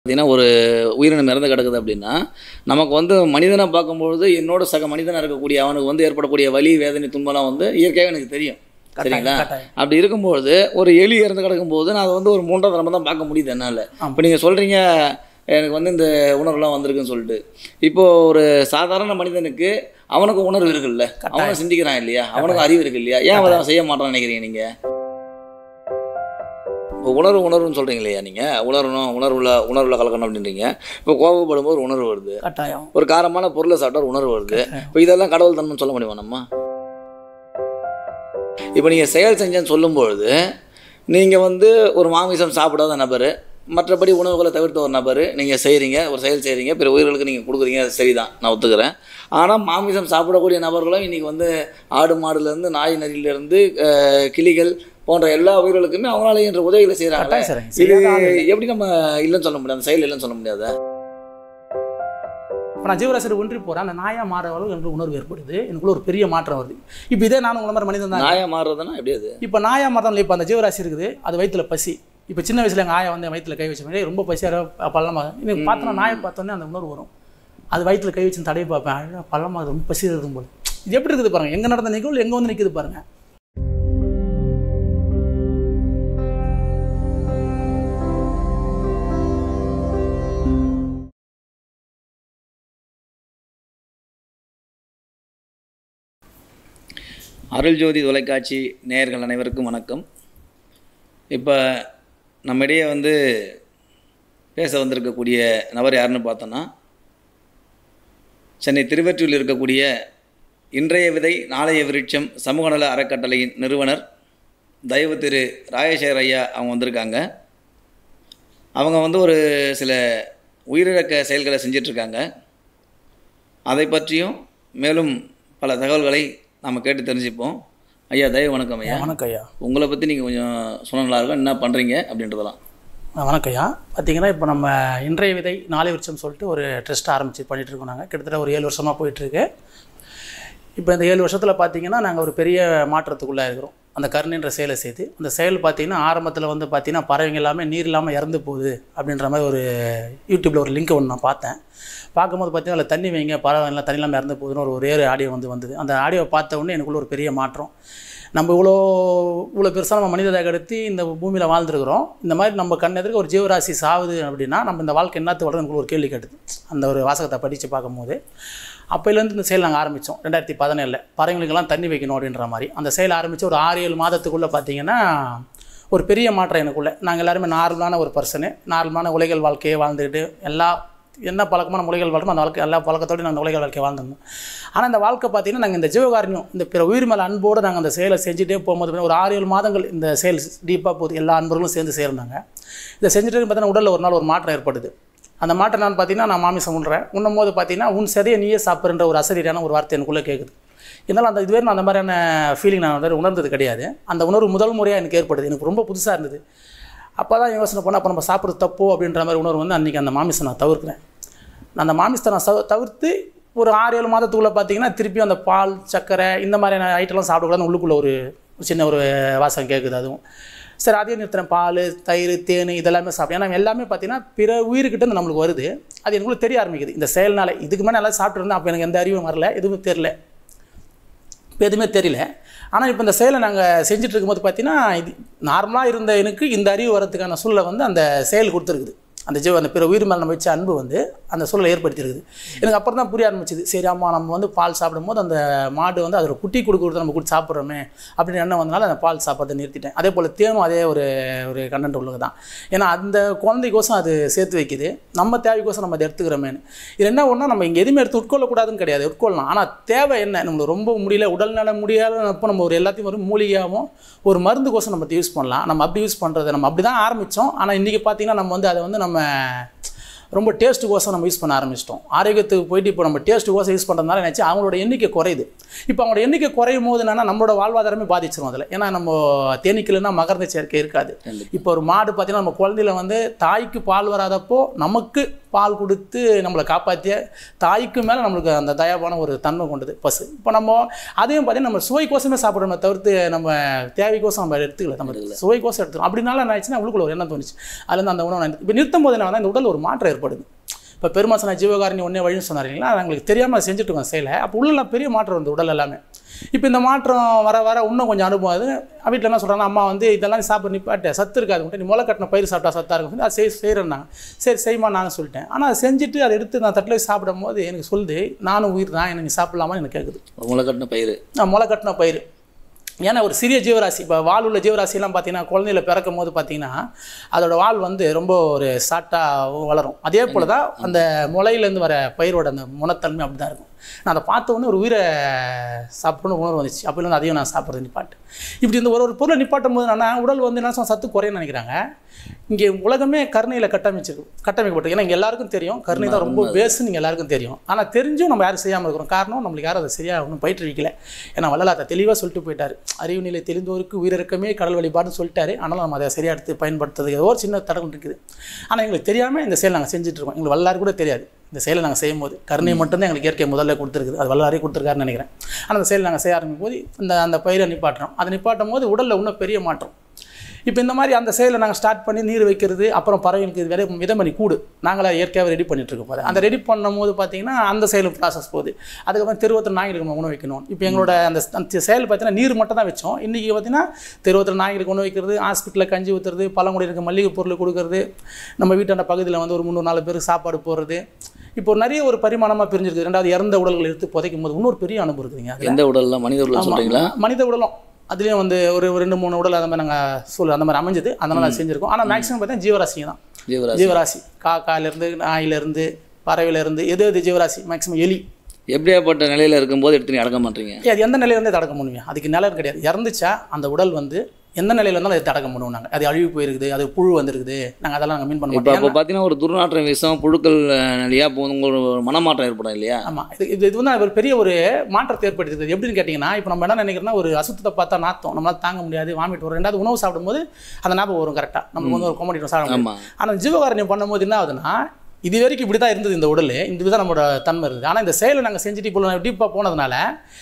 பார்த்தீங்கன்னா ஒரு உயிரினம் இறந்து கிடக்குது அப்படின்னா நமக்கு வந்து மனிதனை பார்க்கும்பொழுது என்னோட சக மனிதனாக இருக்கக்கூடிய அவனுக்கு வந்து ஏற்படக்கூடிய வலி வேதனை துன்பம்லாம் வந்து இயற்கையாக எனக்கு தெரியும் சரிங்களா கட்டாயம் அப்படி இருக்கும்பொழுது ஒரு எலி இறந்து கிடக்கும்போது நான் அதை வந்து ஒரு மூன்றாவது தரமாக தான் பார்க்க முடியுது என்னால் ஆமா. இப்போ நீங்கள் சொல்கிறீங்க எனக்கு வந்து இந்த உணர்வுலாம் வந்திருக்குன்னு சொல்லிட்டு இப்போ ஒரு சாதாரண மனிதனுக்கு அவனுக்கு உணர்வு இருக்குல்ல அவனும் சிந்திக்கிறான் இல்லையா அவனுக்கு அறிவு இருக்கு இல்லையா ஏன் அவன் அதை செய்ய மாட்டான்னு நினைக்கிறீங்க நீங்கள் இப்போ உணர்வு உணர்வுன்னு சொல்கிறீங்க இல்லையா நீங்கள் உணரணும் உணர்வுல உணர்வுல கலக்கணும் அப்படின்றீங்க இப்போ கோபப்படும் போது உணர்வு வருது கட்டாயம் ஒரு காரமான பொருளை சாப்பிட்டா ஒரு உணர்வு வருது இப்போ இதெல்லாம் கடவுள் தன்மைன்னு சொல்ல முடியுமா நம்ம இப்போ நீங்கள் செயல் செஞ்சேன்னு சொல்லும்பொழுது நீங்கள் வந்து ஒரு மாமிசம் சாப்பிடாத நபர் மற்றபடி உணவுகளை தவிர்த்த ஒரு நபர் நீங்கள் செய்கிறீங்க ஒரு செயல் செய்கிறீங்க பிற உயிர்களுக்கு நீங்கள் கொடுக்குறீங்க அது சரிதான் நான் ஒத்துக்கிறேன் ஆனால் மாமிசம் சாப்பிடக்கூடிய நபர்களும் இன்றைக்கி வந்து ஆடு மாடுலேருந்து நாய் நரியிலேருந்து கிளிகள் போன்ற எல்லா உயிர்களுக்குமே அவங்களால என்ற உதவிகளை செய்கிறாங்க கட்டாயம் சரிங்க இது செய்யாத ஆள் இல்லை. எப்படி நம்ம இல்லைன்னு சொல்ல முடியாது அந்த செயல் இல்லைன்னு சொல்ல முடியாது இப்போ நான் ஜீவராசியில் ஒன்றி போகிறேன் அந்த நாயா மாற அளவுக்கு எனக்கு உணர்வு ஏற்படுது எனக்குள்ள ஒரு பெரிய மாற்றம் வருது இப்போ இதே நானும் உங்களை மாதிரி மனிதன் தான் நாயா மாறுறதுன்னா எப்படி அது இப்போ நாயா மாதம் இப்போ அந்த ஜீவராசி இருக்குது அது வயித்துல பசி இப்போ சின்ன வயசுல எங்கள் ஆயா வந்து என் வயித்துல கை வச்ச மாதிரி ரொம்ப பசியாக பள்ளமாக எனக்கு பார்த்தோன்னா நாயை பார்த்தோன்னே அந்த உணர்வு வரும் அது வயித்துல கை வச்சு தடவி பார்ப்பேன் அழகா பள்ளமாக ரொம்ப பசி இருக்கும் போது இது எப்படி இருக்குது பாருங்க எங்கே நடந்த நிகழ்வு எங்கே வந்து நிற்குது பாருங்க அருள்ஜோதி தொலைக்காட்சி நேயர்கள் அனைவருக்கும் வணக்கம் இப்போ நம்மிடையே வந்து பேச வந்திருக்கக்கூடிய நபர் யாருன்னு பார்த்தோன்னா சென்னை திருவற்றியூரில் இருக்கக்கூடிய இன்றைய விதை நாளைய விருட்சம் சமூக நல அறக்கட்டளையின் நிறுவனர் தயவு திரு ராஜேஷர் ஐயா அவங்க வந்திருக்காங்க அவங்க வந்து ஒரு சில உயிரிழக்க செயல்களை செஞ்சிட்ருக்காங்க அதை பற்றியும் மேலும் பல தகவல்களை நாம் கேட்டு தெரிஞ்சுப்போம் ஐயா தயவு வணக்கம் ஐயா வணக்கம் ஐயா உங்களை பற்றி நீங்கள் கொஞ்சம் சொன்ன நல்லா இருக்கும் என்ன பண்ணுறீங்க அப்படின்றதெல்லாம் ஆ, வணக்கம் ஐயா பார்த்தீங்கன்னா இப்போ நம்ம இன்றைய விதை நாளை வருஷம் சொல்லிட்டு ஒரு ட்ரஸ்ட் ஆரம்பிச்சு பண்ணிட்டு இருக்கோம் நாங்கள் கிட்டத்தட்ட ஒரு ஏழு வருஷமாக போயிட்டுருக்கு இப்போ இந்த ஏழு வருஷத்தில் பார்த்தீங்கன்னா நாங்கள் ஒரு பெரிய மாற்றத்துக்குள்ளே இருக்கிறோம் அந்த கருணைன்ற செயலை செய்து அந்த செயல் பார்த்தீங்கன்னா ஆரம்பத்தில் வந்து பார்த்தீங்கன்னா பறவைங்க எல்லாமே நீர் இல்லாமல் இறந்து போகுது அப்படின்ற மாதிரி ஒரு யூடியூப்பில் ஒரு லிங்க் ஒன்று நான் பார்த்தேன் பார்க்கும்போது பார்த்தீங்கன்னா அதில் தண்ணி வைங்க பறவை எல்லாம் தண்ணி இல்லாமல் இறந்து போகுதுன்னு ஒரு ஒரே ஒரு ஆடியோ வந்து வந்தது அந்த ஆடியோவை பார்த்த உடனே எனக்குள்ள ஒரு பெரிய மாற்றம் நம்ம இவ்வளோ இவ்வளோ பெருசாக நம்ம மனித தேக எடுத்து இந்த பூமியில் வாழ்ந்துருக்குறோம் இந்த மாதிரி நம்ம கண் எதிர்க்க ஒரு ஜீவராசி சாவுது அப்படின்னா நம்ம இந்த வாழ்க்கை என்னத்து வளர்ந்து எனக்கு ஒரு கேள்வி கேட்டுது அந்த ஒரு வாசகத்தை படித்து பார்க்கும்போது அப்போலேருந்து இந்த செயல் நாங்கள் ஆரம்பித்தோம் ரெண்டாயிரத்தி பதினேழில் பறவைங்களுக்கெல்லாம் தண்ணி வைக்கணும் அப்படின்ற மாதிரி அந்த செயல் ஆரம்பித்து ஒரு ஆறு ஏழு மாதத்துக்குள்ளே பார்த்தீங்கன்னா ஒரு பெரிய மாற்றம் எனக்குள்ளே நாங்கள் எல்லாருமே நார்மலான ஒரு பர்சனு நார்மலான உலகல் வாழ்க்கையை வாழ்ந்துக்கிட்டு எல்லா என்ன பழக்கமான முறைகள் வாழ்றோமோ அந்த வாழ்க்கை எல்லா பழக்கத்தோடு நாங்கள் உலக வாழ்க்கை வாழ்ந்துருந்தோம் ஆனால் இந்த வாழ்க்கை பார்த்தீங்கன்னா நாங்கள் இந்த ஜீவகாரண்யம் இந்த பிற உயிர் மேலே அன்போடு நாங்கள் அந்த செயலை செஞ்சுட்டே போகும்போது ஒரு ஆறு ஏழு மாதங்கள் இந்த செயல் டீப்பாக போகுது எல்லா அன்பர்களும் சேர்ந்து சேர்ந்தாங்க இதை செஞ்சுட்டு பார்த்தீங்கன்னா உடலில் ஒரு நாள் ஒரு மாற்றம் ஏற்படுது அந்த மாற்றம் நான் பார்த்தீங்கன்னா நான் மாமிசம் உண்றேன் உண்ணும் போது பார்த்தீங்கன்னா உன் சதையை நீயே சாப்பிட்ற ஒரு அசரீரியான ஒரு வார்த்தை எனக்குள்ளே கேட்குது இருந்தாலும் அந்த இதுவரை நான் அந்த மாதிரியான ஃபீலிங் நான் வந்து உணர்ந்தது கிடையாது அந்த உணர்வு முதல் முறையாக எனக்கு ஏற்படுது எனக்கு ரொம்ப புதுசாக இருந்தது அப்போ தான் யோசனை பண்ண அப்போ நம்ம சாப்பிட்றது தப்போ அப்படின்ற மாதிரி உணர்வு வந்து அன்றைக்கி அந்த மாமிசம் நான் தவிர்க்கிறேன் நான் அந்த மாமிசத்தை நான் சவ- தவிர்த்து ஒரு ஆறு ஏழு மாதத்துக்குள்ளே பார்த்தீங்கன்னா திருப்பி அந்த பால் சர்க்கரை இந்த மாதிரியான ஐட்டம்லாம் சாப்பிடக்கூடாதுன்னு உள்ளுக்குள்ளே ஒரு ஒரு சின்ன ஒரு வாசகம் கேட்குது அதுவும் சரி அதையும் நிறுத்துறேன் பால் தயிர் தேன் இதெல்லாமே சாப்பிட்டேன் ஏன்னா எல்லாமே பார்த்தீங்கன்னா பிற உயிர்கிட்ட இருந்து நம்மளுக்கு வருது அது எனக்குள்ள தெரிய ஆரம்பிக்குது இந்த செயல்னால இதுக்கு மேலே நல்லா சாப்பிட்டு அப்போ எனக்கு எந்த அறிவும் வரல எதுவும் தெரில இப்போ எதுவுமே தெரியல ஆனால் இப்போ இந்த செயலை நாங்கள் செஞ்சுட்டு இருக்கும்போது பார்த்தீங்கன்னா இது நார்மலாக இருந்த எனக்கு இந்த அறிவு வரதுக்கான சூழலை வந்து அந்த செயல் கொடுத்துருக்குது அந்த ஜீவ அந்த பிற உயிர் மேலே நம்ம வச்ச அன்பு வந்து அந்த சூழலை ஏற்படுத்தியிருக்குது எனக்கு அப்புறம் தான் புரிய ஆரம்பிச்சுது சரி அம்மா நம்ம வந்து பால் சாப்பிடும்போது அந்த மாடு வந்து அதோட குட்டி கொடுக்குறது நம்ம குட்டி சாப்பிட்றோமே அப்படின்னு எண்ணம் வந்தனால அந்த பால் சாப்பிட்றதை நிறுத்திட்டேன் அதே போல் தேனும் அதே ஒரு ஒரு கண்டென்ட் உள்ளது தான் ஏன்னா அந்த குழந்தைக்கோசம் அது சேர்த்து வைக்குது நம்ம தேவைக்கோசம் நம்ம அதை எடுத்துக்கிறோமேனு இது என்ன ஒன்றா நம்ம இங்கே எதுவுமே எடுத்து உட்கொள்ளக்கூடாதுன்னு கிடையாது உட்கொள்ளலாம் ஆனால் தேவை என்ன நம்மளுக்கு ரொம்ப முடியல உடல்நல முடியாதப்போ நம்ம ஒரு எல்லாத்தையும் ஒரு மூலிகையாகவும் ஒரு மருந்துக்கோசம் நம்ம யூஸ் பண்ணலாம் நம்ம அப்படி யூஸ் பண்ணுறதை நம்ம அப்படி தான் ஆரம்பித்தோம் ஆனால் இன்றைக்கி பார்த்தீங்கன்னா நம்ம வந்து அதை வந்து நம்ம ரொம்ப டேஸ்ட்டுக்கோசம் நம்ம யூஸ் பண்ண ஆரம்பிச்சிட்டோம் ஆரோக்கியத்துக்கு போயிட்டு இப்போ நம்ம டேஸ்ட்டுக்கோசம் யூஸ் பண்ணுறதுனால நினச்சி அவங்களோட எண்ணிக்கை குறையுது இப்போ அவங்களோட எண்ணிக்கை குறையும் போது என்னன்னா நம்மளோட வாழ்வாதாரமே பாதிச்சிரும் அதில் ஏன்னா நம்ம தேனீக்கலைன்னா மகரந்த சேர்க்கை இருக்காது இப்போ ஒரு மாடு பார்த்தீங்கன்னா நம்ம குழந்தையில வந்து தாய்க்கு பால் வராதப்போ நமக்கு பால் கொடுத்து நம்மளை காப்பாற்றிய தாய்க்கு மேலே நம்மளுக்கு அந்த தயாபான ஒரு தன்மை கொண்டது பசு இப்போ நம்ம அதையும் பார்த்தீங்கன்னா நம்ம சுவைக்கோசமே சாப்பிடணுமே தவிர்த்து நம்ம தேவைக்கோசம் நம்ம எடுத்துக்கல நம்ம சுவைக்கோசம் எடுத்துக்கணும் அப்படினால என்ன ஆச்சுன்னா உள்ளுக்குள்ள ஒரு எண்ணம் தோணுச்சு அதுலேருந்து அந்த உணவு இப்போ நிறுத்தும் போது என்ன ஆகுதுன்னா, இந்த உடல் ஒரு மாற்றம் ஏற்படுது இப்போ பெருமாசனா ஜீவகாரணி ஒன்றே வழின்னு சொன்னார் இல்லைங்களா அது எங்களுக்கு தெரியாமல் செஞ்சுட்டு இருக்கோம் செயலை அப்போ உள்ள பெரிய மாற்றம் வந்து உடல் எல்லாமே இப்போ இந்த மாற்றம் வர வர இன்னும் கொஞ்சம் அனுபவம் அது வீட்டில் என்ன சொல்கிறாங்க அம்மா வந்து இதெல்லாம் நீ சாப்பிட நிப்பாட்ட சத்து இருக்காது உன்ட்ட நீ முளை கட்டின பயிர் சாப்பிட்டா சத்தாக இருக்கும் சொல்லி அதை செய் செய்கிறேன்னாங்க சரி செய்யுமா நான் சொல்லிட்டேன் ஆனால் அதை செஞ்சுட்டு அதை எடுத்து நான் தட்டில் சாப்பிடும் போது எனக்கு சொல்லுது நானும் உயிர் தான் என்ன நீ சாப்பிடலாமான்னு எனக்கு கேட்குது முளை கட்டின பயிர் நான் முளை கட்டின பயிர் ஏன்னா ஒரு சிறிய ஜீவராசி இப்போ வால் உள்ள ஜீவராசிலாம் பார்த்தீங்கன்னா குழந்தையில பிறக்கும் போது பார்த்தீங்கன்னா அதோட வால் வந்து ரொம்ப ஒரு சாட்டாக வளரும் அதே போல் தான் அந்த முளையிலேருந்து வர பயிரோட அந்த முனத்தன்மை அப்படி தான் இருக்கும் நான் அதை பார்த்த உடனே ஒரு உயிரை சாப்பிடணும்னு உணர்வு வந்துச்சு அப்போலேருந்து அதையும் நான் சாப்பிட்றது நிப்பாட்டு இப்படி இந்த ஒரு ஒரு பொருளை நிப்பாட்டும் போது என்னன்னா உடல் வந்து என்ன சொல்ல, சத்து குறையுன்னு நினைக்கிறாங்க இங்கே உலகமே கருணையில் கட்டமைச்சிருக்கு கட்டமைக்கப்பட்டு ஏன்னா இங்கே எல்லாருக்கும் தெரியும் கருணை தான் ரொம்ப பேஸ்ன்னு நீங்கள் எல்லாருக்கும் தெரியும் ஆனால் தெரிஞ்சும் நம்ம யாரும் செய்யாமல் இருக்கிறோம் காரணம் நம்மளுக்கு யாரும் அதை சரியாக ஒன்றும் பயிற்றுவிக்கல ஏன்னா வள்ளலாத்த தெளிவாக சொல்லிட்டு போயிட்டாரு அறிவு நிலை தெரிந்தோருக்கு உயிரிறக்கமே கடல் வழிபாடுன்னு சொல்லிட்டாரு ஆனாலும் நம்ம அதை சரியாக எடுத்து பயன்படுத்துறதுக்கு ஏதோ ஒரு சின்ன தடங்கள் இருக்குது ஆனால் எங்களுக்கு தெரியாமல் இந்த செயல் நாங்கள் செஞ்சுட்டு இருக்கோம் எங்களுக்கு வல்லாறு கூட தெரியாது இந்த செயலை நாங்கள் செய்யும் போது கருணை மட்டும்தான் எங்களுக்கு இயற்கை முதல்ல கொடுத்துருக்குது அது வல்லாரே கொடுத்துருக்காருன்னு நினைக்கிறேன் ஆனால் அந்த செயல் நாங்கள் செய்ய ஆரம்பிக்கும் போது இந்த அந்த பயிரை நிப்பாட்டுறோம் அதை நிப்பாட்டும் போது உடலில் இன்னும் பெரிய மாற்றம் இப்போ இந்த மாதிரி அந்த செயலை நாங்கள் ஸ்டார்ட் பண்ணி நீர் வைக்கிறது அப்புறம் பறவைகளுக்கு விதை விதமணி கூடு நாங்களே இயற்கையாகவே ரெடி பண்ணிட்டு இருக்கோம் போது அந்த ரெடி பண்ணும்போது பார்த்தீங்கன்னா அந்த செயலும் ப்ராசஸ் போகுது அதுக்கப்புறம் தெருவத்தில் நாய்களுக்கு நம்ம உணவு வைக்கணும் இப்போ எங்களோட அந்த அந்த செயல் பார்த்தீங்கன்னா நீர் மட்டும் தான் வச்சோம் இன்றைக்கி பார்த்தீங்கன்னா தெருவத்தில் நாய்களுக்கு உணவு வைக்கிறது ஹாஸ்பிட்டலில் கஞ்சி ஊற்றுறது பழங்குடி இருக்க மல்லிகை பொருள் கொடுக்கறது நம்ம வீட்டாண்ட பகுதியில் வந்து ஒரு முந்நூறு நாலு பேருக்கு சாப்பாடு போடுறது இப்போ நிறைய ஒரு பரிமாணமாக பிரிஞ்சிருக்கு ரெண்டாவது இறந்த உடல்கள் எடுத்து புதைக்கும் போது இன்னொரு பெரிய அனுபவம் இருக்குதுங்க அது எந்த உடல்லாம் மனித உடல் சொல்கிறீங்களா மனித உடலும் அதுலேயும் வந்து ஒரு ஒரு ரெண்டு மூணு உடல் அந்த மாதிரி நாங்கள் சூழல் அந்த மாதிரி அமைஞ்சது அதனால அது செஞ்சுருக்கோம் ஆனால் மேக்ஸிமம் பார்த்தீங்கன்னா ஜீவராசிங்க தான் ஜீவராசி ஜீவராசி காக்காலேருந்து நாயிலேருந்து பறவையிலேருந்து எது எது ஜீவராசி மேக்ஸிமம் எலி எப்படியாப்பட்ட நிலையில் இருக்கும்போது எடுத்து நீ அடக்க மாட்டீங்க ஏ, அது எந்த நிலையிலேருந்து தடக்க முடியும் அதுக்கு நிலம் கிடையாது இறந்துச்சா அந்த உடல் வந்து எந்த நிலையில இருந்தாலும் அதை தடக்க முடியும் நாங்கள் அது அழிவு போயிருக்குது அது புழு வந்திருக்குது நாங்கள் அதெல்லாம் நாங்கள் மீன் பண்ண இப்போ மாட்டோம் அப்போ பார்த்தீங்கன்னா ஒரு துர்நாற்றம் விஷம் புழுக்கள் நிலையா இப்போ வந்து உங்களுக்கு ஒரு மனமாற்றம் ஏற்படும் இல்லையா ஆமாம் இது இது இது வந்து ஒரு பெரிய ஒரு மாற்றத்தை ஏற்படுத்துது எப்படின்னு கேட்டிங்கன்னா இப்போ நம்ம என்ன நினைக்கிறோம்னா ஒரு அசுத்தத்தை பார்த்தா நாத்தம் நம்மளால் தாங்க முடியாது வாமிட் வரும் ரெண்டாவது உணவு சாப்பிடும்போது அந்த ஞாபகம் வரும் கரெக்டாக நமக்கு வந்து ஒரு கோமடி சாப்பிட முடியும் ஆமாம் ஆனால் ஜீவகாரண்யம் பண்ணும்போது என்ன ஆகுதுன்னா இது வரைக்கும் இப்படி தான் இருந்தது இந்த உடல் இந்த தான் நம்மளோட தன்மை இருக்குது ஆனால் இந்த செயலை நாங்கள் செஞ்சுட்டு இப்போ டீப்பாக போனதுனால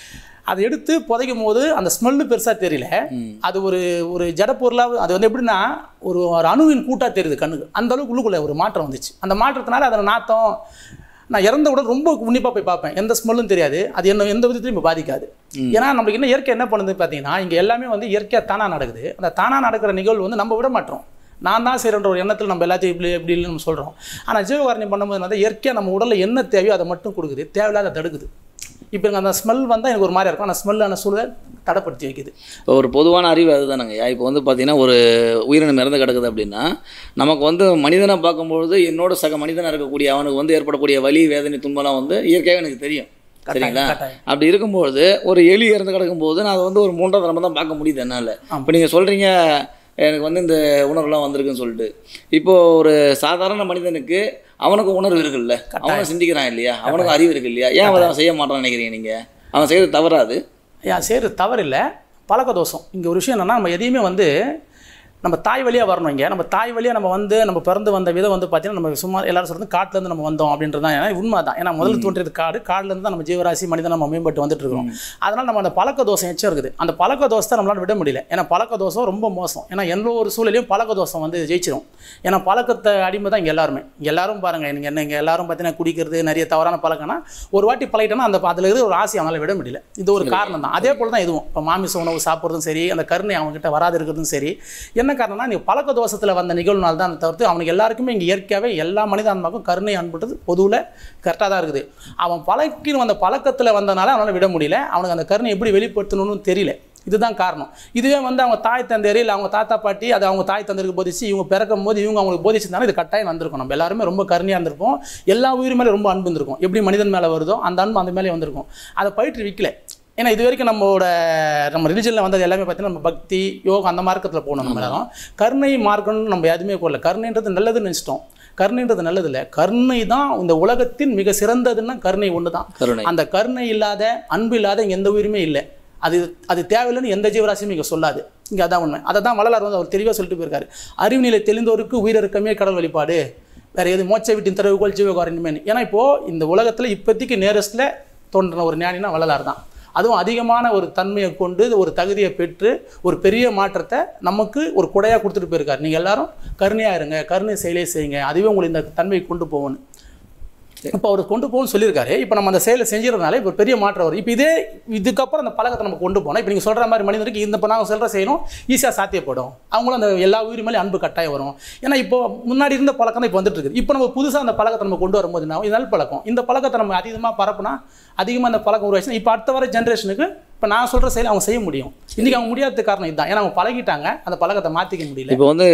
அதை எடுத்து புதைக்கும் போது அந்த ஸ்மெல்லு பெருசாக தெரியல அது ஒரு ஒரு ஜடப்பொருளாக அது வந்து எப்படின்னா ஒரு ஒரு அணுவின் கூட்டாக தெரியுது கண்ணுக்கு அந்த அளவுக்கு உள்ளுக்குள்ள ஒரு மாற்றம் வந்துச்சு அந்த மாற்றத்தினால அதில் நாத்தம் நான் இறந்த உடல் ரொம்ப உன்னிப்பாக போய் பார்ப்பேன் எந்த ஸ்மெல்லும் தெரியாது அது என்ன எந்த விதத்துலையும் இப்போ பாதிக்காது ஏன்னா நம்மளுக்கு என்ன இயற்கை என்ன பண்ணுது பார்த்தீங்கன்னா இங்கே எல்லாமே வந்து இயற்கையாக தானாக நடக்குது அந்த தானாக நடக்கிற நிகழ்வு வந்து நம்ம விட மாட்டோம் நான் தான் செய்கிறன்ற ஒரு எண்ணத்தில் நம்ம எல்லாத்தையும் இப்படி இப்படி இல்லைன்னு நம்ம சொல்கிறோம் ஆனால் ஜீவகாரண்யம் பண்ணும்போது வந்து இயற்கையாக நம்ம உடலில் என்ன தேவையோ அதை மட்டும் கொடுக்குது தேவையில்லாத தடுக்குது இப்போ எனக்கு அந்த ஸ்மெல் வந்தால் எனக்கு ஒரு மாதிரி இருக்கும் அந்த ஸ்மெல்லான சூழலை தடைப்படுத்தி வைக்குது இப்போ ஒரு பொதுவான அறிவு அதுதானங்கய்யா இப்போ வந்து பார்த்தீங்கன்னா ஒரு உயிரினம் இறந்து கிடக்குது அப்படின்னா நமக்கு வந்து மனிதனை பார்க்கும்பொழுது என்னோட சக மனிதனாக இருக்கக்கூடிய அவனுக்கு வந்து ஏற்படக்கூடிய வலி வேதனை துன்பம்லாம் வந்து இயற்கையாக எனக்கு தெரியும் சரிங்களா கட்டாயம். அப்படி இருக்கும்பொழுது ஒரு எலி இறந்து கிடக்கும்போது நான் அதை வந்து ஒரு மூன்றாவது தரமாக தான் பார்க்க முடியுது என்னால் இப்போ நீங்கள் சொல்கிறீங்க எனக்கு வந்து இந்த உணர்வுலாம் வந்திருக்குன்னு சொல்லிட்டு இப்போ ஒரு சாதாரண மனிதனுக்கு அவனுக்கு உணர்வு இருக்குல்ல அவனும் சிந்திக்கிறான் இல்லையா அவனுக்கும் அறிவு இருக்கு இல்லையா ஏன் அவன் அதை செய்ய மாட்டான்னு நினைக்கிறீங்க நீங்கள் அவன் செய்யறது தவறாது ஏன் செய்கிறது தவறு இல்லை பழக்க தோஷம் இங்கே ஒரு விஷயம் என்னென்னா நம்ம எதையுமே வந்து நம்ம தாய் வழியாக வரணும் இங்கே நம்ம தாய் வழியாக நம்ம வந்து நம்ம பிறந்து வந்த விதம் வந்து பார்த்தீங்கன்னா நம்ம சும்மா எல்லாரும் சொல்றது காட்டுலேருந்து நம்ம வந்தோம் அப்படின்றது தான் ஏன்னா உண்மை தான் ஏன்னா முதல்ல தோன்றியது காடு காடுலேருந்து தான் நம்ம ஜீவராசி மனிதன் நம்ம மேம்பட்டு வந்துட்டு இருக்கோம் அதனால் நம்ம அந்த பழக்க தோஷம் எச்சம் இருக்குது அந்த பழக்க தோஷத்தை நம்மளால விட முடியல ஏன்னா பழக்க தோஷம் ரொம்ப மோசம் ஏன்னா எந்த ஒரு சூழலையும் பழக்க தோஷம் வந்து ஜெயிச்சிடும் ஏன்னா பழக்கத்தை அடிமை தான் இங்கே எல்லாருமே இங்கே எல்லாரும் பாருங்கள் நீங்கள் என்ன இங்கே எல்லாரும் பார்த்தீங்கன்னா குடிக்கிறது நிறைய தவறான பழக்கம்னா ஒரு வாட்டி பழகிட்டோன்னா அந்த அதில் இருக்கிற ஒரு ஆசை அவனால் விட முடியல இது ஒரு காரணம் தான் அதே போல் தான் இதுவும் இப்போ மாமிச உணவு சாப்பிட்றதும் சரி அந்த கருணை அவங்ககிட்ட வராது இருக்கிறதும் சரி என்ன காரணம்னா நீ பழக்க தோஷத்தில் வந்த நிகழ்வுனால தான் தவிர்த்து அவனுக்கு எல்லாருக்குமே இங்கே இயற்கையாகவே எல்லா மனிதான்மாக்கும் கருணை அன்புறது பொதுவில் கரெக்டாக தான் இருக்குது அவன் பழக்கின்னு வந்த பழக்கத்தில் வந்தனால அவனால் விட முடியல அவனுக்கு அந்த கருணை எப்படி வெளிப்படுத்தணும்னு தெரியல இதுதான் காரணம் இதுவே வந்து அவங்க தாய் தந்தையர் இல்லை அவங்க தாத்தா பாட்டி அது அவங்க தாய் தந்தருக்கு போதிச்சு இவங்க பிறக்கும் போது இவங்க அவங்களுக்கு போதிச்சிருந்தாலும் இது கட்டாயம் வந்திருக்கும் நம்ம எல்லாருமே ரொம்ப கருணையாக இருந்திருப்போம் எல்லா உயிர் மேலே ரொம்ப அன்பு இருந்திருக்கும் எப்படி மனிதன் மேலே வருதோ அந்த அன்பு அந்த மேலே வந்திருக்கும் அதை பயிற்று விற்கல ஏன்னா இது வரைக்கும் நம்மளோட நம்ம ரிலிஜனில் வந்தது எல்லாமே பார்த்தீங்கன்னா நம்ம பக்தி யோகா அந்த மார்க்கத்தில் போகணும் நம்ம எல்லாரும் கருணை மார்க்கம்னு நம்ம எதுவுமே போடல கருணைன்றது நல்லதுன்னு நினச்சிட்டோம் கருணைன்றது நல்லது இல்லை கருணை தான் இந்த உலகத்தின் மிக சிறந்ததுன்னா கருணை ஒன்று தான் கருணை அந்த கருணை இல்லாத அன்பு இல்லாத இங்க எந்த உயிருமே இல்லை அது அது தேவையில்லைன்னு எந்த ஜீவராசியும் இங்கே சொல்லாது இங்கே அதான் உண்மை அதை தான் வள்ளலார் வந்து அவர் தெளிவாக சொல்லிட்டு போயிருக்காரு அறிவு நிலை தெளிந்தோருக்கு உயிரிறக்கமே கடல் வழிபாடு வேறு எது மோட்ச வீட்டின் திறவுகோல் ஜீவகாரண்யமேனு ஏன்னா இப்போது இந்த உலகத்தில் இப்போதைக்கு நேரஸ்டில் தோன்றின ஒரு ஞானினா வள்ளலார் தான் அதுவும் அதிகமான ஒரு தன்மையை கொண்டு ஒரு தகுதியை பெற்று ஒரு பெரிய மாற்றத்தை நமக்கு ஒரு குடையாக கொடுத்துட்டு போயிருக்காரு நீங்கள் எல்லாரும் கருணையாக இருங்க கருணை செயலே செய்யுங்க அதுவே உங்களை இந்த தன்மையை கொண்டு போகணும் இப்போ அவர் கொண்டு போகணும்னு சொல்லியிருக்காரு இப்போ நம்ம அந்த செயலை செஞ்சிடறதுனால இப்போ ஒரு பெரிய மாற்றம் வரும் இப்போ இதே இதுக்கப்புறம் அந்த பழக்கத்தை நம்ம கொண்டு போனோம் இப்போ நீங்கள் சொல்கிற மாதிரி மனிதனுக்கு இந்த இப்போ நாங்கள் சொல்கிற செய்யணும் ஈஸியாக சாத்தியப்படும் அவங்களும் அந்த எல்லா உயிர் மேலே அன்பு கட்டாயம் வரும் ஏன்னா இப்போ முன்னாடி இருந்த பழக்கம் தான் இப்போ வந்துட்டு இருக்குது இப்போ நம்ம புதுசாக அந்த பழக்கத்தை நம்ம கொண்டு வரும்போது என்ன ஆகும்? இது நல் பழக்கம் இந்த பழக்கத்தை நம்ம அதிகமாக பரப்புனா அதிகமாக அந்த பழக்கம் உருவாச்சுன்னா இப்போ அடுத்த வர ஜென்ரேஷனுக்கு இப்போ நான் சொல்கிற செயலை அவங்க செய்ய முடியும் இன்றைக்கி அவங்க முடியாத காரணம் இதுதான் ஏன்னா அவங்க பழகிட்டாங்க அந்த பழக்கத்தை மாற்றிக்க முடியல இப்போ வந்து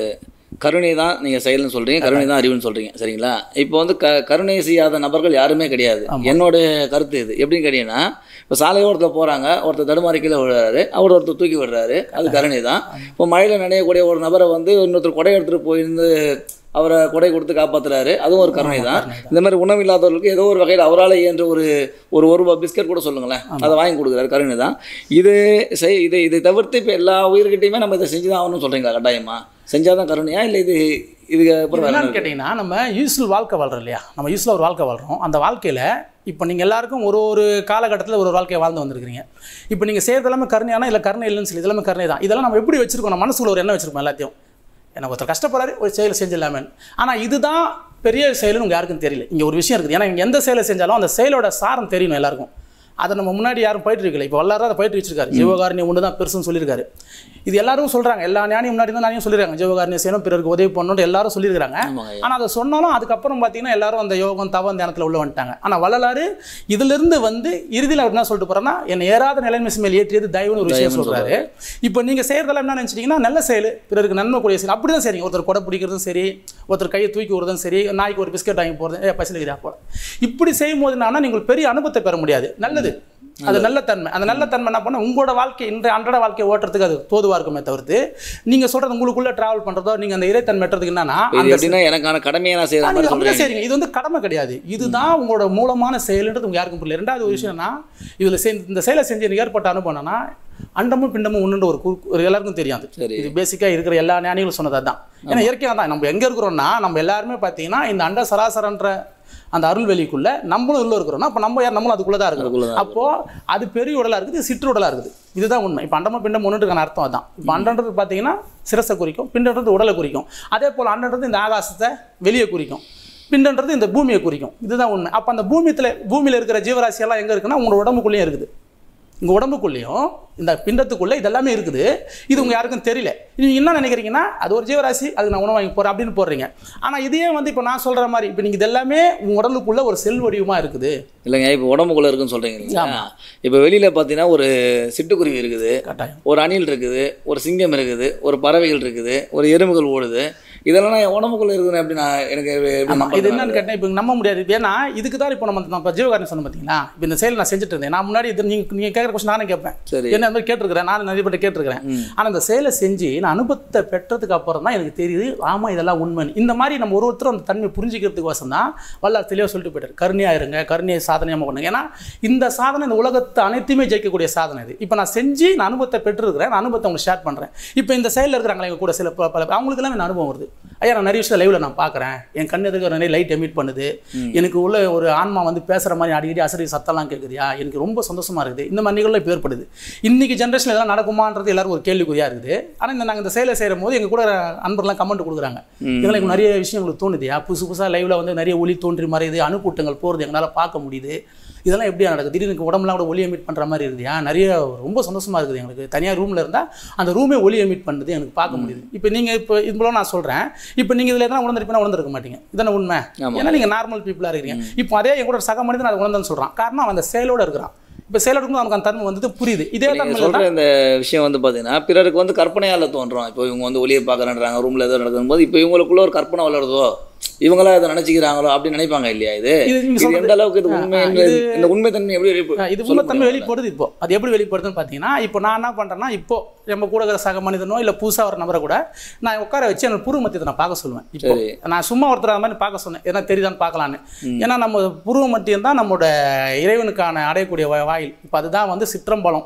கருணை தான் நீங்கள் செயல்னு சொல்கிறீங்க கருணை தான் அறிவுன்னு சொல்கிறீங்க சரிங்களா இப்போ வந்து க கருணை செய்யாத நபர்கள் யாருமே கிடையாது என்னோட கருத்து இது எப்படின்னு கேட்டீங்கன்னா இப்போ சாலையோரத்தில் போகிறாங்க ஒருத்தர் தடுமாறி கீழே விடுறாரு அவர் ஒருத்தர் தூக்கி விடுறாரு அது கருணை தான் இப்போ மழையில் நனையக்கூடிய ஒரு நபரை வந்து இன்னொருத்தர் கொடை எடுத்துகிட்டு போயிருந்து அவரை கொடை கொடுத்து காப்பாத்துறாரு அதுவும் ஒரு கருணை தான் இந்த மாதிரி உணவு இல்லாதவர்களுக்கு ஏதோ ஒரு வகையில் அவரால் இயன்ற ஒரு ஒரு ஒரு ரூபாய் பிஸ்கட் கூட சொல்லுங்களேன் அதை வாங்கி கொடுக்குறாரு கருணை தான் இது செய் இதை இதை தவிர்த்து இப்போ எல்லா உயிர்கிட்டையுமே நம்ம இதை செஞ்சு தான் ஆகணும்னு சொல்கிறீங்களா கட்டாயமா செஞ்சால் தான் கருணையா இல்லை இது இதுக்கு அப்புறம் வேற என்னன்னு கேட்டிங்கன்னா நம்ம யூஸ்ஃபுல் வாழ்க்கை வாழ்றோம் இல்லையா நம்ம யூஸ்ஃபுல்லாக ஒரு வாழ்க்கை வாழ்கிறோம் அந்த வாழ்க்கையில் இப்போ நீங்கள் எல்லாருக்கும் ஒரு ஒரு காலகட்டத்தில் ஒரு ஒரு வாழ்க்கையை வாழ்ந்து வந்திருக்கிறீங்க இப்போ நீங்கள் செய்கிறது எல்லாமே கருணையானா இல்லை கருணை இல்லைன்னு சொல்லி இதெல்லாமே கருணை தான் இதெல்லாம் நம்ம எப்படி வச்சிருக்கோம் நம்ம மனசுக்குள்ள ஒரு எண்ணம் வச்சிருக்கோம் எல்லாத்தையும் எனக்கு ஒருத்தர் கஷ்டப்படுறாரு ஒரு செயலை செஞ்சிடலாமே ஆனால் இதுதான் பெரிய செயலுன்னு உங்கள் யாருக்கும் தெரியல இங்கே ஒரு விஷயம் இருக்குது ஏன்னா இங்கே எந்த செயலை செஞ்சாலும் அந்த செயலோட சாரம் தெரியணும் எல்லாருக்கும் அதை நம்ம முன்னாடி யாரும் போயிட்டு இருக்கல இப்போ எல்லாரும் அதை போயிட்டு வச்சிருக்காரு ஜீவகாரணியம் ஒன்று தான் பெருசுன்னு சொல்லியிருக்காரு இது எல்லாரும் சொல்கிறாங்க எல்லா ஞானியும் முன்னாடி தான் ஞானியும் சொல்லியிருக்காங்க ஜீவகாரணியம் செய்யணும் பிறருக்கு உதவி பண்ணணும்னு எல்லாரும் சொல்லியிருக்காங்க ஆமாங்க ஐயா. ஆனால் அதை சொன்னாலும் அதுக்கப்புறம் பார்த்தீங்கன்னா எல்லாரும் அந்த யோகம் தவம் தியானத்தில் உள்ள வந்துட்டாங்க ஆனால் வள்ளலாறு இதிலிருந்து வந்து இறுதியில் அவர் என்ன சொல்லிட்டு போறேன்னா என்னை ஏறாத நிலைமை மேல் ஏற்றியது தயவுன்னு ஒரு விஷயம் தயவுன்னு சொல்றாரு இப்போ நீங்கள் செய்கிறதெல்லாம் என்ன நினச்சிட்டிங்கன்னா நல்ல செயல் பிறருக்கு நன்மை கூடிய செயல் அப்படி தான் சரிங்க ஒருத்தர் கொடை பிடிக்கிறதும் சரி ஒருத்தர் கையை தூக்கி விடுறதும் சரி நாய்க்கு ஒரு பிஸ்கட் வாங்கி போகிறது ஏ பசிலுக்குதா போல இப்படி செய்யும் போது என்னன்னா நீங்கள் பெரிய அனுபவத்தை பெற முடியாது நல்லது அது நல்ல தன்மை அந்த நல்ல தன்மை என்ன பண்ண உங்களோட வாழ்க்கை இன்றைய அன்றாட வாழ்க்கையை ஓட்டுறதுக்கு அது தோதுவாக இருக்குமே தவிர்த்து நீங்கள் சொல்கிறது உங்களுக்குள்ளே ட்ராவல் பண்ணுறதோ நீங்கள் அந்த இறைத்தன்மை எட்டுறதுக்கு என்னன்னா இது அந்த எப்படின்னா எனக்கான கடமையை நான் செய்கிற மாதிரி நீங்க அப்படியே சொல்கிறேன் செய்றீங்க இது வந்து கடமை கிடையாது இதுதான் உங்களோட மூலமான செயல்ன்றது உங்க யாருக்கும் புரியல ரெண்டாவது ஒரு விஷயம்னா இதுல செஞ்ச இந்த செயலை செஞ்சு எனக்கு ஏற்பட்ட அனுபவம் என்னன்னா அண்டமும் பிண்டமும் ஒன்றுன்ற ஒரு கு- ஒரு எல்லாருக்கும் தெரியாது சரி. இது பேசிக்காக இருக்கிற எல்லா ஞானிகளும் சொன்னது தான் ஏன்னா இயற்கையாக தான் நம்ம எங்கே இருக்கிறோம்னா நம்ம எல்லாருமே பார்த்தீங்கன்னா இந்த அண்ட சராசரன்ற அந்த அருள்வெளிக்குள்ள நம்மளும் உள்ள இருக்கிறோம்னா அப்போ நம்ம யார் நம்மளும் அதுக்குள்ளே தான் அதுக்குள்ள இருக்கிறோம் அப்போ அது பெரிய உடலாக இருக்குது இது சிற்றுடலாக இருக்குது இதுதான் உண்மை இப்போ அண்டமும் பிண்டம் ஒன்றுக்கான அர்த்தம் அதான் இப்போ அண்டன்றது பார்த்தீங்கன்னா சிரசை குறிக்கும் பிண்டன்றது உடலை குறிக்கும் அதே போல் அண்டன்றது இந்த ஆகாசத்தை வெளியே குறிக்கும் பிண்டன்றது இந்த பூமியை குறிக்கும் இதுதான் உண்மை அப்போ அந்த பூமியத்தில் பூமியில் இருக்கிற ஜீவராசி எல்லாம் எங்கே இருக்குன்னா உங்களோட உடம்புக்குள்ளேயும் இருக்குது உங்கள் உடம்புக்குள்ளேயும் இந்த பிண்டத்துக்குள்ளே இதெல்லாமே இருக்குது இது உங்கள் யாருக்கும் தெரியல நீங்கள் என்ன நினைக்கிறீங்கன்னா அது ஒரு ஜீவராசி அதுக்கு நான் உணவு வாங்கி போகிறேன் அப்படின்னு போடுறீங்க ஆனால் இதையே வந்து இப்போ நான் சொல்கிற மாதிரி இப்போ நீங்கள் இதெல்லாமே உங்கள் உடம்புக்குள்ளே ஒரு செல் வடிவமாக இருக்குது இல்லைங்க இப்போ உடம்புக்குள்ளே இருக்குன்னு சொல்கிறீங்க இல்லைங்களா இப்போ வெளியில் பார்த்தீங்கன்னா ஒரு சிட்டுக்குருவி இருக்குது கட்டாயம் ஒரு அணில் இருக்குது ஒரு சிங்கம் இருக்குது ஒரு பறவைகள் இருக்குது ஒரு எறும்புகள் ஓடுது இதெல்லாம் நான் என் உடம்புக்குள்ளே இருக்குதுன்னு எப்படி நான் எனக்கு எப்படி ஆமா, நம்புறது? இது என்னன்னு கேட்டால் இப்போ நம்ப முடியாது இது ஏன்னா இதுக்கு தான் இப்போ நம்ம நம்ம ஜீவகாரணம் சொன்ன பார்த்தீங்களா இப்போ இந்த செயல் நான் செஞ்சுட்டு இருந்தேன் நான் முன்னாடி இது நீங்கள் நீங்கள் கேட்குற கொஸ்டின் நானே கேட்பேன் சரி என்ன அந்த மாதிரி கேட்டிருக்கிறேன் நான் நிறைய பேர் கேட்டிருக்கிறேன் ஆனால் இந்த செயலை செஞ்சு நான் அனுபவத்தை பெற்றதுக்கு அப்புறம் தான் எனக்கு தெரியுது ஆமாம் இதெல்லாம் உண்மைன்னு இந்த மாதிரி நம்ம ஒரு ஒருத்தரும் அந்த தன்மை புரிஞ்சுக்கிறதுக்கு வசம் தான் வல்லார் தெளிவாக சொல்லிட்டு போயிட்டார் கருணையாக இருங்க கருணையை சாதனையாக பண்ணுங்க ஏன்னா இந்த சாதனை இந்த உலகத்தை அனைத்துமே ஜெயிக்கக்கூடிய சாதனை இது இப்போ நான் செஞ்சு நான் அனுபவத்தை பெற்றிருக்கிறேன் நான் அனுபவத்தை உங்களுக்கு ஷேர் பண்ணுறேன் இப்போ இந்த செயலில் இருக்கிறாங்களே எங்க கூட சில ப- பல அவங்களுக்கு எல்லாம் எனக்கு அனுபவம் வருது ஐயா நான் நிறைய விஷயம் லைவ்ல நான் பார்க்குறேன் என் கண் எதுக்கு நிறைய லைட் எமிட் பண்ணுது எனக்கு உள்ள ஒரு ஆன்மா வந்து பேசுகிற மாதிரி அடிக்கடி அசரி சத்தம்லாம் கேட்குறியா எனக்கு ரொம்ப சந்தோஷமா இருக்குது இந்த மாதிரி நிகழ்வு இப்போ ஏற்படுது இன்னைக்கு ஜென்ரேஷனில் இதெல்லாம் நடக்குமான்றது எல்லாரும் ஒரு கேள்விக்குறியாக இருக்குது ஆனால் இந்த நாங்கள் இந்த செயலை செய்கிற போது எங்கள் கூட அன்பர்லாம் கமெண்ட் கொடுக்குறாங்க எங்களுக்கு நிறைய விஷயம் எங்களுக்கு தோணுதுயா புதுசு புதுசாக லைவ்ல வந்து நிறைய ஒளி தோன்றி மறையுது அணுக்கூட்டங்கள் போகிறது எங்களால் பார்க்க முடியுது இதெல்லாம் எப்படியா நடக்குது திடீர்னு எனக்கு உடம்புலாம் கூட ஒளி எமிட் பண்ணுற மாதிரி இருக்குதுயா நிறைய ரொம்ப சந்தோஷமா இருக்குது எங்களுக்கு தனியாக ரூமில் இருந்தால் அந்த ரூமே ஒளி எமிட் பண்ணுது எனக்கு பார்க்க முடியுது இப்போ நீங்கள் இப்போ இது மூலம் நான் சொல்கிறேன் இப்போ நீங்கள் இதில் எதனா உணர்ந்திருப்பீங்கன்னா உணர்ந்திருக்க மாட்டீங்க இதான உண்மை ஆமா. ஏன்னா நீங்கள் நார்மல் பீப்புளாக இருக்கிறீங்க இப்போ அதே என் கூட சக மனிதன் அதை உணர்ந்தேன்னு சொல்கிறான் காரணம் அவன் அந்த செயலோட இருக்கிறான் இப்போ செயலோட இருக்கும்போது அவனுக்கு அந்த தன்மை வந்து புரியுது இதே நீங்கள் தன்மை சொல்கிற இந்த விஷயம் வந்து பார்த்தீங்கன்னா பிறருக்கு வந்து கற்பனையால் தோன்றும் இப்போ இவங்க வந்து ஒளியை பார்க்குறேன்றாங்க ரூமில் ஏதோ நடக்கும்போது இப்போ இவங்களுக்குள்ள ஒரு கற்பனை வளருதோ இவங்களா இதை நினைச்சுக்கிறாங்களோ அப்படி நினைப்பாங்க இல்லையா இது இது நீங்க இது சொல்றது- எந்த அளவுக்கு இது உண்மை ஆ, இது- இந்த உண்மை தன்மை எப்படி வெளிப்பு- ஆ, இது சொல்ல உண்மை தன்மை முடியுமா? வெளிப்படுது இப்போ அது எப்படி வெளிப்படுதுன்னு பார்த்தீங்கன்னா இப்போ நான் என்ன பண்ணுறேன்னா இப்போ நம்ம கூட இருக்கிற சக மனிதனோ இல்லை புதுசாக ஒரு நபரை கூட நான் உட்கார வச்சு எனக்கு புருவ மத்தியத்தை நான் பார்க்க சொல்லுவேன் இப்போ சரி. நான் சும்மா ஒருத்தர் அந்த மாதிரி பார்க்க சொன்னேன் ஏன்னா தெரியுதான்னு பார்க்கலான்னு ஏன்னா நம்ம புருவ மத்தியம் தான் நம்மளோட இறைவனுக்கான அடையக்கூடிய வா- வாயில் இப்போ அதுதான் வந்து சிற்றம்பலம்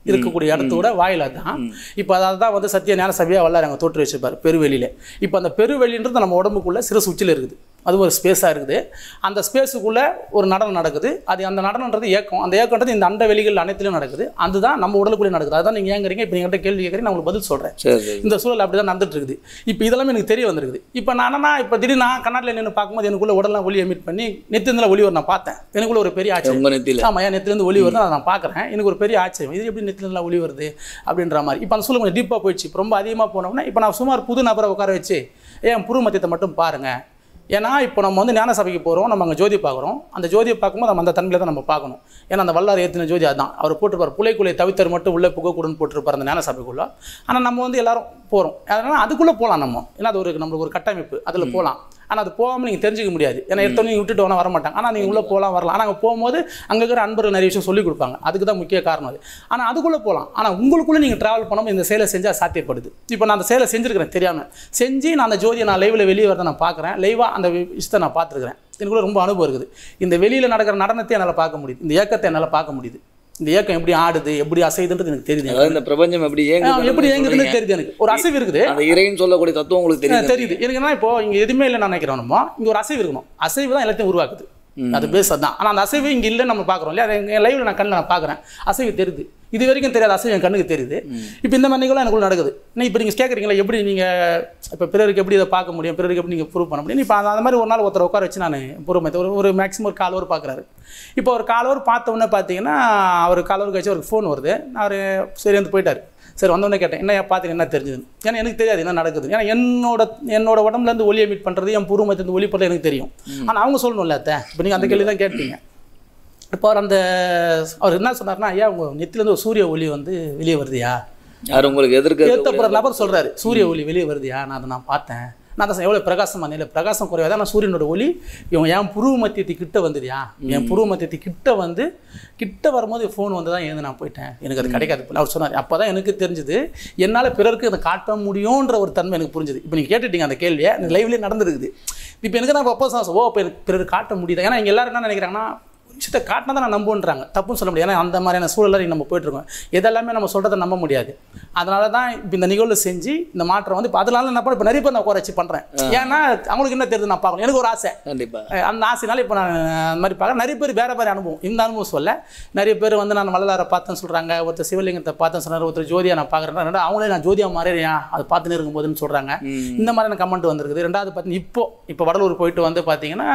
இருக்கக்கூடிய இடத்தோட வாயில தான் இப்போ அதாவது தான் வந்து சத்திய ஞான சபையாக வல்லார் அங்கே தோற்று வச்சிருப்பார் பெருவெளியில் இப்போ அந்த பெருவெளின்றது நம்ம உடம்புக்குள்ள சிறு உச்சியில் இருக்குது அது ஒரு ஸ்பேஸாக இருக்குது அந்த ஸ்பேஸுக்குள்ளே ஒரு நடனம் நடக்குது அது அந்த நடனன்றது ஏக்கம் அந்த ஏக்கம்ன்றது இந்த அண்ட வெளிகள் அனைத்திலும் நடக்குது அதுதான் நம்ம உடலுக்குள்ளே நடக்குது அதுதான் நீங்கள் ஏங்குறீங்க இப்போ என்கிட்ட கேள்வி கேட்குறீங்க நான் உங்களுக்கு பதில் சொல்கிறேன் சரி சரி இந்த சூழல் அப்படி தான் நடந்துட்டு இருக்குது இப்போ இதெல்லாமே எனக்கு தெரிய வந்திருக்குது இப்போ நானா இப்போ திடீர்னு நான் கண்ணாடியில் நின்று பார்க்கும்போது எனக்குள்ள உடலாம் ஒளி எமிட் பண்ணி நெத்திருந்தில் ஒளி வரும் நான் பார்த்தேன் எனக்குள்ள ஒரு பெரிய ஆச்சரியம் உங்க நெத்தியில ஆமாம் என் நெத்திலேருந்து ஒளி வருது அதை நான் பார்க்குறேன் எனக்கு ஒரு பெரிய ஆச்சரியம் இது எப்படி நெத்திலேருந்து ஒளி வருது அப்படின்ற மாதிரி இப்போ அந்த சூழல் கொஞ்சம் டீப்பாக போயிடுச்சு இப்போ ரொம்ப அதிகமாக போனோம்னா இப்போ நான் சுமார் புது நபரை உட்கார வச்சு ஏன் புரு மத்தியத்தை மட்டும் பாருங்கள் ஏன்னா இப்போ நம்ம வந்து ஞான சபைக்கு போகிறோம் நம்ம அங்கே ஜோதி பார்க்குறோம் அந்த ஜோதியை பார்க்கும்போது நம்ம அந்த தன்மையில தான் நம்ம பார்க்கணும் ஏன்னா அந்த வல்லார் ஏற்றின ஜோதி அதுதான் அவர் போட்டிருப்பார் புலைக்குலை தவித்தர் மட்டும் உள்ளே புகக்கூடன்னு போட்டிருப்பார் அந்த ஞான சபைக்குள்ள ஆனால் நம்ம வந்து எல்லாரும் போகிறோம் அதனால் அதுக்குள்ளே போகலாம் நம்ம ஏன்னா அது ஒரு நம்மளுக்கு ஒரு கட்டமைப்பு அதில் போகலாம் ஆனால் அது போகாமல் நீங்கள் தெரிஞ்சுக்க முடியாது ஏன்னா எடுத்தோன்னே நீங்கள் விட்டுட்டு வேணா வர மாட்டாங்க ஆனால் நீங்கள் உள்ளே போகலாம் வரலாம் ஆனால் அங்கே போகும்போது அங்கே இருக்கிற அன்பர்கள் நிறைய விஷயம் சொல்லிக் கொடுப்பாங்க அதுக்கு தான் முக்கிய காரணம் அது ஆனால் அதுக்குள்ளே போகலாம் ஆனால் உங்களுக்குள்ளே நீங்கள் ட்ராவல் பண்ணாமல் இந்த செயலை செஞ்சால் சாத்தியப்படுது இப்போ நான் அந்த செயலை செஞ்சுருக்கிறேன் தெரியாமல் செஞ்சு நான் அந்த ஜோதியை நான் லைவில் வெளியே வரதை நான் பார்க்குறேன் லைவாக அந்த விஷயத்தை நான் பார்த்துருக்கிறேன் எனக்குள்ள ரொம்ப அனுபவம் இருக்குது இந்த வெளியில் நடக்கிற நடனத்தை என்னால் பார்க்க முடியுது இந்த இயக்கத்தை என்னால் பார்க்க முடியுது இந்த இயக்கம் எப்படி ஆடுது எப்படி அசையுதுன்றது எனக்கு தெரியுது அதாவது இந்த பிரபஞ்சம் எப்படி ஆ, ஏங்குது எப்படி இயங்குதுன்னு தெரியுது எனக்கு ஒரு அசைவு இருக்குது அந்த இறைன்னு சொல்லக்கூடிய தத்துவம் உங்களுக்கு தெரியும் தெரியுது எனக்கு என்ன இப்போ இங்க எதுவுமே இல்லை நான் நினைக்கிறோம் நம்ம இங்க ஒரு அசைவு இருக்கணும் அசைவு தான் எல்லாத்தையும் உருவாக்குது அது பேஸ் தான் ஆனால் அந்த அசைவு இங்கே இல்லைன்னு நம்ம பார்க்குறோம் இல்லையா அது என் லைவ்ல நான் கண்ணில் நான் பார்க்குறேன் அசைவு தெரியுது இது வரைக்கும் தெரியாத அசைவு என் கண்ணுக்கு தெரியுது இப்போ இந்த மாதிரி நிகழ்வு எனக்குள்ள நடக்குது இன்னும் இப்போ நீங்கள் கேட்குறீங்களா எப்படி நீங்கள் இப்போ பிறருக்கு எப்படி இதை பார்க்க முடியும் பிறருக்கு எப்படி நீங்கள் ப்ரூவ் பண்ண முடியும் இப்போ அந்த மாதிரி ஒரு நாள் ஒருத்தர் உட்கார வச்சு நான் பொறுமை ஒரு ஒரு மேக்ஸிமம் ஒரு கால் ஒரு பார்க்குறாரு இப்போ ஒரு கால் ஒரு பார்த்த உடனே பார்த்தீங்கன்னா அவர் கால் ஒரு கழிச்சு அவருக்கு ஃபோன் வருது அவர் சரி வந்து போயிட்டார் சரி வந்தோடனே கேட்டேன் என்ன பார்த்து என்ன தெரிஞ்சது ஏன்னா எனக்கு தெரியாது என்ன நடக்குது ஏன்னா என்னோட என்னோட உடம்புலேருந்து ஒளி எமிட் பண்ணுறது என் பூர்வமத்திலேருந்து ஒளி பண்ணுறது எனக்கு தெரியும் ஆனால் அவங்க சொல்லணும்ல அத்தை இப்போ நீங்கள் அந்த கேள்வி தான் கேட்டீங்க இப்போ அவர் அந்த அவர் என்ன சொன்னார்னா ஐயா உங்கள் நெத்திலேருந்து ஒரு சூரிய ஒளி வந்து வெளியே வருதுயா யார் உங்களுக்கு எதிர்க்க ஏற்றப்படுற நபர் சொல்கிறாரு சூரிய ஒளி வெளியே வருதுயா நான் அதை நான் பார்த்தேன் நான் தான் எவ்வளோ பிரகாசமாக இல்லை பிரகாசம் குறைவாக நான் சூரியனோட ஒளி இவன் என் புருவ மத்தியத்தை கிட்ட வந்துதுயா என் புருவ மத்தியத்தை கிட்ட வந்து கிட்ட வரும்போது ஃபோன் வந்து தான் எழுந்து நான் போயிட்டேன் எனக்கு அது கிடைக்காது அவர் சொன்னார் அப்போ தான் எனக்கு தெரிஞ்சுது என்னால் பிறருக்கு அதை காட்ட முடியுன்ற ஒரு தன்மை எனக்கு புரிஞ்சுது இப்போ நீங்கள் கேட்டுட்டீங்க அந்த கேள்வியை எனக்கு லைவ்லேயே நடந்துருக்குது இப்போ எனக்கு தான் அப்போ ஓ இப்போ எனக்கு பிறருக்கு காட்ட முடியுது ஏன்னா இங்கே எல்லாரும் என்ன நினைக்கிறாங்கன்னா விஷயத்தை காட்டினா தான் நான் நம்புன்றாங்க தப்புன்னு சொல்ல முடியாது ஏன்னா அந்த மாதிரியான சூழலில் நம்ம போயிட்டுருக்கோம் எதெல்லாமே நம்ம சொல்கிறத நம்ப முடியாது அதனால தான் இப்போ இந்த நிகழ்வு செஞ்சு இந்த மாற்றம் வந்து இப்போ அதனால என்ன பண்ண இப்போ நிறைய பேர் நான் உட்கார வச்சு பண்ணுறேன் ஏன்னா அவங்களுக்கு என்ன தெரியுது நான் பார்க்கணும் எனக்கு ஒரு ஆசை கண்டிப்பா அஹ் அந்த ஆசைனால இப்போ நான் அந்த மாதிரி பார்க்குறேன் நிறைய பேர் வேறு வேறு அனுபவம் இந்த அனுபவம் சொல்ல நிறைய பேர் வந்து நான் வள்ளலாரை பார்த்தேன்னு சொல்கிறாங்க ஒருத்தர் சிவலிங்கத்தை பார்த்தேன்னு சொன்னார் ஒருத்தர் ஜோதியா நான் பார்க்குறேன் அவங்களே நான் ஜோதியா மாறியா அது பார்த்துன்னு இருக்கும்போதுன்னு சொல்கிறாங்க இந்த மாதிரியான கமெண்ட் வந்திருக்குது ரெண்டாவது பார்த்தீங்கன்னா இப்போ இப்போ வடலூர் போயிட்டு வந்து பார்த்தீங்கன்னா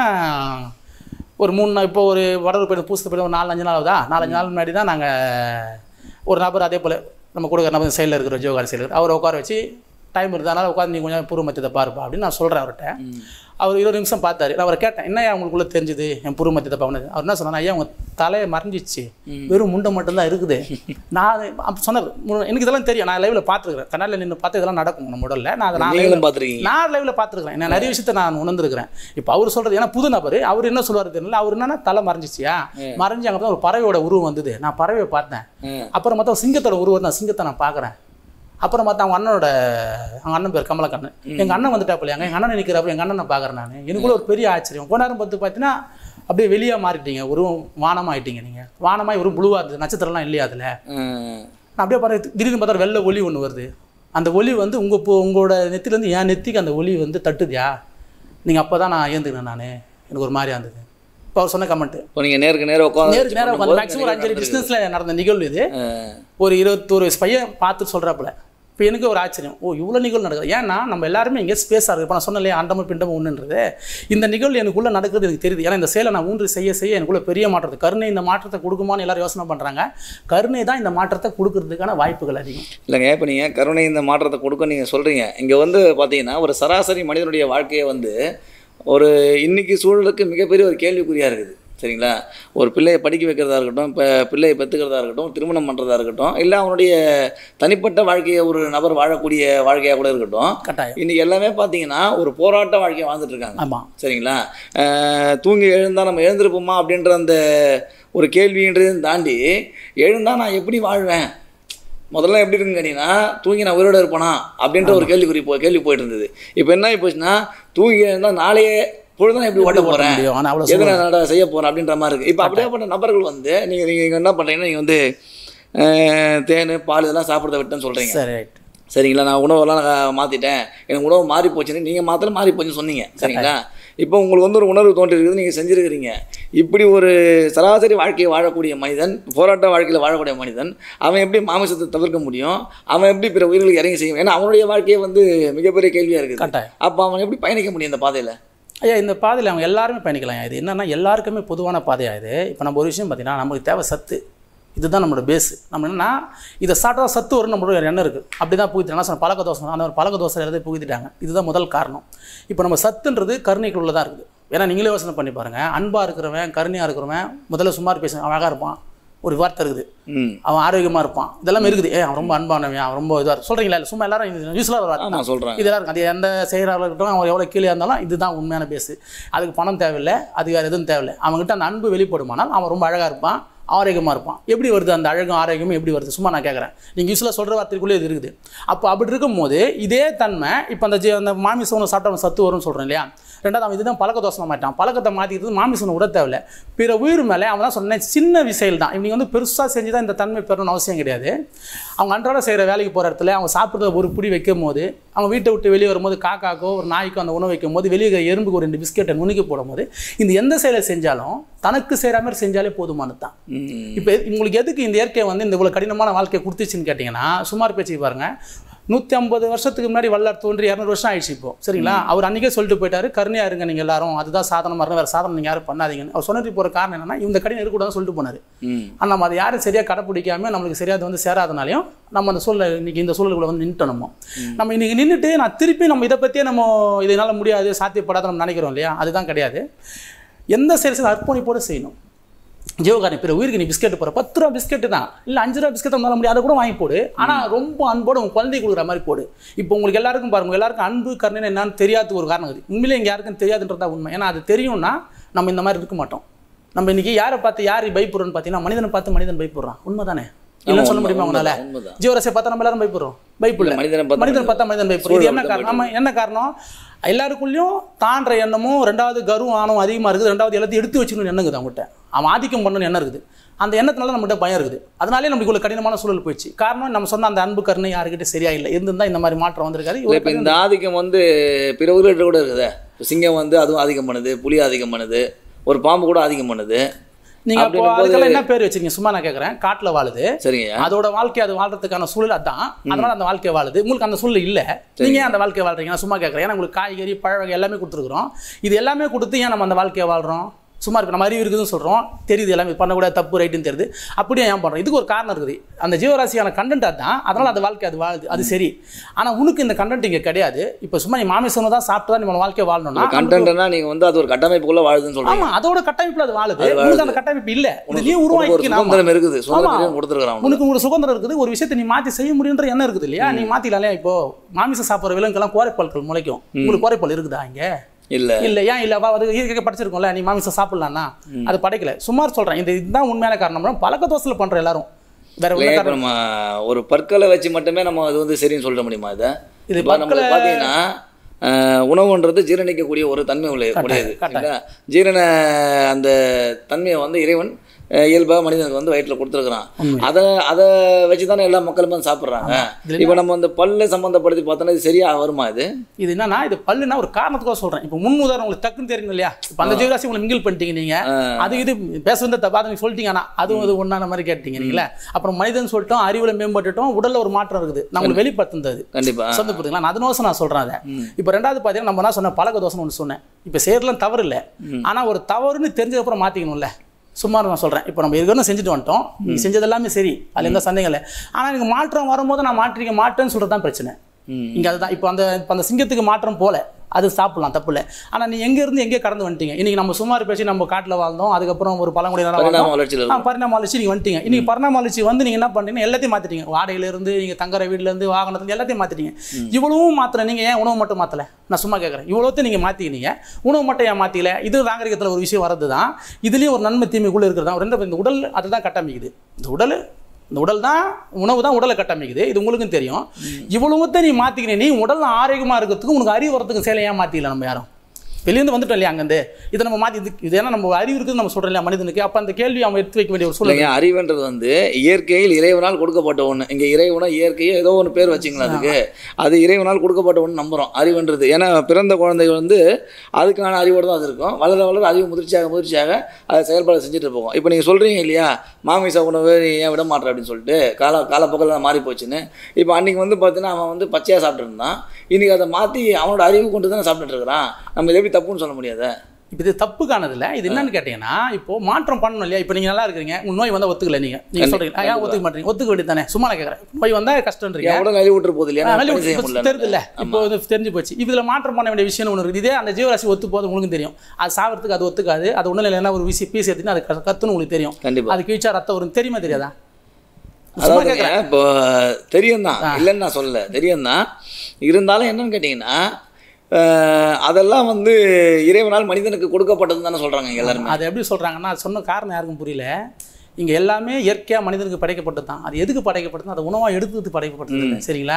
ஒரு மூணு நாள் இப்போ ஒரு வடலூர் போயிட்டு பூசத்து போயிட்டு ஒரு நாலு அஞ்சு நாள் ஆகுதா நாலஞ்சு நாள் முன்னாடி தான் நாங்கள் ஒரு நபர் அதே போல் நம்ம கொடுக்குற நபர் சைடில் இருக்கிற ஜோகாரி சைடில் அவரை உட்கார வச்சு டைம் இருந்ததுனால உட்காந்து நீ கொஞ்சம் பூர்வ மத்தியத்தை பாருப்பா அப்படின்னு நான் சொல்கிறேன் அவர்கிட்ட அவர் இருபது நிமிஷம் பார்த்தாரு நான் அவரை கேட்டேன் என்ன உங்களுக்குள்ள தெரிஞ்சுது என் பூர்வ மத்தியத்தை பார்க்கணும் அவர் என்ன சொன்னார் ஐயா உங்க தலையை மறைஞ்சிச்சு வெறும் முண்டை மட்டும்தான் இருக்குது நான் அப்ப சொன்னார் மு- எனக்கு இதெல்லாம் தெரியும் நான் லைவ்ல பார்த்துருக்கிறேன் கண்ணாடியில் நின்று பார்த்து இதெல்லாம் நடக்கும் நம்ம உடல்ல நான் அதை நான் live ல- நீங்களும் பார்த்துருக்கீங்க நான் லைவ்ல பார்த்துருக்கேன் நான் நிறைய விஷயத்தை நான் உணர்ந்திருக்கிறேன் இப்போ அவர் சொல்றது ஏன்னா புது நபர் அவர் என்ன சொல்லுவார் தெரியல அவர் என்னன்னா தலை மறைஞ்சிச்சியா மறைஞ்சு அங்கே ஒரு பறவையோட உருவம் வந்தது நான் பறவையை பார்த்தேன் ம். அப்புறம் பார்த்தா ஒரு சிங்கத்தோட உருவம் நான் சிங்கத்தை நான் பார்க்குறேன் அப்புறம் பார்த்தா அவங்க அண்ணனோட அவங்க அண்ணன் பேர் கமலக்கண்ணன் எங்கள் அண்ணன் வந்துட்டாப்பில்லையா எங்கள் அண்ணன் நிற்கிறப்ப எங்கள் அண்ணனை பார்க்குறேன் நான் எனக்குள்ள ஒரு பெரிய ஆச்சரியம் கொஞ்ச நேரம் பார்த்து பார்த்தீங்கன்னா அப்படியே வெளியே மாறிட்டீங்க ஒரு வானமாயிட்டீங்க நீங்கள் வானமாய் ஒரு ப்ளூவாக இருந்தது நட்சத்திரம்லாம் இல்லையா அதில் ம். நான் அப்படியே பாரு திடீர்னு பார்த்தா ஒரு வெள்ளை ஒளி ஒன்று வருது அந்த ஒளி வந்து உங்கள் இப்போ உங்களோட நெத்திலேருந்து என் நெத்திக்கு அந்த ஒளி வந்து தட்டுதியா நீங்கள் அப்போ தான் நான் ஏந்துக்கினேன் நான் எனக்கு ஒரு மாதிரியா இருந்தது இப்போ அவர் சொன்ன கமெண்ட் இப்போ நீங்க நேருக்கு நேரம் உட்காந்து நேருக்கு நேரம் உட்காந்து மேக்ஸிமம் ஒரு அஞ்சு டிஸ்டன்ஸில் நடந்த நிகழ்வு இது ஒரு இருபத்தோரு வயசு பையன் பார்த்து சொல்கிறாப்புல இப்போ எனக்கு ஒரு ஆச்சரியம் ஓ இவ்வளோ நிகழ்வு நடக்குது ஏன்னா நம்ம எல்லாருமே இங்கே ஸ்பேஸாக இருக்குது இப்போ நான் சொன்னேன் இல்லையா அண்டமும் பிண்டமும் ஒன்றுன்றது இந்த நிகழ்வு எனக்குள்ளே நடக்குது எனக்கு தெரியுது ஏன்னா இந்த செயலை நான் ஊன்றி செய்ய செய்ய எனக்குள்ள பெரிய மாற்றத்தை கருணை இந்த மாற்றத்தை கொடுக்குமான்னு எல்லாரும் யோசனை பண்ணுறாங்க கருணை தான் இந்த மாற்றத்தை கொடுக்கறதுக்கான வாய்ப்புகள் அதிகம் இல்லைங்க இப்போ நீங்கள் கருணை இந்த மாற்றத்தை கொடுக்க நீங்கள் சொல்கிறீங்க இங்கே வந்து பார்த்தீங்கன்னா ஒரு சராசரி மனிதனுடைய வாழ்க்கையை வந்து ஒரு இன்னைக்கு சூழலுக்கு மிகப்பெரிய ஒரு கேள்விக்குறியாக இருக்குது சரிங்களா ஒரு பிள்ளையை படிக்க வைக்கிறதா இருக்கட்டும் இப்போ பிள்ளையை பெற்றுக்கிறதா இருக்கட்டும் திருமணம் பண்ணுறதா இருக்கட்டும் இல்லை அவனுடைய தனிப்பட்ட வாழ்க்கையை ஒரு நபர் வாழக்கூடிய வாழ்க்கையாக கூட இருக்கட்டும் கட்டாயம் இன்னைக்கு எல்லாமே பார்த்தீங்கன்னா ஒரு போராட்ட வாழ்க்கையை வாழ்ந்துட்டு இருக்காங்க ஆமாம் சரிங்களா அஹ் தூங்கி எழுந்தா நம்ம எழுந்திருப்போமா அப்படின்ற அந்த ஒரு கேள்வின்றதையும் தாண்டி எழுந்தா நான் எப்படி வாழ்வேன் முதல்ல எப்படி இருக்குன்னு கேட்டீங்கன்னா தூங்கி நான் உயிரோட இருப்பேனா அப்படின்ற ஒரு கேள்விக்குறி போ கேள்வி போயிட்டு இருந்தது இப்போ என்ன ஆகி போச்சுன்னா தூங்கி எழுந்தா நாளையே பொழுதுனா எப்படி ஓட்ட போகிறேன் முடியும் ஆனால் அவ்வளோ எது நான் நட- செய்ய போகிறேன் அப்படின்ற மாதிரி இருக்குது இப்போ அப்படியேப்பட்ட நபர்கள் வந்து நீங்கள் நீங்கள் என்ன பண்ணுறீங்கன்னா நீங்கள் வந்து அஹ், தேன் பால் இதெல்லாம் சாப்பிட்றத விட்டேன்னு சொல்கிறீங்க சரி ரைட் சரிங்களா நான் உணவெல்லாம் நான் மாற்றிட்டேன் எனக்கு உணவு மாறி போச்சுன்னு நீங்கள் மாத்திரம் மாறி போச்சுன்னு சொன்னீங்க சரிங்களா இப்போ உங்களுக்கு வந்து ஒரு உணர்வு தோன்றிருக்குது நீங்கள் செஞ்சுருக்கிறீங்க இப்படி ஒரு சராசரி வாழ்க்கையை வாழக்கூடிய மனிதன் போராட்ட வாழ்க்கையில் வாழக்கூடிய மனிதன் அவன் எப்படி மாமிசத்தை தவிர்க்க முடியும் அவன் எப்படி பிற உயிர்களுக்கு இறங்கி செய்யும் ஏன்னா அவனுடைய வாழ்க்கையே வந்து மிகப்பெரிய கேள்வியாக இருக்குது கட்டாயம் அப்போ அவன் எப்படி பயணிக்க முடியும் இந்த பாதையில் ஐயா இந்த பாதையில் அவங்க எல்லாருமே பயணிக்கலாம் இது என்னன்னா எல்லாருக்குமே பொதுவான பாதையா இது இப்போ நம்ம ஒரு விஷயம் பார்த்தீங்கன்னா நமக்கு தேவை சத்து இதுதான் நம்மளோட பேஸ் நம்ம என்னன்னா இதை சாப்பிட்டா சத்து வரும் நம்மளோட ஒரு எண்ணம் இருக்குது அப்படி தான் புகுத்தினா சொன்ன பழக்க தோசை அந்த ஒரு பழக்க தோசை எல்லாத்தையும் புகுத்திட்டாங்க இதுதான் முதல் காரணம் இப்போ நம்ம சத்துன்றது கருணைக்குள்ள தான் இருக்குது ஏன்னா நீங்களே யோசனை பண்ணி பாருங்கள் அன்பாக இருக்கிறவன் கருணையாக இருக்கிறவன் முதல்ல சுமார் பேச அழகாக இருப்பான் ஒரு வார்த்தை இருக்குது ம் அவன் ஆரோக்கியமாக இருப்பான் இதெல்லாம் இருக்குது ஏ அவன் ரொம்ப அன்பானவன் அவன் ரொம்ப இதாக சொல்கிறீங்களா இல்லை சும்மா எல்லாரும் நியூஸில் ஒரு வார்த்தை நான் சொல்கிறேன் இதெல்லாம் இருக்கும் அது எந்த செய்கிறார்கள் இருக்கட்டும் அவன் எவ்வளோ கீழே இருந்தாலும் இதுதான் உண்மையான பேஸு அதுக்கு பணம் தேவையில்லை அதுக்கு வேறு எதுவும் தேவையில்லை அவங்ககிட்ட அந்த அன்பு வெளிப்படுமானால் அவன் ரொம்ப அழகாக இருப்பான் ஆரோக்கியமாக இருப்பான் எப்படி வருது அந்த அழகும் ஆரோக்கியமும் எப்படி வருது சும்மா நான் கேட்குறேன் நீங்கள் யூஸ்வலாக சொல்கிற வார்த்தைக்குள்ளே இது இருக்குது அப்போ அப்படி இருக்கும்போது இதே தன்மை இப்போ அந்த ஜீ- அந்த மாமிச உணவு சாப்பிட்டா அவன் சத்து வரும்னு சொல்கிறேன் இல்லையா ரெண்டாவது அவன் இதுதான் பழக்க தோசை மாட்டான் பழக்கத்தை மாற்றிக்கிறது மாமிச உணவு விட தேவையில்லை பிற உயிர் மேலே அவன் தான் சொன்னேன் சின்ன விசையில் தான் இவங்க வந்து பெருசாக செஞ்சு தான் இந்த தன்மை பெறணும்னு அவசியம் கிடையாது அவங்க அன்றாட செய்கிற வேலைக்கு போகிற இடத்துல அவங்க சாப்பிட்றத ஒரு புடி வைக்கும் போது அவங்க வீட்டை விட்டு வெளியே வரும்போது காக்காக்கோ ஒரு நாய்க்கோ அந்த உணவு வைக்கும் போது வெளியே இருக்கிற எறும்புக்கு ஒரு ரெண்டு பிஸ்கெட்டை நுணுக்கி போடும்போது இந்த எந்த செயலை செஞ்சாலும் தனக்கு செய்கிற மாதிரி செஞ்சாலே போதுமானது தான் ம் இப்போ உங்களுக்கு எதுக்கு இந்த இயற்கை வந்து இந்த இவ்வளோ கடினமான வாழ்க்கையை கொடுத்துச்சுன்னு கேட்டிங்கன்னா சுமார் பேச்சு பாருங்க நூற்றி ஐம்பது வருஷத்துக்கு முன்னாடி வல்லார் தோன்றி இரநூறு வருஷம் ஆயிடுச்சு இப்போ சரிங்களா அவர் அன்றைக்கே சொல்லிட்டு போயிட்டாரு கருணையாக இருங்க நீங்கள் எல்லாரும் அதுதான் சாதனமாக இருங்க வேறு சாதனம் நீங்கள் யாரும் பண்ணாதீங்கன்னு அவர் சொன்னது போகிற காரணம் என்னன்னா இந்த கடினம் இருக்கக்கூடாதுன்னு சொல்லிட்டு போனார் ம் ஆனால் நம்ம அதை யாரும் சரியாக கடைப்பிடிக்காம நம்மளுக்கு சரியாக அது வந்து சேராதனாலையும் நம்ம அந்த சூழ்நிலை இன்னைக்கு இந்த சூழலுக்குள்ள வந்து நின்றுட்டோம் நம்ம நம்ம இன்னைக்கு நின்றுட்டு நான் திருப்பி நம்ம இதை பற்றியே நம்ம இதனால் முடியாது சாத்தியப்படாத நம்ம நினைக்கிறோம் இல்லையா அதுதான் கிடையாது எந்த செயல் அர்ப்பணிப்போடு செய்யணும் ஜீவகாரணி பிற உயிருக்கு நீ பிஸ்கெட் போகிற பத்து ரூபா பிஸ்கெட்டு தான் இல்லை அஞ்சு ரூபா பிஸ்கெட் இருந்தாலும் முடியாது அதை கூட வாங்கி போடு ஆனால் ரொம்ப அன்போடு உங்கள் குழந்தை கொடுக்குற மாதிரி போடு இப்போ உங்களுக்கு எல்லாருக்கும் பாருங்க எல்லாருக்கும் அன்பு கருணை என்னன்னு தெரியாத ஒரு காரணம் இருக்குது உண்மையிலே இங்கே யாருக்கும் தெரியாதுன்றதா உண்மை ஏன்னா அது தெரியும்னா நம்ம இந்த மாதிரி இருக்க மாட்டோம் நம்ம இன்னைக்கு யாரை பார்த்து யார் பயப்படுறோம்னு பார்த்தீங்கன்னா மனிதனை பார்த்து மனிதன் பயப்படுறான் உண்மை தானே இல்லைன்னு சொல்ல உண்மை, முடியுமா உங்களால உண்மைதான், உண்மைதான். ஜீவராசியை பார்த்தா நம்ம எல்லாரும் பயப்படுறோம் பயப்படல மனிதனை பார்த்தா மனிதன் பார்த்தா மனிதன் பயப்படும் இது என்ன சூழலை காரணம் ஆமா, என்ன காரணம் எல்லாருக்குள்ளேயும் தான்ற எண்ணமும் ரெண்டாவது கரும் ஆணவம் அதிகமாக இருக்குது ரெண்டாவது எல்லாத்தையும் எடுத்து வச்சுக்கணும்னு எண்ணம் இருக்குது அவங்ககிட்ட அவன் ஆதிக்கம் பண்ணணும்னு எண்ணம் இருக்குது அந்த எண்ணத்தினால நம்மகிட்ட பயம் இருக்குது அதனாலே நமக்கு இவ்வளோ கடினமான சூழல் போயிடுச்சு காரணம் நம்ம சொன்ன அந்த அன்பு கருணை யாருக்கிட்ட சரியா இல்லை இருந்திருந்தா இந்த மாதிரி மாற்றம் வந்திருக்காரு இல்லை இவ்வளவு இப்போ இந்த ஆதிக்கம் வந்து பிற உயிரிட்ட கூட இருக்குதே இப்போ சிங்கம் வந்து அதுவும் ஆதிக்கம் பண்ணுது புலி ஆதிக்கம் பண்ணுது ஒரு பாம்பு கூட ஆதிக்கம் பண்ணுது நீங்க அப்போ அப்படின்னும் போது- அதுக்கெல்லாம் என்ன பேர் வச்சிருக்கீங்க சும்மா நான் கேட்குறேன் காட்டில் வாழுது சரிங்க அதோட வாழ்க்கை அது வாழ்றதுக்கான சூழல் அதான் அதனால அந்த வாழ்க்கை வாழுது உங்களுக்கு அந்த சூழல் இல்லை நீங்க ஏன் அந்த வாழ்க்கை வாழ்றீங்க நான் சும்மா கேட்குறேன் ஏன்னா உங்களுக்கு காய்கறி பழ வகை எல்லாமே கொடுத்துருக்குறோம் இது எல்லாமே கொடுத்து ஏன் நம்ம அந்த வாழ்க்கையை வாழ்றோம் சும்மா இருக்கு நம்ம அறிவு இருக்குதுன்னு சொல்றோம் தெரியுது எல்லாமே பண்ணக்கூடாது தப்பு ரைட்டுன்னு தெரியுது அப்படியே ஏன் பண்றோம் இதுக்கு ஒரு காரணம் இருக்குது அந்த ஜீவராசியான கண்டென்ட் அதான் அதனால அந்த வாழ்க்கை அது வாழுது அது சரி ஆனா உனக்கு இந்த கண்டென்ட் இங்க கிடையாது இப்போ சும்மா நீ மாமிசம் தான் சாப்பிட்டு தான் நம்ம வாழ்க்கை வாழணும்னா கண்டென்ட்னா நீங்க வந்து அது ஒரு கட்டமைப்புக்குள்ள வாழுதுன்னு சொல்றீங்க ஆமா அதோட கட்டமைப்புல அது வாழுது அது வாழுது. உனக்கு அந்த கட்டமைப்பு இல்ல இது நீ உனக்கு ஒரு உருவாக்கி நாம சுதந்திரம் இருக்குது ஆமா. சுதந்திரம் கொடுத்துருக்கான் உனக்கு ஒரு சுதந்திரம் இருக்குது ஒரு விஷயத்தை நீ மாற்றி செய்ய முடியுன்ற எண்ணம் இருக்குது இல்லையா நீ மாற்றிக்கலாம் இல்லையா இப்போ மாமிசம் சாப்பிட்ற விலங்குக்கெல்லாம் கோரைப்பால்கள் முளைக்கும் உங்களுக்கு கோரைப்பால் இருக்குதா இங்க இல்ல இல்ல ஏன் இல்ல வா, அது இயற்கை படிச்சிருக்கோம்ல நீ மாமிசம் சாப்பிடலாம்னா அது படைக்கல சுமார் சொல்றேன் இது இதுதான் உண்மையான காரணம் பழக்க தோசையில் பண்ற எல்லாரும் வேற இல்ல, ஒன்றும் இப்ப நம்ம ஒரு பற்களை வச்சு மட்டுமே நம்ம அது வந்து சரின்னு சொல்ல முடியுமா இதை இது இப்போ நம்மளுக்கு பார்த்தீங்கன்னா அஹ், உணவுன்றது ஜீரணிக்கக்கூடிய ஒரு தன்மை உள்ள உடையது கட்டாயம். சரிங்களா? ஜீரண அந்த தன்மையை வந்து இறைவன் அஹ், இயல்பா மனிதனுக்கு வந்து வயிற்றுல கொடுத்துருக்குறான் உண்மை. அதை அதை வச்சு தானே எல்லா மக்களும் வந்து சாப்பிட்றாங்க இதுல இப்போ நம்ம அந்த பல்லை சம்மந்தப்படுத்தி பார்த்தோன்னா இது சரியா வருமா இது இது என்னன்னா இது பல்லுனா ஒரு காரணத்துக்காக சொல்றேன் இப்போ முன் உதாரணம் உங்களுக்கு டக்குன்னு தெரியும் இல்லையா இப்போ அந்த ஜீவராசி உங்களை மிங்கில் பண்ணிட்டீங்க நீங்க அது இது பேச வந்து தப்பா நீங்க சொல்லிட்டீங்க ஆனா அதுவும் அது ஒன்றான மாதிரி கேட்டீங்க நீங்களே அப்புறம் மனிதன் சொல்லிட்டோம் அறிவுல மேம்பட்டுட்டோம் உடல்ல ஒரு மாற்றம் இருக்குது நான் உங்களுக்கு வெளிப்படுத்துனது கண்டிப்பா சொந்த புரியுதுங்களா நான் அதனோசம் நான் சொல்கிறேன் அதை இப்போ ரெண்டாவது பார்த்தீங்கன்னா நம்ம என்ன சொன்ன பழக்க தோசைன்னு ஒன்று சொன்னேன் இப்போ செய்யறதுலாம் தவறு இல்லை ஆனால் ஒரு தவறுன்னு தெரிஞ்சதுக்கப்புறம் மாற்றிக்கணும்ல சும்மா நான் சொல்கிறேன் இப்போ நம்ம இருக்கணும் செஞ்சுட்டு வந்துட்டோம் நீ செஞ்சது எல்லாமே சரி அதில் எந்த சந்தேகம் இல்லை ஆனால் எனக்கு மாற்றம் வரும்போது நான் மாற்றிக்க மாட்டேன்னு சொல்கிறது தான் பிரச்சனை ம். இங்கே அதுதான் இப்போ அந்த இப்போ அந்த சிங்கத்துக்கு மாற்றம் போல அது சாப்பிடலாம் தப்பு இல்லை ஆனால் நீ எங்க இருந்து எங்கே கடந்து வந்துட்டீங்க இன்னைக்கு நம்ம சுமார் பேசி நம்ம காட்டில் வாழ்ந்தோம் அதுக்கப்புறம் ஒரு பழங்குடியினராக பரிணாம வாழ்ந்தோம் வளர்ச்சியில் ஆ, இருக்கும் பரிணாம வளர்ச்சி நீங்கள் வந்துட்டீங்க இன்னைக்கு பரிணாம வளர்ச்சி வந்து நீங்கள் என்ன பண்ணுறீங்க எல்லாத்தையும் மாற்றிட்டீங்க வாடகையிலேருந்து நீங்கள் தங்குற வீட்டிலேருந்து வாகனத்துலேருந்து எல்லாத்தையும் மாற்றிட்டீங்க இவ்வளவும் மாத்திர நீங்கள் ஏன் உணவு மட்டும் மாற்றலை நான் சும்மா கேட்குறேன் இவ்வளோத்தையும் நீங்கள் மாற்றிக்கினீங்க உணவு மட்டும் ஏன் மாற்றிக்கல இது நாகரிகத்தில் ஒரு விஷயம் வரது தான் இதுலேயும் ஒரு நன்மை தீமைக்குள்ளே இருக்கிறதா ரெண்டு இந்த உடல் அதை தான் கட்டமைக்குது இந்த உடல் இந்த உடல் தான் உணவு தான் உடலை கட்டமைக்குது இது உங்களுக்கும் தெரியும் இவ்வளவுத்தை நீ மாற்றிக்கினே நீ உடல் ஆரோக்கியமாக இருக்கிறதுக்கு உனக்கு அறிவு வரத்துக்கு சேலை ஏன் மாற்றிக்கல நம்ம யாரும் வெளியேந்து வந்துட்டோம் இல்லையா அங்கேருந்து இதை நம்ம மாற்றி இது இது ஏன்னா நம்ம அறிவு இருக்குன்னு நம்ம சொல்கிறோம் இல்லையா மனிதனுக்கு அப்போ அந்த கேள்வி அவன் எடுத்து வைக்க வேண்டிய ஒரு சூழ்நிலை இல்லைங்க அறிவுன்றது வந்து இயற்கையில் இறைவனால் கொடுக்கப்பட்ட ஒன்று இங்கே இறைவனா இயற்கையோ ஏதோ ஒன்று பேர் வச்சுங்களா அதுக்கு அது இறைவனால் கொடுக்கப்பட்ட ஒன்று நம்புகிறோம் அறிவுன்றது ஏன்னா பிறந்த குழந்தைகள் வந்து அதுக்கான அறிவோடு தான் அது இருக்கும் வளர வளர அறிவு முதிர்ச்சியாக முதிர்ச்சியாக அதை செயல்பாடு செஞ்சுட்டு போகும் இப்போ நீங்கள் சொல்கிறீங்க இல்லையா மாமிச உணவு நீ ஏன் விட மாட்டேற அப்படின்னு சொல்லிட்டு கால காலப்போக்கில் மாறி போச்சுன்னு இப்போ அன்றைக்கி வந்து பார்த்தீங்கன்னா அவன் வந்து பச்சையாக சாப்பிட்டு இருந்தான் இன்றைக்கி அதை மாற்றி அவனோட அறிவு கொண்டு தானே சாப்பிட்டுட்டு இருக்கிறான் நம்ம இதை எப்படி தப்புன்னு சொல்ல முடியாத இப்போ இது தப்புக்கானதில்ல இது என்னன்னு கேட்டீங்கன்னா இப்போ மாற்றம் பண்ணணும் இல்லையா இப்போ நீங்கள் நல்லா இருக்கிறீங்க உங்க நோய் வந்தால் ஒத்துக்கல நீங்கள் நீங்கள் சொல்கிறீங்க ஏன் ஒத்துக்க மாட்டீங்க ஒத்துக்க வேண்டியது தானே சும்மா நான் கேட்குறேன் நோய் வந்தால் கஷ்டன்றீங்க என் உடல் அழிவு விட்டுற போகுது இல்லையா ஆ, நான் வெளிய பணி செய்ய இப்போ முடியல தெரியுது இல்ல இப்போ வந்து தெரிஞ்சு போச்சு இதுல மாற்றம் பண்ண வேண்டிய விஷயம் ஒன்று இருக்குது இதே அந்த ஜீவராசி ஒத்து போது உங்களுக்கு தெரியும் அது சாவறதுக்கு அது ஒத்துக்காது அது ஒன்றும் இல்லைன்னா ஒரு விஷயம் பீஸ் எடுத்துன்னு அது க- கத்துன்னு உங்களுக்கு தெரியும் கண்டிப்பா அது கீழ்ச்சா ரத்தம் வரும் தெரியுமா தெரியாதா சும்மா அதாவதுங்க கேட்குறேன் இப்போ தெரியும் தான் இல்லைன்னு நான் சொல்லல தெரியும் தான் இருந்தாலும் என்னன்னு கேட்டிங்கன்னா அஹ், அதெல்லாம் வந்து இறைவனால் மனிதனுக்கு கொடுக்கப்பட்டதுன்னு தானே சொல்கிறாங்க இங்க எல்லாருமே அது எப்படி சொல்றாங்கன்னா அது சொன்ன காரணம் யாருக்கும் புரியல இங்க எல்லாமே இயற்கையா மனிதனுக்கு படைக்கப்பட்டது தான் அது எதுக்கு படைக்கப்பட்டது அது உணவா எடுத்துக்கிட்டு படைக்கப்பட்டது இல்லை சரிங்களா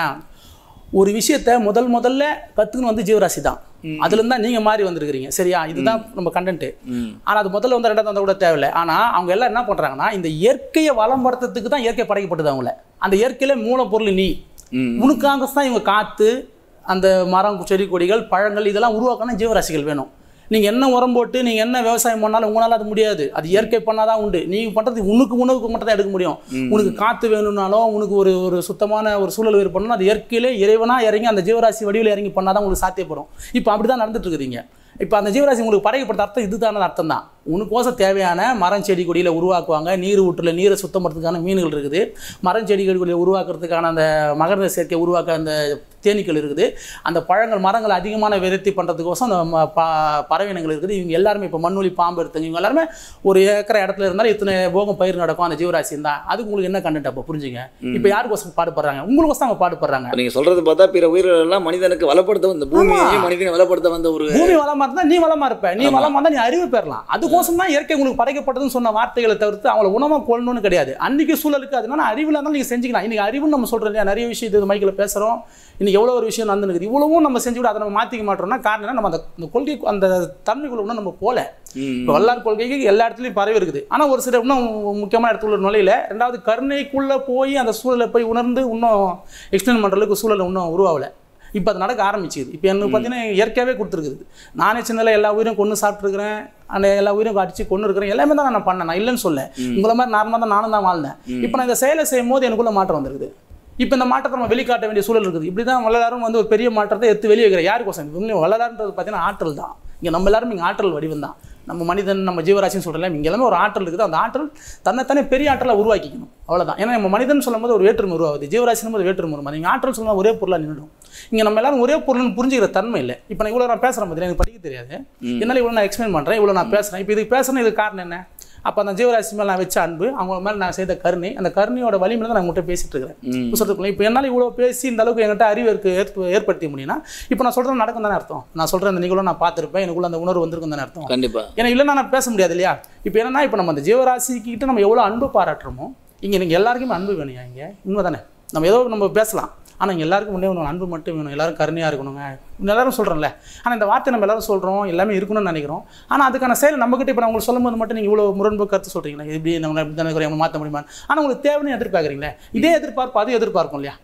ஒரு விஷயத்த முதல் முதல்ல கத்துக்கணும் வந்து ஜீவராசி தான் அதுல இருந்தா நீங்க மாறி வந்திருக்கிறீங்க சரியா இதுதான் நம்ம கண்டென்ட் ம் ஆனா அது முதல்ல வந்து ரெண்டாவது வந்தால் கூட தேவையில்லை ஆனா அவங்க எல்லாம் என்ன பண்றாங்கன்னா இந்த இயற்கையை வளம்படுத்துறதுக்கு தான் இயற்கை படைக்கப்பட்டது அவங்கள அந்த இயற்கையில மூலப்பொருள் நீ ம் உனக்காக தான் இவங்க காத்து அந்த மரம் செடி கொடிகள் பழங்கள் இதெல்லாம் உருவாக்கணும் ஜீவராசிகள் வேணும் நீங்கள் என்ன உரம் போட்டு நீங்கள் என்ன விவசாயம் பண்ணாலும் உங்களால் அது முடியாது அது இயற்கை பண்ணாதான் உண்டு நீங்கள் பண்ணுறது உனக்கு உணவுக்கு மட்டும் தான் எடுக்க முடியும் உனக்கு காற்று வேணும்னாலும் உனக்கு ஒரு ஒரு சுத்தமான ஒரு சூழல் வேறு பண்ணணும் அது இயற்கையிலே இறைவனாக இறங்கி அந்த ஜீவராசி வடிவில் இறங்கி பண்ணாதான் உங்களுக்கு சாத்தியப்படும் இப்போ அப்படி தான் நடந்துட்டு இருக்குதுங்க இப்போ அந்த ஜீவராசி உங்களுக்கு படைக்கப்பட்ட அர்த்தம் இதுதான அர்த்தம் தான் உனக்கோசம் தேவையான மரம் செடி கொடியில் உருவாக்குவாங்க நீர் ஊற்றுல நீரை சுத்தம் பண்ணுறதுக்கான மீன்கள் இருக்குது மரம் செடி கொடிகளை உருவாக்குறதுக்கான அந்த மகர சேர்க்கை உருவாக்க அந்த தேனீக்கள் இருக்குது அந்த பழங்கள் மரங்களை அதிகமான விருத்தி பண்ணுறதுக்கோசம் அந்த ம- ப- பறவையினங்கள் இருக்குது இவங்க எல்லாருமே இப்போ மண்ணுளி பாம்பு எடுத்துங்க இவங்க எல்லாருமே ஒரு ஏக்கரை இடத்துல இருந்தாலும் இத்தனை போகம் பயிர் நடக்கும் அந்த ஜீவராசி தான் அதுக்கு உங்களுக்கு என்ன கண்டென்ட் அப்போ புரிஞ்சுங்க இப்போ யாருக்கோசம் பாடுபடுறாங்க உங்களுக்கோசம் அவங்க பாடுபடுறாங்க இப்போ நீங்கள் சொல்கிறது பார்த்தா பிற உயிர்கள் எல்லாம் மனிதனுக்கு வளப்படுத்த வந்த பூமியையும் மனிதனை வளப்படுத்த வந்த ஒரு பூமி வளமா இருந்தா நீ வளமா இருப்ப நீ வளமா இருந்தா நீ அறிவு பெறலாம் அதுக்கோசம் தான் இயற்கை உங்களுக்கு படைக்கப்பட்டதுன்னு சொன்ன வார்த்தைகளை தவிர்த்து அவங்கள உணவா கொள்ளணும்னு கிடையாது அன்னைக்கு சூழலுக்கு அதனால அறிவில் இருந்தாலும் நீங்க செஞ்சுக்கலாம் இன்னைக்கு அறிவுன்னு நம்ம சொல்றோம் இல்லையா நிறைய விஷயம் இது மைக்கில் பேசுறோம் இன்னைக்கு எவ்வளோ ஒரு விஷயம் நடந்துருக்குது இவ்வளவும் நம்ம செஞ்சு விட அதை நம்ம மாற்றிக்க மாட்டோம்னா காரணம் என்ன நம்ம அந்த அந்த கொள்கை அந்த தன்மைக்குள்ள இன்னும் நம்ம போல ம் இப்போ வல்லார் கொள்கைக்கு எல்லா இடத்துலையும் பரவி இருக்குது ஆனால் ஒரு சில இன்னும் முக்கியமான இடத்துல நுழையில ரெண்டாவது கருணைக்குள்ளே போய் அந்த சூழலை போய் உணர்ந்து இன்னும் எக்ஸ்டெண்ட் பண்ணுற அளவுக்கு சூழல் இன்னும் உருவாகலை இப்போ அது நடக்க ஆரம்பிச்சுது இப்போ எனக்கு பார்த்தீங்கன்னா இயற்கையாகவே கொடுத்துருக்குது நானே சின்னதில் எல்லா உயிரும் கொண்டு சாப்பிட்ருக்கிறேன் அந்த எல்லா உயிரும் அடிச்சு கொண்டு இருக்கிறேன் எல்லாமே தான் நான் பண்ணேன் நான் இல்லைன்னு சொல்ல உங்களை மாதிரி நார்மலாக தான் நானும் தான் வாழ்ந்தேன் இப்போ நான் இந்த செயலை செய்யும் போது எனக்குள்ள மாற்றம் வந்திருக்குது இப்போ இந்த மாற்றத்தை நம்ம வெளிக்காட்ட வேண்டிய சூழல் இருக்குது இப்படி தான் வள்ளலாரும் வந்து ஒரு பெரிய மாற்றத்தை எடுத்து வெளியே வைக்கிற யாருக்கோசம் இவங்க வள்ளலாருன்றது பார்த்தீங்கன்னா ஆற்றல் தான் இங்கே நம்ம எல்லாரும் இங்கே ஆற்றல் வடிவம் தான் நம்ம மனிதன் நம்ம ஜீவராசின்னு சொல்கிறோம் இங்கே எல்லாமே ஒரு ஆற்றல் இருக்குது அந்த ஆற்றல் தன்னைத்தானே பெரிய ஆற்றலை உருவாக்கிக்கணும் அவ்வளவுதான் ஏன்னா நம்ம மனிதன் சொல்லும்போது ஒரு வேற்றுமை உருவாகுது ஜீவராசினும் போது வேற்றுமை உருவாது நீங்கள் ஆற்றல் சொல்லும்போது ஒரே பொருளாக நின்றுடும் இங்கே நம்ம எல்லாரும் ஒரே பொருள்னு புரிஞ்சுக்கிற தன்மை இல்லை இப்போ நான் இவ்வளோ நான் பேசுகிறேன் பார்த்தீங்கன்னா எனக்கு படிக்க தெரியாது என்னால் இவ்வளோ நான் எக்ஸ்பிளைன் பண்ணுறேன் இவ்வளோ நான் பேசுகிறேன் இப்போ இதுக்கு பேசுகிறேன் இதுக்கு காரணம் என்ன அப்போ அந்த ஜீவராசி மேலே நான் வச்ச அன்பு அவங்க மேலே நான் செய்த கருணை அந்த கருணையோட வலிமையில தான் நான் உங்கள்கிட்ட பேசிட்டு இருக்கிறேன் ம் சொல்கிறதுக்குள்ள இப்போ என்னால் இவ்வளோ பேசி இந்த அளவுக்கு என்கிட்ட அறிவு இருக்கு ஏற்ப- ஏற்படுத்த முடியும்னா இப்போ நான் சொல்கிறது நடக்கும் தானே அர்த்தம் நான் சொல்கிற அந்த நிகழ்வு நான் பார்த்துருப்பேன் எனக்குள்ள அந்த உணர்வு வந்திருக்கும் தானே அர்த்தம் கண்டிப்பாக ஏன்னா இல்லைன்னா நான் பேச முடியாது இல்லையா இப்போ என்னன்னா இப்போ நம்ம அந்த ஜீவராசிக்கிட்ட நம்ம எவ்வளோ அன்பு பாராட்டுறோமோ இங்கே நீங்கள் எல்லாருக்குமே அன்பு வேணுங்க இங்கே உண்மை தானே நம்ம ஏதோ நம்ம பேசலாம் ஆனால் இங்கே எல்லாருக்கும் முன்னே ஒன்று அன்பு மட்டும் வேணும் எல்லாரும் கருணையாக இருக்கணுங்க எல்லாரும் சொல்கிறோம்ல ஆனால் இந்த வார்த்தை நம்ம எல்லாரும் சொல்கிறோம் எல்லாமே இருக்கணும்னு நினைக்கிறோம் ஆனால் அதுக்கான செயல் நம்மகிட்ட இப்போ நான் உங்களுக்கு சொல்லும்போது மட்டும் நீங்கள் இவ்வளோ முரண்பு கருத்து சொல்கிறீங்களா இப்படி நம்ம இப்படி தானே இருக்கிறோம் மாற்ற முடியுமா ஆனால் உங்களுக்கு தேவைன்னு எதிர்பார்க்குறீங்களே இதே எதிர்பார்ப்பு அது எதிர்பார்க்கும் இல்லையா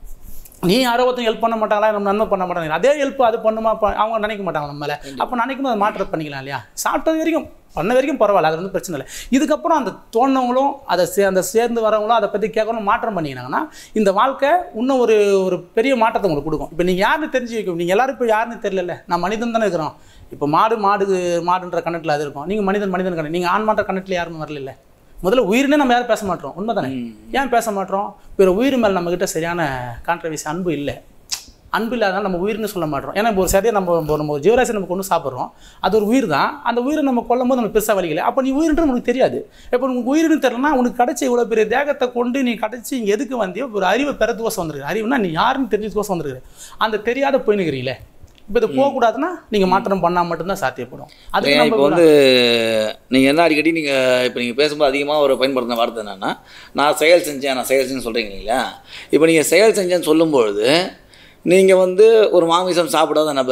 நீ யாரோ ஒருத்தன் ஹெல்ப் பண்ண மாட்டாங்களா நம்ம நன்மை பண்ண மாட்டாங்க அதே ஹெல்ப் அது பண்ணுமா ப- அவங்க நினைக்க மாட்டாங்க நம்ம மேலே அப்போ நினைக்கும் போது மாற்றம் பண்ணிக்கலாம் இல்லையா சாப்பிட்டது வரைக்கும் பண்ண வரைக்கும் பரவாயில்ல அது வந்து பிரச்சனை இல்லை இதுக்கப்புறம் அந்த தோணுனவங்களும் அதை சே அந்த சேர்ந்து வரவங்களும் அதை பற்றி கேட்கணும் மாற்றம் பண்ணிக்கினாங்கன்னா இந்த வாழ்க்கை இன்னும் ஒரு ஒரு பெரிய மாற்றத்தை உங்களுக்கு கொடுக்கும் இப்போ நீங்கள் யாருன்னு தெரிஞ்சு வைக்கும் நீங்கள் எல்லாரும் இப்போ யாருன்னு தெரியல நான் மனிதன் தானே இருக்கிறோம் இப்போ மாடு மாடு மாடுன்ற கணக்கில் அது இருக்கும் நீங்கள் மனிதன் மனிதன் கணக்கு நீங்கள் ஆண் மாற்ற கணக்கில் யாருமே வரல முதல்ல உயிர்னே நம்ம யாரும் பேச மாட்டோம் உண்மை தானே ஏன் பேச மாட்டோம் பிற உயிர் மேலே நம்மக்கிட்ட சரியான கான்ட்ரவர்சி அன்பு இல்லை அன்பு இல்லாதனால நம்ம உயிர்னு சொல்ல மாட்டோம் ஏன்னா இப்போ ஒரு சரியாக நம்ம இப்போ நம்ம ஒரு ஜீவராசி நம்ம கொண்டு சாப்பிட்றோம் அது ஒரு உயிர் தான் அந்த உயிரை நம்ம கொல்லும் போது நம்ம பெருசாக வலிக்கல அப்போ நீ உயிர்ன்றது உனக்கு தெரியாது இப்போ உனக்கு உயிர்னு தெரியலனா உனக்கு கிடைச்ச இவ்வளோ பெரிய தேகத்தை கொண்டு நீ கிடைச்சி இங்கே எதுக்கு வந்தியோ ஒரு அறிவை பெறதுக்கோசம் வந்திருக்கு அறிவுனா நீ யாருன்னு தெரிஞ்சதுக்கோசம் வந்திருக்கு அந்த தெரியாத போயினுக்கிறீங்களே இப்போ இது போகக்கூடாதுன்னா நீங்கள் மாற்றம் பண்ணால் மட்டும்தான் சாத்தியப்படும் அதுக்கு ஏன் இப்போ நம்ம வந்து நீங்கள் என்ன அடிக்கடி நீங்கள் இப்போ நீங்கள் பேசும்போது அதிகமாக ஒரு பயன்படுத்தின வார்த்தை என்னன்னா நான் செயல் செஞ்சேன் நான் செயல் செஞ்சேன்னு சொல்கிறீங்க இல்லைங்களா இப்போ நீங்கள் செயல் செஞ்சேன்னு சொல்லும்பொழுது நீங்கள் வந்து ஒரு மாமிசம் சாப்பிடாத நபர்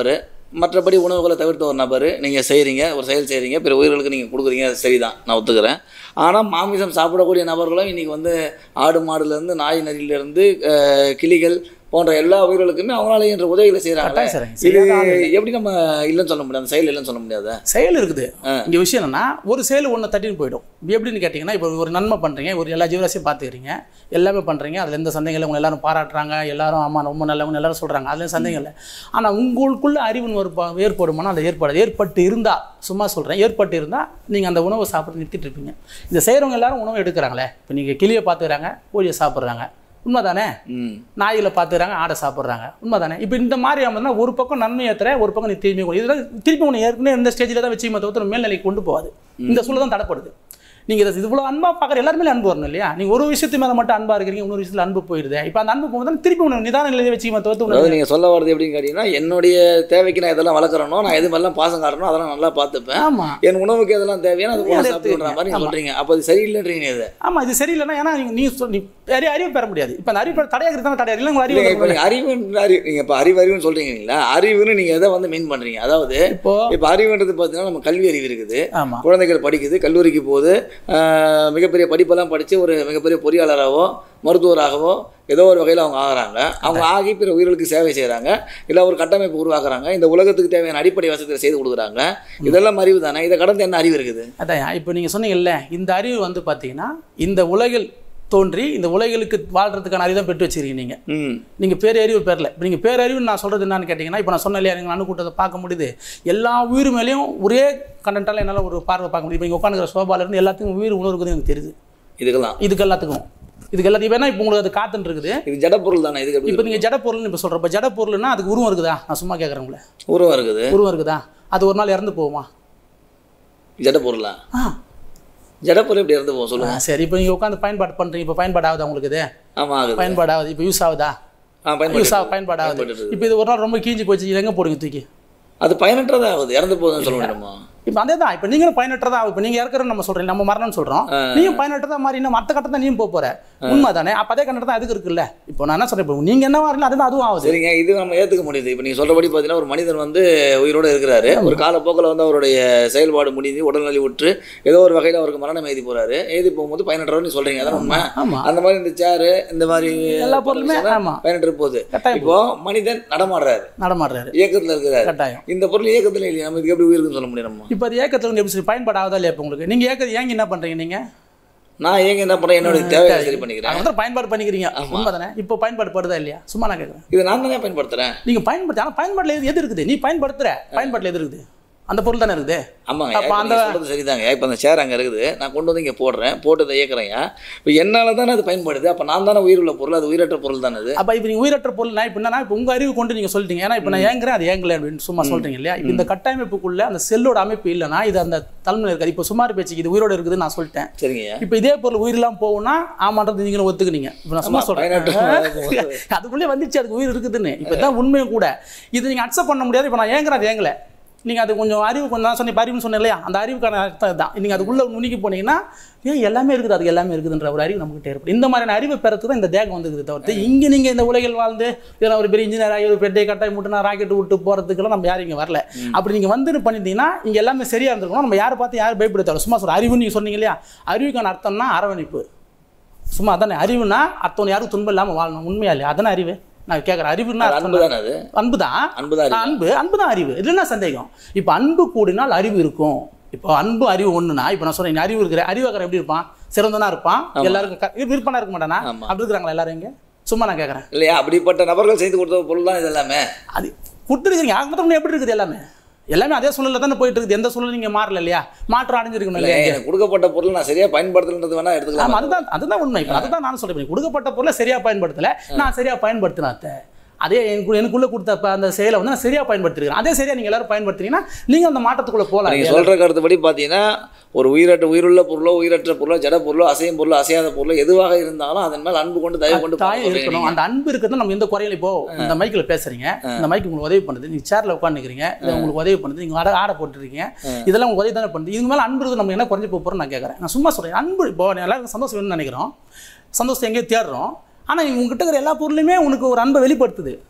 மற்றபடி உணவுகளை தவிர்த்த ஒரு நபர் நீங்கள் செய்கிறீங்க ஒரு செயல் செய்கிறீங்க பிற உயிர்களுக்கு நீங்கள் கொடுக்குறீங்க அது சரிதான் நான் ஒத்துக்கிறேன் ஆனால் மாமிசம் சாப்பிடக்கூடிய நபர்களும் இன்றைக்கி வந்து ஆடு மாடுலேருந்து நாய் நரியிலேருந்து கிளிகள் போன்ற எல்லா உயிர்களுக்குமே அவங்களால என்ற உதவிகளை செய்கிறாங்க கட்டாயம் செய்றாங்க. இது செய்யாத ஆள் எப்படி நம்ம இல்லைன்னு சொல்ல முடியாது அந்த செயல் இல்லைன்னு சொல்ல முடியாது செயல் இருக்குது இங்கே விஷயம் என்னன்னா ஒரு செயல் ஒன்று தட்டின்னு போயிடும் இப்போ எப்படின்னு கேட்டிங்கன்னா இப்போ ஒரு நன்மை பண்ணுறீங்க ஒரு எல்லா ஜீவராசியும் பார்த்துக்கிறீங்க எல்லாமே பண்ணுறீங்க அதில் எந்த சந்தேகம் இல்லை உங்களை எல்லாரும் பாராட்டுறாங்க எல்லாரும் ஆமாம் ரொம்ப நல்லவங்க எல்லாரும் சொல்கிறாங்க அதில் சந்தேகம் இல்லை ஆனால் உங்களுக்குள்ள அறிவுன்னு ஒரு ப- ஏற்படுமானா அந்த ஏற்பாடு ஏற்பட்டு இருந்தால் சும்மா சொல்கிறேன் ஏற்பட்டு இருந்தால் நீங்கள் அந்த உணவை சாப்பிட்டு நிறுத்திட்டு இருப்பீங்க இந்த செய்கிறவங்க எல்லாரும் உணவு எடுக்கிறாங்களே இப்போ நீங்கள் கிளியை பார்த்துக்கிறாங்க கோழியை சாப்பிட்றாங்க உண்மைதானே ம் நாயில பார்த்துறாங்க ஆடை சாப்பிட்றாங்க உண்மைதானே இப்போ இந்த மாதிரி ஆகுதுன்னா ஒரு பக்கம் நன்மை ஏற்றுற ஒரு பக்கம் நீ திரும்பி கொடு இதெல்லாம் திருப்பி உன்னை ஏற்கனவே இந்த ஸ்டேஜில் தான் வச்சு தவிர்த்து மேல்நிலைக்கு கொண்டு போகாது இந்த சூழல் தான் தடப்படுது நீங்கள் இதை இவ்வளோ அன்பாக பார்க்குற எல்லாருமே அன்பு வரணும் இல்லையா நீங்கள் ஒரு விஷயத்து மேலே மட்டும் அன்பாக இருக்கிறீங்க இன்னொரு விஷயத்தில் அன்பு போயிடுது இப்போ அந்த அன்பு போகும்போது திருப்பி உன்னை நிதான நிலையை வச்சு தவிர்த்து உன்னை அதாவது நீங்கள் சொல்ல வர்றது எப்படின்னு கேட்டிங்கன்னா என்னுடைய தேவைக்கு நான் இதெல்லாம் வளர்க்குறனோ நான் எது மாதிரிலாம் பாசம் காட்டணும் அதெல்லாம் நல்லா பார்த்துப்பேன் ஆமாம் என் உணவுக்கு எதெல்லாம் தேவையான அது போல அதை சாப்பிடுன்ற மாதிரி நீங்கள் ஆமா. சொல்கிறீங்க அப்போ அது சரியில்லைன்றீங்க இது ஆமாம் இது சரியில்லைன்னா ஏன்னா நீங்கள் நீ சொல் நீ நிறைய அறிவு பெற முடியாது இப்போ அந்த அறிவு பெற தடையாக தான் தடையாக இல்லை உங்க அறிவு இல்லைங்க இப்போ பெற நீங்கள் அறிவு அறிவு நீங்கள் இப்போ அறிவு அறிவுன்னு சொல்கிறீங்க இல்லைங்களா அறிவுன்னு நீங்கள் எதை வந்து மீன் பண்ணுறீங்க அதாவது இப்போ இப்போ அறிவுன்றது பார்த்தீங்கன்னா நம்ம கல்வி அறிவு இருக்குது ஆமாம் குழந்தைகள் படிக்குது கல்லூரிக்கு போகுது ஆஹ் மிகப்பெரிய படிப்பெல்லாம் படித்து ஒரு மிகப்பெரிய பொறியாளராகவோ மருத்துவராகவோ ஏதோ ஒரு வகையில் அவங்க ஆகுறாங்க அவங்க ஆகி பிற உயிர்களுக்கு சேவை செய்கிறாங்க இல்லை ஒரு கட்டமைப்பு உருவாக்குறாங்க இந்த உலகத்துக்கு தேவையான அடிப்படை வசதிகளை செய்து கொடுக்குறாங்க இதெல்லாம் அறிவு தானே இதை கடந்து என்ன அறிவு இருக்குது அதான் இப்போ நீங்கள் சொன்னீங்கல்ல இந்த அறிவு வந்து பார்த்தீங்கன்னா இந்த உலகில் தோன்றி இந்த உலகளுக்கு வாழ்றதுக்கான அறிவு தான் பெற்று வச்சிருக்கீங்க நீங்கள் ம் நீங்கள் பேரறிவு பெறல இப்போ நீங்கள் பேரறிவுன்னு நான் சொல்கிறது என்னன்னு கேட்டிங்கன்னா இப்போ நான் சொன்ன இல்லையா நீங்கள் அணுக்கூட்டத்தை பார்க்க முடியுது எல்லா உயிர் மேலேயும் ஒரே கண்டென்ட்டால் என்னால் ஒரு பார்வை பார்க்க முடியும் இப்போ இங்கே உட்காந்துக்கிற சோபால இருந்து எல்லாத்துக்கும் உயிர் உணர்வு இருக்குதுன்னு எனக்கு தெரியுது இதுக்கெல்லாம் இதுக்கு எல்லாத்துக்கும் இதுக்கு எல்லாத்துக்கும் வேணா இப்போ உங்களுக்கு அது காத்துன்னு இருக்குது இது ஜடப்பொருள் தானே இதுக்கு எப்படி இப்போ நீங்கள் ஜட பொருள்னு இப்போ சொல்கிறப்ப ஜட பொருள்னா அதுக்கு உருவம் இருக்குதா நான் சும்மா கேட்குறேன் உங்களை உருவம் இருக்குது உருவம் இருக்குதா அது ஒரு நாள் இறந்து போகுமா ஜடப்பொருளா ஆ ஜடப்பொருள் எப்படி இறந்து போகும் ஆ, சொல்லுங்க சரி இப்போ நீங்கள் உட்காந்து பயன்பாடு பண்ணுறீங்க இப்போ பயன்பாடு ஆகுதா உங்களுக்கு இது ஆமாம் ஆகுது பயன்பாடு ஆகுது இப்போ யூஸ் ஆகுதா ஆ யூஸ் பயன்படுது ஆக பயன்பாடு ஆகுது பயன்படுது. இப்போ இது ஒரு நாள் ரொம்ப கீஞ்சி போச்சு இது எங்கே போடுங்க தூக்கி அது பயனற்றதா ஆகுது இறந்து போகுதுன்னு சொல்ல முடியுமா இப்போ அதே தான் இப்போ நீங்களும் பயனற்றதா இப்போ நீங்கள் இறக்குறன்னு நம்ம சொல்கிறீங்க நம்ம மரணம்னு சொல்கிறோம் நீயும் பயனற்றதா மாதிரி இன்னும் மற்ற கட்டத்தை நீயும் போக போகிற உண்மை தானே அப்போ அதே கட்டத்தை தான் அதுக்கு இருக்குல்ல இப்போ நான் என்ன சொல்கிறேன் இப்போ நீங்கள் என்ன வரல அதுதான் அதுவும் ஆகுது சரிங்க இது நம்ம ஏற்றுக்க முடியுது இப்போ நீங்கள் சொல்கிறபடி பார்த்தீங்கன்னா ஒரு மனிதன் வந்து உயிரோடு இருக்கிறாரு ஒரு காலப்போக்கில் வந்து அவருடைய செயல்பாடு முடிஞ்சு உடல்நலி உற்று ஏதோ ஒரு வகையில் அவருக்கு மரணம் எழுதி போறாரு எழுதி போகும்போது பயனற்றவர்னு சொல்கிறீங்க அதான் உண்மை ஆமாம் அந்த மாதிரி இந்த சேரு இந்த மாதிரி எல்லா பொருளுமே ஆமாம் பயனற்று போகுது கட்டாயம் இப்போ மனிதன் நடமாடுறாரு நடமாடுறாரு இயக்கத்தில் இருக்கிறாரு கட்டாயம் இந்த பொருள் இயக்கத்தில் இல்லையா நம்ம இதுக்கு எப்படி உயிருக்குன்னு சொல்ல முடியும் நம்ம இப்போ அது ஏக்கத்தில் வந்து எப்படி சொல்லி பயன்பாடு ஆகுதா இல்லையா இப்போ உங்களுக்கு நீங்கள் ஏக்க ஏங்க என்ன பண்ணுறீங்க நீங்கள் நான் ஏங்க என்ன பண்ணுறேன் என்னோட தேவையை சரி பண்ணிக்கிறேன் அதை வந்து பயன்பாடு பண்ணிக்கிறீங்க உண்மை தானே இப்போ பயன்பாடு படுதா இல்லையா சும்மா நான் கேட்குறேன் இதை நான் தானே பயன்படுத்துகிறேன் நீங்கள் பயன்படுத்தி ஆனால் பயன்பாட்டில் எது எது இருக்குது நீ பயன்படுத்துகிற பயன்பாட்டில் எது இருக்குது அந்த பொருள் தானே இருக்குது ஆமாங்க அப்ப இப்போ அந்த- அந்த சொல்கிறது சரிதாங்க இப்போ அந்த சேர் அங்கே இருக்குது நான் கொண்டு வந்து இங்கே போடுறேன் போட்டு இதை இயக்குறேங்க இப்போ என்னால் தானே அது பயன்படுது அப்போ நான் தானே உயிர் உள்ள பொருள் அது உயிரற்ற பொருள் தானே அது அப்போ இப்போ நீங்கள் உயிரற்ற பொருள் நான் இப்போ என்னன்னா இப்போ உங்கள் அறிவு கொண்டு நீங்கள் சொல்லிட்டீங்க ஏன்னா இப்போ நான் ஏங்குறேன் அது ஏங்கலை அப்படின்னு சும்மா சொல்கிறீங்க இல்லையா இப்போ இந்த கட்டமைப்புக்குள்ள அந்த செல்லோட அமைப்பு இல்லைன்னா இது அந்த தலைமையில் இருக்காது இப்போ சுமார் பேச்சுக்கு இது உயிரோட இருக்குதுன்னு நான் சொல்லிட்டேன் சரிங்கய்யா இப்போ இதே பொருள் உயிரெல்லாம் போகும்னா ஆமான்றது நீங்களும் ஒத்துக்குனீங்க இப்போ நான் சும்மா பயனற்ற சொல்கிறேன் அதுக்குள்ளே வந்துச்சு அதுக்கு உயிர் இருக்குதுன்னு இப்போ தான் உண்மையும் கூட இது நீங்கள் அக்செப்ட் பண்ண முடியாது இப்போ நான் ஏங்குறேன் அது ஏங்கலை நீங்கள் அது கொஞ்சம் அறிவு கொஞ்சம் நான் சொன்னேன் இப்ப அறிவுன்னு சொன்னேன் இல்லையா அந்த அறிவுக்கான அர்த்தம் இதுதான் நீங்கள் அதுக்குள்ளே நுணுக்கி போனீங்கன்னா ஏன் எல்லாமே இருக்குது அதுக்கு எல்லாமே இருக்குதுன்ற ஒரு அறிவு நமக்கு ஏற்படும் இந்த மாதிரியான அறிவை பெறத்துக்கு தான் இந்த தேகம் வந்துருக்குது தவிர்த்து இங்கே நீங்கள் இந்த உலகில் வாழ்ந்து இதெல்லாம் ஒரு பெரிய இன்ஜினியர் ஆகி ஒரு பெரிய கட்டாய் முட்டுனா ராக்கெட் விட்டு போகிறதுக்கெல்லாம் நம்ம யாரும் இங்கே வரல அப்படி நீங்கள் வந்து பண்ணிட்டீங்கன்னா இங்கே எல்லாமே சரியாக இருந்திருக்கணும் நம்ம யாரை பார்த்து யாரும் பயப்பட தேவை சும்மா சொல்ற அறிவுன்னு நீங்கள் சொன்னீங்க இல்லையா அறிவுக்கான அர்த்தம்னா அரவணைப்பு சும்மா அதானே அறிவுனா அர்த்தம் யாருக்கும் துன்பம் இல்லாமல் வாழணும் உண்மையா இல்லையா அதானே அறிவு நான் கேட்குறேன் அறிவுன்னா அது அன்பு அர்த்தம் தானே அது அன்பு தான் அன்பு தான் அன்பு அன்பு தான் அறிவு இல்லைன்னா சந்தேகம் இப்போ அன்பு கூடினால் அறிவு இருக்கும் இப்போ அன்பு அறிவு ஒண்ணுனா இப்போ நான் சொன்னேன் அறிவு இருக்கிற அறிவாக்கர் எப்படி இருப்பான் சிறந்தனா இருப்பான் எல்லாருக்கும் க- விருப்பனா இருக்க மாட்டானா ஆமா. அப்படி இருக்கிறாங்களா எல்லாரும் இங்க சும்மா நான் கேட்குறேன் இல்லையா அப்படிப்பட்ட நபர்கள் செய்து கொடுத்த பொருள் தான் இது எல்லாமே அது கொடுத்துருக்கீங்க ஆக மொத்தம் எப்படி இருக்குது எல்லாமே எல்லாமே அதே சூழலில் தானே போயிட்டு இருக்குது எந்த சூழலும் நீங்கள் மாறல இல்லையா மாற்றம் அடைஞ்சிருக்கணும் இல்லை இல்லையா எனக்கு கொடுக்கப்பட்ட பொருள் நான் சரியாக பயன்படுத்தணுன்றது வேணா எடுத்துக்கலாம் ஆமா அதுதான் அதுதான் உண்மை இப்போ அதுதான் நான் சொல்றேன் கொடுக்கப்பட்ட பொருளை சரியா பயன்படுத்தல நான் சரியா பயன்படுத்தினேன் அத்தை அதே எனக்கு எனக்குள்ள கொடுத்த அப்ப அந்த செயலை வந்து நான் சரியா பயன்படுத்திருக்கேன் அதே சரியா நீங்க எல்லாரும் பயன்படுத்துறீங்கன்னா நீங்க அந்த மாற்றத்துக்குள்ள போகலாம் நீங்கள் சொல்கிற கருத்துப்படி பார்த்தீங்கன்னா ஒரு உயிரற்ற உயிருள்ள பொருளோ உயிரற்ற பொருளோ ஜட பொருளோ அசையும் பொருளோ அசையாத பொருளோ எதுவாக இருந்தாலும் அதன் மேல் அன்பு கொண்டு தயவு கொண்டு தாயம் போகணும் இருக்கணும் அந்த அன்பு இருக்கிறது நம்ம எந்த குறையில இப்போ இந்த மைக்கில் பேசுறீங்க இந்த மைக் உங்களுக்கு உதவி பண்ணுது நீங்க சேர்ல உட்காந்துக்கிறீங்க இது உங்களுக்கு உதவி பண்ணுது நீங்க ஆட ஆட போட்டுருக்கீங்க இதெல்லாம் உங்களுக்கு உதவி தானே பண்ணுது இதுக்கு மேல அன்பு இருக்குது நம்ம என்ன குறைஞ்சு போக போறோம் நான் கேட்கறேன் நான் சும்மா சொல்றேன் அன்பு இப்போ எல்லாருக்கும் சந்தோஷம் வேணும்னு நினைக்கிறோம் சந்தோஷத்தை எங்கேயோ தேடுறோம் ஆனா உங்ககிட்ட இருக்கிற எல்லா பொருளுமே உனக்கு ஒரு அன்பை வெளிப்படுத்துது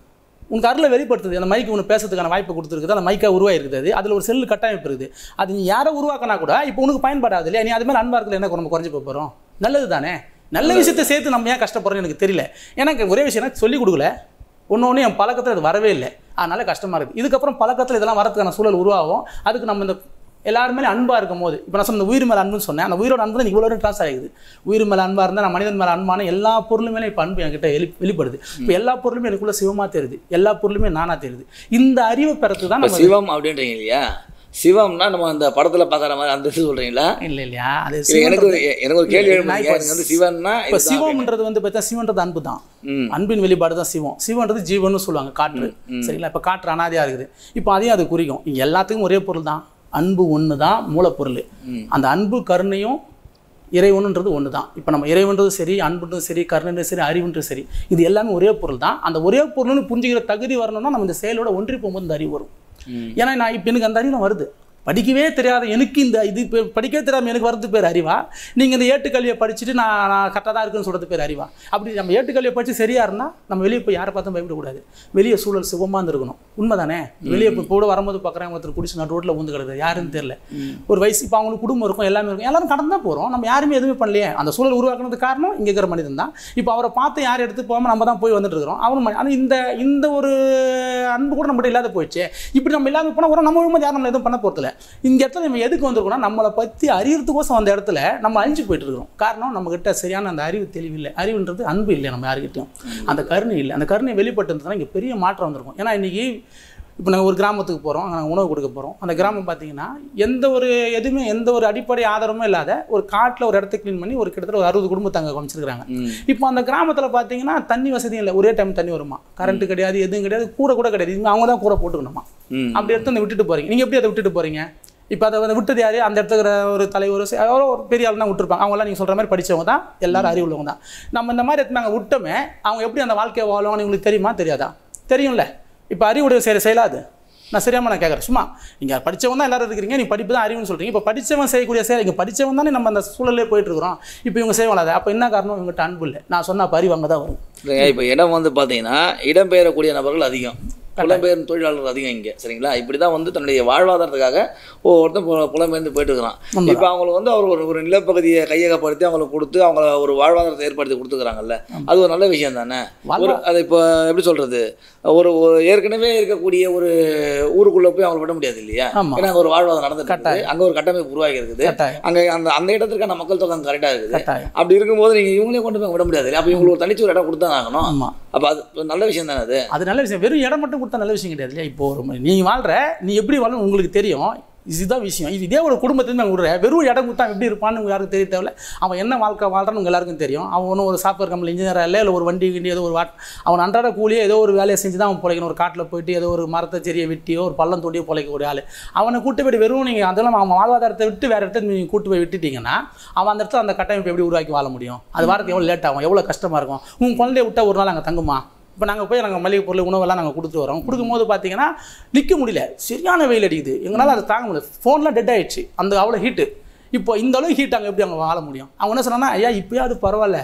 உனக்கு அருளை வெளிப்படுத்துது அந்த மைக்கு உனக்கு பேசுறதுக்கான வாய்ப்பு கொடுத்துருக்குது அந்த மைக்கா உருவாயிருக்குது அது அதில் ஒரு செல்லு கட்டமைப்பு இருக்குது அது நீ யாரை உருவாக்கினா கூட இப்போ உனக்கு பயன்படாது இல்லையா நீ அது மாதிரி அன்பா இருக்கல என்ன நம்ம குறைஞ்சி போக போகிறோம் நல்லது தானே நல்ல விஷயத்தை சேர்த்து நம்ம ஏன் கஷ்டப்படுறோம்னு எனக்கு தெரியல எனக்கு ஒரே விஷயம் எனக்கு சொல்லிக் கொடுக்கல ஒன்று ஒன்று என் பழக்கத்தில் அது வரவே இல்லை அதனால கஷ்டமாக இருக்குது இதுக்கப்புறம் பழக்கத்தில் இதெல்லாம் வரதுக்கான சூழல் உருவாகும் அதுக்கு நம்ம இந்த எல்லாருமே அன்பாக இருக்கும் போது இப்போ நான் சொன்ன இந்த உயிர் மேலே அன்புன்னு சொன்னேன் அந்த உயிரோட அன்பு தான் இவ்வளோ ட்ரான்ஸ் ஆகிடுது உயிர் மேலே அன்பாக இருந்தால் நான் மனிதன் மேலே அன்பான எல்லா பொருளுமே இப்போ அன்பு என்கிட்ட வெளி வெளிப்படுது இப்போ எல்லா பொருளுமே எனக்குள்ள சிவமாக தெரியுது எல்லா பொருளுமே நானாக தெரியுது இந்த அறிவை பெறத்து தான் இப்போ நம்ம சிவம் அப்படின்றீங்க இல்லையா சிவம்னா நம்ம அந்த படத்துல பார்க்குற மாதிரி அந்த இது சொல்றீங்களா இல்லை இல்லையா அது இல்ல, எனக்கு ஒரு சிவன்றது- எனக்கு ஒரு கேள்வி இல்ல, எழுப்புறீங்க நான் இப்ப எனக்கு வந்து சிவன்னா இப்போ இதுதான் சிவம்ன்றது வந்து பார்த்தா சிவன்றது அன்பு தான் ம். அன்பின் வெளிப்பாடு தான் சிவம் சிவன்றது ஜீவன்னு சொல்லுவாங்க காற்று சரிங்களா இப்போ காற்று அனாதியாக இருக்குது இப்போ அதையும் அது குறிக்கும் இங்க எல்லாத்துக்கும் ஒரே பொருள் தான் அன்பு ஒன்று தான் மூலப்பொருள் அந்த அன்பு கருணையும் இறைவனுன்றது ஒன்று தான் இப்போ நம்ம இறைவன்றது சரி அன்புன்றது சரி கருணைன்றது சரி அறிவுன்றது சரி இது எல்லாமே ஒரே பொருள் தான் அந்த ஒரே பொருள்னு புரிஞ்சுக்கிற தகுதி வரணும்னா நம்ம இந்த செயலோட ஒன்றி போகும்போது இந்த அறிவு வரும் ஏன்னா நான் இப்போ எனக்கு அந்த அறிவு வருது படிக்கவே தெரியாத எனக்கு இந்த இது இப்போ படிக்கவே தெரியாமல் எனக்கு வரது பேர் அறிவா நீங்கள் இந்த ஏட்டுக்கல்வியை படிச்சுட்டு நான் நான் கரெக்டாக தான் இருக்குன்னு சொல்கிறது பேர் அறிவா அப்படி நம்ம ஏட்டுக்கல்வியை படித்து சரியா இருந்தால் நம்ம வெளியே போய் யாரை பார்த்தும் பயப்படக்கூடாது வெளியே சூழல் சுகமாக இருந்திருக்கணும் உண்மை தானே வெளியே இப்போ கூட வரும்போது பார்க்குறேன் ஒருத்தர் குடிச்சு நான் ரோட்டில் ஊந்து கிடக்குது யாருன்னு தெரியல ஒரு வயசு இப்போ அவங்களுக்கு குடும்பம் இருக்கும் எல்லாமே இருக்கும் எல்லாரும் கடந்து தான் போகிறோம் நம்ம யாருமே எதுவுமே பண்ணலையே அந்த சூழல் உருவாக்குனது காரணம் இங்கே இருக்கிற மனிதன் தான் இப்போ அவரை பார்த்து யார் எடுத்து போகாமல் நம்ம தான் போய் வந்துட்டு இருக்கிறோம் அவரும் மனி- ஆனா இந்த இந்த ஒரு அன்பு கூட நம்மகிட்ட இல்லாத போயிடுச்சு இப்படி நம்ம இல்லாத போனால் கூட நம்ம விழும்போது யாரும் நம்ம எதுவும் பண்ண போகிறதில்ல இந்த இடத்துல நம்ம எதுக்கு வந்திருக்கோம்னா நம்மளை பற்றி அறியறதுக்கோசம் அந்த இடத்துல நம்ம அழிஞ்சு போயிட்டு இருக்கிறோம் காரணம் நம்மகிட்ட சரியான அந்த அறிவு தெளிவு இல்லை அறிவுன்றது அன்பு இல்லை நம்ம யாருக்கிட்டையும் அந்த கருணை இல்லை அந்த கருணை வெளிப்பட்டு இருந்ததுன்னா இங்கே பெரிய மாற்றம் வந்திருக்கும் ஏன்னா இன்னைக்கு இப்போ நாங்கள் ஒரு கிராமத்துக்கு போகிறோம் அங்கே நாங்கள் உணவு கொடுக்க போகிறோம் அந்த கிராமம் பார்த்தீங்கன்னா எந்த ஒரு எதுவுமே எந்த ஒரு அடிப்படை ஆதாரமும் இல்லாத ஒரு காட்டில் ஒரு இடத்த க்ளீன் பண்ணி ஒரு கிட்டத்தட்ட ஒரு அறுபது குடும்பத்தை அங்கே அமைச்சிருக்காங்க ம். இப்போ அந்த கிராமத்தில் பார்த்தீங்கன்னா தண்ணி வசதியும் இல்லை ஒரே டைம் தண்ணி வருமா கரண்ட் கிடையாது எதுவும் கிடையாது கூட கூட கிடையாது இதுங்க அவங்க தான் கூட போட்டுக்கணுமா ம். அப்படி எடுத்து அந்த விட்டுட்டு போகிறீங்க நீங்கள் எப்படி அதை விட்டுட்டு போகிறீங்க இப்போ அதை வந்து விட்டது யாரு அந்த இடத்துல இருக்கிற ஒரு தலைவர் சரி, யாரோ ஒரு பெரிய ஆள் தான் விட்டுருப்பாங்க அவங்களாம் நீங்கள் சொல்கிற மாதிரி படிச்சவங்க தான் எல்லாரும் அறிவுள்ளவங்க தான் நம்ம இந்த மாதிரி எடுத்து நாங்கள் விட்டோமே அவங்க எப்படி அந்த வாழ்க்கையை வாழுவாங்கன்னு உங்களுக்கு தெரியுமா தெரியாதா தெரியும்ல இப்போ அறிவுடைய செய்கிற செயலாது நான் சரியாம நான் கேட்குறேன் சும்மா நீங்கள் படிச்சவன் தான் எல்லாரும் இருக்கிறீங்க நீ படிப்பு தான் அறிவுன்னு சொல்கிறீங்க இப்போ படிச்சவன் செய்யக்கூடிய செயல் இங்கே படிச்சவன் தானே நம்ம அந்த சூழலே போயிட்டு இருக்கிறோம் இப்போ இவங்க செய்வாங்க அதை அப்போ என்ன காரணம் இவங்ககிட்ட அன்பு இல்லை நான் சொன்ன அப்போ அறிவு அங்கே தான் வரும் இல்லைங்க இப்போ இடம் வந்து பார்த்தீங்கன்னா இடம்பெயரக்கூடிய நபர்கள் அதிகம் புலம்பெயர்ந்த தொழிலாளர்கள் அதிகம் இங்கே சரிங்களா இப்படி தான் வந்து தன்னுடைய வாழ்வாதாரத்துக்காக ஒவ்வொருத்தன் பு- புலம்பெயர்ந்து போயிட்டு இருக்கிறான் இப்போ அவங்களுக்கு வந்து அவர் ஒரு ஒரு நிலப்பகுதியை கையகப்படுத்தி அவங்களுக்கு கொடுத்து அவங்கள ஒரு வாழ்வாதாரத்தை ஏற்படுத்தி கொடுத்துக்கிறாங்கல்ல அது ஒரு நல்ல விஷயம் தானே ஒரு அது இப்போ எப்படி சொல்கிறது ஒரு ஒரு ஏற்கனவே இருக்கக்கூடிய ஒரு ஊருக்குள்ளே போய் அவங்களை விட முடியாது இல்லையா ஆமா. ஏன்னா அங்கே ஒரு வாழ்வாதாரம் நடந்துட்டு இருக்குது அங்கே ஒரு கட்டமைப்பு உருவாகி இருக்குது கட்டாயம் அங்கே அந்த அந்த இடத்துக்கான மக்கள் தொகை அங்கே கரெக்டாக இருக்குது கட்டாயம் அப்படி இருக்கும்போது நீங்கள் இவங்களே கொண்டு போய் விட முடியாது இல்லையா அப்போ இவங்களுக்கு ஒரு தனிச்சு ஒரு இடம் கொடுத்தா ஆகணும் ஆமாம் அப்போ அது ஒரு நல்ல விஷயம் தானே அது அது நல்ல விஷயம் வெறும் இடம் மட்டும் கொடுத்தா நல்ல விஷயம் கிடையாது இல்லையா இப்போ ஒரு ம- நீ வாழ்ற நீ எப்படி வாழணும் உங்களுக்கு தெரியும் இதுதான் விஷயம் இது இதே ஒரு குடும்பத்துலேருந்து நான் விடுறேன் வெறும் இடம் கொடுத்தா எப்படி இருப்பான்னு உங்களுக்கு யாருக்கும் தெரிய தேவையில்ல அவன் என்ன வாழ்க்கை வாழ்றான்னு உங்க எல்லாருக்கும் தெரியும் அவன் ஒன்றும் ஒரு சாஃப்ட்வேர் கம்பெனி இன்ஜினியராக இல்லை இல்லை ஒரு வண்டி கிண்டி ஏதோ ஒரு வாட் அவன் அன்றாட கூலியோ ஏதோ ஒரு வேலையை செஞ்சு தான் அவன் பிழைக்கணும் ஒரு காட்டில் போயிட்டு ஏதோ ஒரு மரத்தை செடியை வெட்டியோ ஒரு பள்ளம் தோண்டியோ பிழைக்கக்கூடிய ஆள் அவனை கூட்டு போய் வெறும் நீங்கள் அதெல்லாம் அவன் வாழ்வாதாரத்தை விட்டு வேறு இடத்துல நீங்கள் கூட்டு போய் விட்டுட்டீங்கன்னா அவன் அந்த இடத்துல அந்த கட்டமைப்பு எப்படி உருவாக்கி வாழ முடியும் அது வாரத்துக்கு எவ்வளோ லேட் ஆகும் எவ்வளோ கஷ்டமாக இருக்கும் உன் குழந்தைய விட்டா ஒரு நாள் அங்கே தங்குமா இப்போ நாங்கள் போய் நாங்கள் மளிகை பொருள் உணவெல்லாம் நாங்கள் கொடுத்துட்டு வரோம் கொடுக்கும்போது பார்த்தீங்கன்னா நிற்க முடியல சரியான வெயில் அடிக்குது எங்களால் அதை தாங்க முடியல ஃபோன்லாம் டெட் ஆயிடுச்சு அந்த அவ்வளோ ஹீட்டு இப்போ இந்த அளவு ஹீட் அங்கே எப்படி அங்கே வாழ முடியும் அவங்க என்ன சொன்னாங்கன்னா ஐயா இப்போயாவது பரவாயில்ல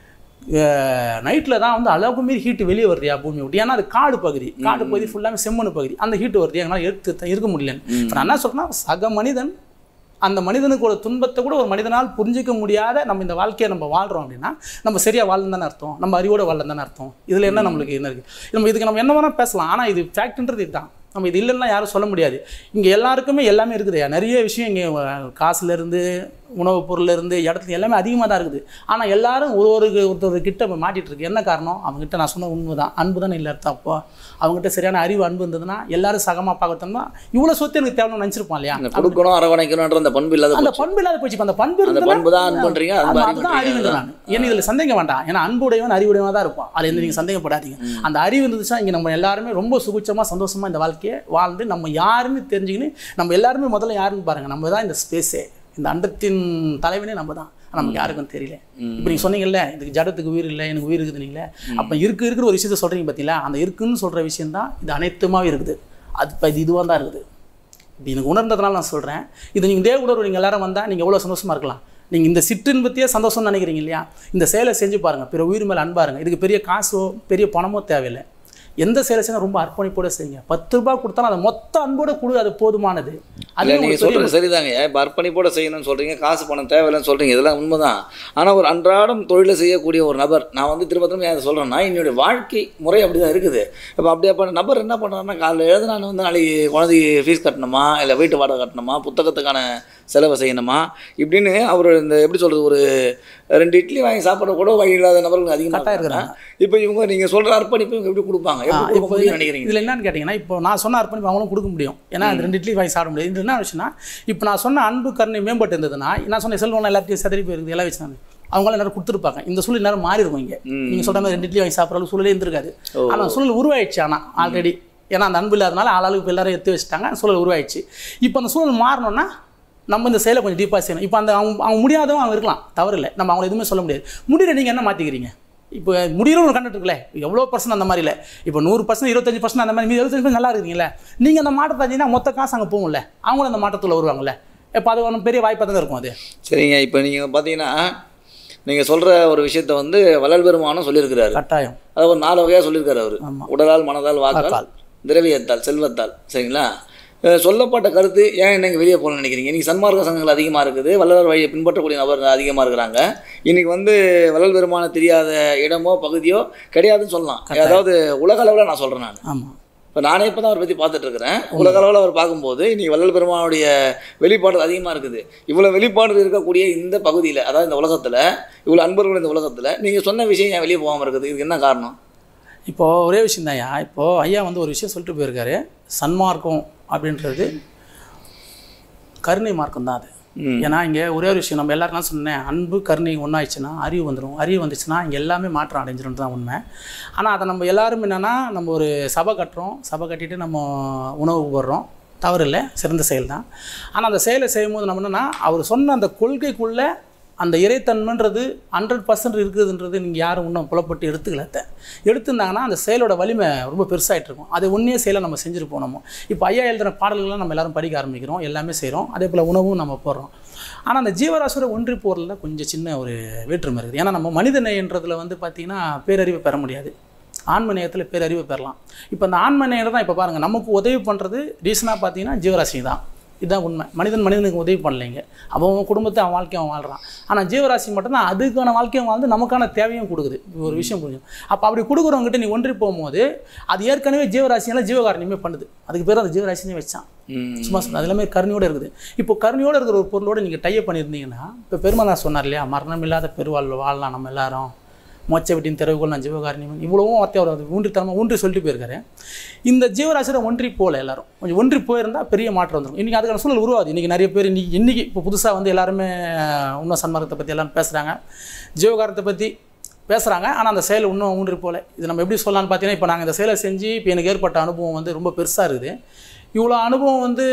நைட்டில் தான் வந்து அளவுக்கு மீறி ஹீட்டு வெளியே வருதியா பூமி விட்டு ஏன்னா அது காடு பகுதி காடு பகுதி ஃபுல்லாமே செம்மண் பகுதி அந்த ஹீட்டு வருது எங்களால் எடுத்து இருக்க முடியலன்னு இப்போ நான் என்ன சொல்கிறேன்னா சக மனிதன் அந்த மனிதனுக்கு ஒரு துன்பத்தை கூட ஒரு மனிதனால் புரிஞ்சிக்க முடியாத நம்ம இந்த வாழ்க்கையை நம்ம வாழ்கிறோம் அப்படின்னா நம்ம சரியாக வாழணும் தானே அர்த்தம் நம்ம அறிவோட வாழணும் தானே அர்த்தம் இதில் என்ன நம்மளுக்கு என்ன இருக்குது நம்ம இதுக்கு நம்ம என்ன வேணால் பேசலாம் ஆனால் இது ஃபேக்ட்ன்றது இதுதான் நம்ம இது இல்லைன்னா யாரும் சொல்ல முடியாது இங்கே எல்லாருக்குமே எல்லாமே இருக்குதுயா நிறைய விஷயம் இங்கே காசுலேருந்து உணவுப் பொருள்லேருந்து இடத்துல எல்லாமே அதிகமாக தான் இருக்குது ஆனால் எல்லாரும் ஒரு ஒரு ஒருத்தர் கிட்ட போய் மாட்டிட்டு இருக்கு என்ன காரணம் அவங்ககிட்ட நான் சொன்ன உண்மை தான் அன்பு தானே இல்லை அர்த்தம் அப்போ அவங்ககிட்ட சரியான அறிவு அன்பு இருந்ததுன்னா எல்லாரும் சகமாக பார்க்கறதுனா இவ்வளோ சொத்து எனக்கு தேவைன்னு நினச்சிருப்பான் இல்லையா அந்த கொடுக்கணும் அரவணைக்கணும்ன்ற அந்த பண்பு இல்லாத அந்த போச்சு. பண்பு இல்லாத போச்சு இப்ப அந்த பண்பு அந்த இருந்ததுன்னா பண்பு தான் அன்புன்றீங்க அது ஆமா, மாதிரி அதுதான் அறிவுங்க நான் ஏன்னா இதில் சந்தேகம் வேண்டாம் ஏன்னா அன்புடையவன் அறிவுடையவன் தான் இருப்பான் அதில் எந்த நீங்கள் சந்தேகப்படாதீங்க அந்த அறிவு இருந்துச்சுன்னா இங்கே நம்ம எல்லாருமே ரொம்ப சுபிச்சமாக சந்தோஷமா இந்த வாழ்க்கையை வாழ்ந்து நம்ம யாருன்னு தெரிஞ்சுக்கின்னு நம்ம எல்லாருமே முதல்ல யாருன்னு பாருங்க நம்ம தான் இந்த ஸ்பேஸே இந்த அண்டத்தின் தலைவனே நம்ம தான் ஆனா நமக்கு யாருக்கும் தெரியல இப்போ நீங்கள் சொன்னீங்கல்ல இதுக்கு ஜடத்துக்கு உயிர் இல்லை எனக்கு உயிர் இருக்குது நீங்களே அப்போ இருக்கு இருக்கிற ஒரு விஷயத்த சொல்கிறீங்க பார்த்தீங்களா அந்த இருக்குன்னு சொல்கிற விஷயம் தான் இது அனைத்துமாவே இருக்குது அது இப்போ இது இதுவாக தான் இருக்குது இப்போ எனக்கு உணர்ந்ததுனால நான் சொல்கிறேன் இது நீங்கள் இதே உணர்வு நீங்கள் எல்லாரும் வந்தால் நீங்கள் எவ்வளோ சந்தோஷமாக இருக்கலாம் நீங்கள் இந்த சிற்றின்பத்தையே சந்தோஷம்னு நினைக்கிறீங்க இல்லையா இந்த செயலை செஞ்சு பாருங்கள் பிற உயிர் மேலே அன்பாருங்க இதுக்கு பெரிய காசோ பெரிய பணமோ தேவையில்லை எந்த செயலை செய்யணும் ரொம்ப அர்ப்பணிப்போட செய்யுங்க பத்து ரூபாய் கொடுத்தாலும் அதை மொத்த அன்போட கொடு அது போதுமானது அது இல்லை நீங்கள் சொல்கிறது சரிதாங்க இப்போ அர்ப்பணிப்போட செய்யணும்னு சொல்கிறீங்க காசு பணம் தேவையில்லைன்னு சொல்கிறீங்க இதெல்லாம் உண்மைதான் ஆனால் ஒரு அன்றாடம் தொழிலை செய்யக்கூடிய ஒரு நபர் நான் வந்து திரும்ப திரும்ப அதை சொல்கிறேன்னா என்னுடைய வாழ்க்கை முறை அப்படி தான் இருக்குது இப்போ அப்படியே நபர் என்ன பண்ணுறாருன்னா காலையில் எழுது நான் வந்து நாளைக்கு குழந்தைக்கு ஃபீஸ் கட்டணுமா இல்லை வீட்டு வாடகை கட்டணுமா புத்தகத்துக்கான செலவு செய்யணுமா இப்படின்னு அவர் இந்த எப்படி சொல்கிறது ஒரு ரெண்டு இட்லி வாங்கி சாப்பிட கூட வழி இல்லாத நபர்கள் அதிகமாக கரெக்டாக இருக்கிறாங்க இருக்கிறாங்க இப்போ இவங்க நீங்கள் சொல்கிற அர்ப்பணிப்பு இவங்க எப்படி கொடுப்பாங்க எப்படி கொடுக்க இப்போ முடியும்னு நினைக்கிறீங்க இதில் என்னன்னு கேட்டிங்கன்னா இப்போ நான் சொன்ன அர்ப்பணிப்பு அவங்களும் கொடுக்க முடியும் ஏன்னா அந்த ரெண்டு இட்லி வாங்கி சாப்பிட முடியாது இது என்ன விஷயம்னா இப்போ நான் சொன்ன அன்பு கருணை மேம்பட்டு இருந்ததுன்னா நான் சொன்ன செல்வம் எல்லாத்தையும் செதறி போயிருக்குது எல்லாம் வச்சு அவங்களாம் நேரம் கொடுத்துருப்பாங்க இந்த சூழல் நேரம் மாறி இருக்கும் இங்கே நீங்கள் சொல்கிற மாதிரி ரெண்டு இட்லி வாங்கி சாப்பிட்ற சூழலே இருந்திருக்காது ஆனால் சூழல் உருவாயிடுச்சு ஆனால் ஆல்ரெடி ஏன்னா அந்த அன்பு இல்லாதனால ஆளாளுக்கு இப்போ எல்லாரும் எடுத்து வச்சுட்டாங்க சூழல் உருவாயிடுச்சு இப்போ அந்த சூழல் மாறணும்னா நம்ம இந்த செயலை கொஞ்சம் டீப்பாக செய்யணும் இப்போ அந்த அவங்க அவங்க முடியாதவங்க அவங்க இருக்கலாம் தவறு இல்லை நம்ம அவங்கள எதுவுமே சொல்ல முடியாது முடியல நீங்கள் என்ன மாற்றிக்கிறீங்க இப்போ முடியல ஒரு கண்டுட்டு இருக்குல்ல எவ்வளோ பர்சன்ட் அந்த மாதிரி இல்லை இப்போ நூறு பர்சன்ட் இருபத்தஞ்சு பர்சன்ட் அந்த மாதிரி மீதி எழுபத்தஞ்சு percent நல்லா இருக்குங்களே நீங்கள் அந்த மாற்றத்தை செஞ்சீங்கன்னா மொத்த காசு அங்கே போகும்ல அவங்களும் அந்த மாற்றத்தில் வருவாங்கல்ல இப்போ அது ஒன்றும் பெரிய வாய்ப்பாக தான் இருக்கும் அது சரிங்க இப்போ நீங்கள் பார்த்தீங்கன்னா நீங்கள் சொல்கிற ஒரு விஷயத்த வந்து வள்ளல் பெருமானும் சொல்லியிருக்கிறாரு கட்டாயம் அது ஒரு நாலு வகையாக சொல்லியிருக்காரு அவர் ஆமா. உடலால் மனதால் வாக்கால் வாக்கால். திரவியத்தால் செல்வத்தால் சரிங்களா அஹ் சொல்லப்பட்ட கருத்து ஏன் இன்னைக்கு வெளியே போகணும்னு நினைக்கிறீங்க இன்னைக்கு சன்மார்க்க சங்கங்கள் அதிகமாக இருக்குது வள்ளலார் வழியை பின்பற்றக்கூடிய நபர் அதிகமாக இருக்கிறாங்க இன்னைக்கு வந்து வள்ளல் பெருமான தெரியாத இடமோ பகுதியோ கிடையாதுன்னு சொல்லலாம் அதாவது உலக அளவில் நான் சொல்கிறேன் நான் ஆமாம் இப்போ நானே இப்போ தான் அவரை பற்றி பார்த்துட்டு இருக்கிறேன் உலக அளவில் அவர் பார்க்கும்போது இன்னைக்கு வள்ளல் பெருமானுடைய வெளிப்பாடு அதிகமாக இருக்குது இவ்வளோ வெளிப்பாடு இருக்கக்கூடிய இந்த பகுதியில் அதாவது இந்த உலகத்தில் இவ்வளோ அன்பர்கள் இந்த உலகத்தில் நீங்கள் சொன்ன விஷயம் ஏன் வெளியே போகாமல் இருக்குது இதுக்கு என்ன காரணம் இப்போது ஒரே விஷயம் தான் இப்போது ஐயா வந்து ஒரு விஷயம் சொல்லிட்டு போயிருக்காரு சன்மார்க்கம் அப்படின்றது கருணை மார்க்கம் தான் அது ம். ஏன்னா இங்கே ஒரே ஒரு விஷயம் நம்ம எல்லாரும் என்ன சொன்னேன் அன்பு கருணை ஒன்றாயிடுச்சுன்னா அறிவு வந்துடும் அறிவு வந்துச்சுன்னா இங்கே எல்லாமே மாற்றம் அடைஞ்சிரும் தான் உண்மை ஆனால் அதை நம்ம எல்லாரும் என்னென்னா நம்ம ஒரு சபை கட்டுறோம் சபை கட்டிட்டு நம்ம உணவு போடுறோம் தவறு இல்லை சிறந்த செயல் தான் ஆனால் அந்த செயலை செய்யும்போது நம்ம என்னென்னா அவர் சொன்ன அந்த கொள்கைக்குள்ளே அந்த இறைத்தன்மைன்றது ஹண்ட்ரட் பர்சன்ட் இருக்குதுன்றது நீங்கள் யாரும் இன்னும் புலப்பட்டு எடுத்துக்கல அத்தை. எடுத்திருந்தாங்கன்னா அந்த செயலோட வலிமை ரொம்ப பெருசாகிட்டு இருக்கும் அதை ஒன்றே செயலை நம்ம செஞ்சுட்டு போனோமோ இப்போ ஐயா எழுதுன பாடல்கள்லாம் நம்ம எல்லாரும் படிக்க ஆரம்பிக்கிறோம் எல்லாமே செய்கிறோம் அதே போல் உணவும் நம்ம போடுறோம் ஆனால் அந்த ஜீவராசியோட ஒன்றி போகிறதுல கொஞ்சம் சின்ன ஒரு வேற்றுமை இருக்குது ஏன்னா நம்ம மனித நேயன்றதுல வந்து பார்த்திங்கன்னா பேரறிவை பெற முடியாது ஆன்ம நேயத்தில் பேரறிவை பெறலாம் இப்போ அந்த ஆன்ம நேயம் தான் இப்போ பாருங்கள் நமக்கு உதவி பண்ணுறது ரீசனாக பார்த்தீங்கன்னா ஜீவராசி தான் இதுதான் உண்மை மனிதன் மனிதனுக்கு உதவி பண்ணலைங்க அவன் அவன் குடும்பத்தை அவன் வாழ்க்கையை அவன் வாழ்கிறான் ஆனால் ஜீவராசி மட்டும்தான் அதுக்கான வாழ்க்கையும் வாழ்ந்து நமக்கான தேவையும் கொடுக்குது இது ஒரு விஷயம் புரியும் அப்போ அப்படி கொடுக்குறவங்ககிட்ட நீ ஒன்றி போகும்போது அது ஏற்கனவே ஜீவராசியெல்லாம் ஜீவகாரணியமே பண்ணுது அதுக்கு பேர் அந்த ஜீவராசினே வச்சான் ம். சும்மா சொன்ன அது எல்லாமே கருணையோடு இருக்குது இப்போ கருணையோடு இருக்கிற ஒரு பொருளோடு நீங்கள் டைப் பண்ணியிருந்தீங்கன்னா இப்போ பெருமாள் சொன்னார் இல்லையா மரணம் இல்லாத பெருவாழ் வாழலாம் நம்ம எல்லாரும் மோட்ச விட்டின் திறவுகோள் நான் ஜீவகாரணி இவ்வளவும் வார்த்தை அவர் அது ஊன்றி தரமாக ஊன்றி சொல்லிட்டு போயிருக்காரு இந்த ஜீவராசியில் ஒன்றி போகல எல்லாரும் கொஞ்சம் ஒன்றி போயிருந்தால் பெரிய மாற்றம் வந்துடும் இன்றைக்கி அதுக்கான சூழல் உருவாது இன்றைக்கி நிறைய பேர் இன்றைக்கி இன்றைக்கி இப்போ புதுசாக வந்து எல்லாருமே இன்னும் சன்மார்க்கத்தை பற்றி எல்லாரும் பேசுகிறாங்க ஜீவகாரத்தை பற்றி பேசுகிறாங்க ஆனால் அந்த செயல் இன்னும் ஊன்றி போகல இது நம்ம எப்படி சொல்லலாம்னு பார்த்தீங்கன்னா இப்போ நாங்கள் இந்த செயலை செஞ்சு இப்போ எனக்கு ஏற்பட்ட அனுபவம் வந்து ரொம்ப பெருசாக இருக்குது இவ்வளோ அனுபவம் வந்து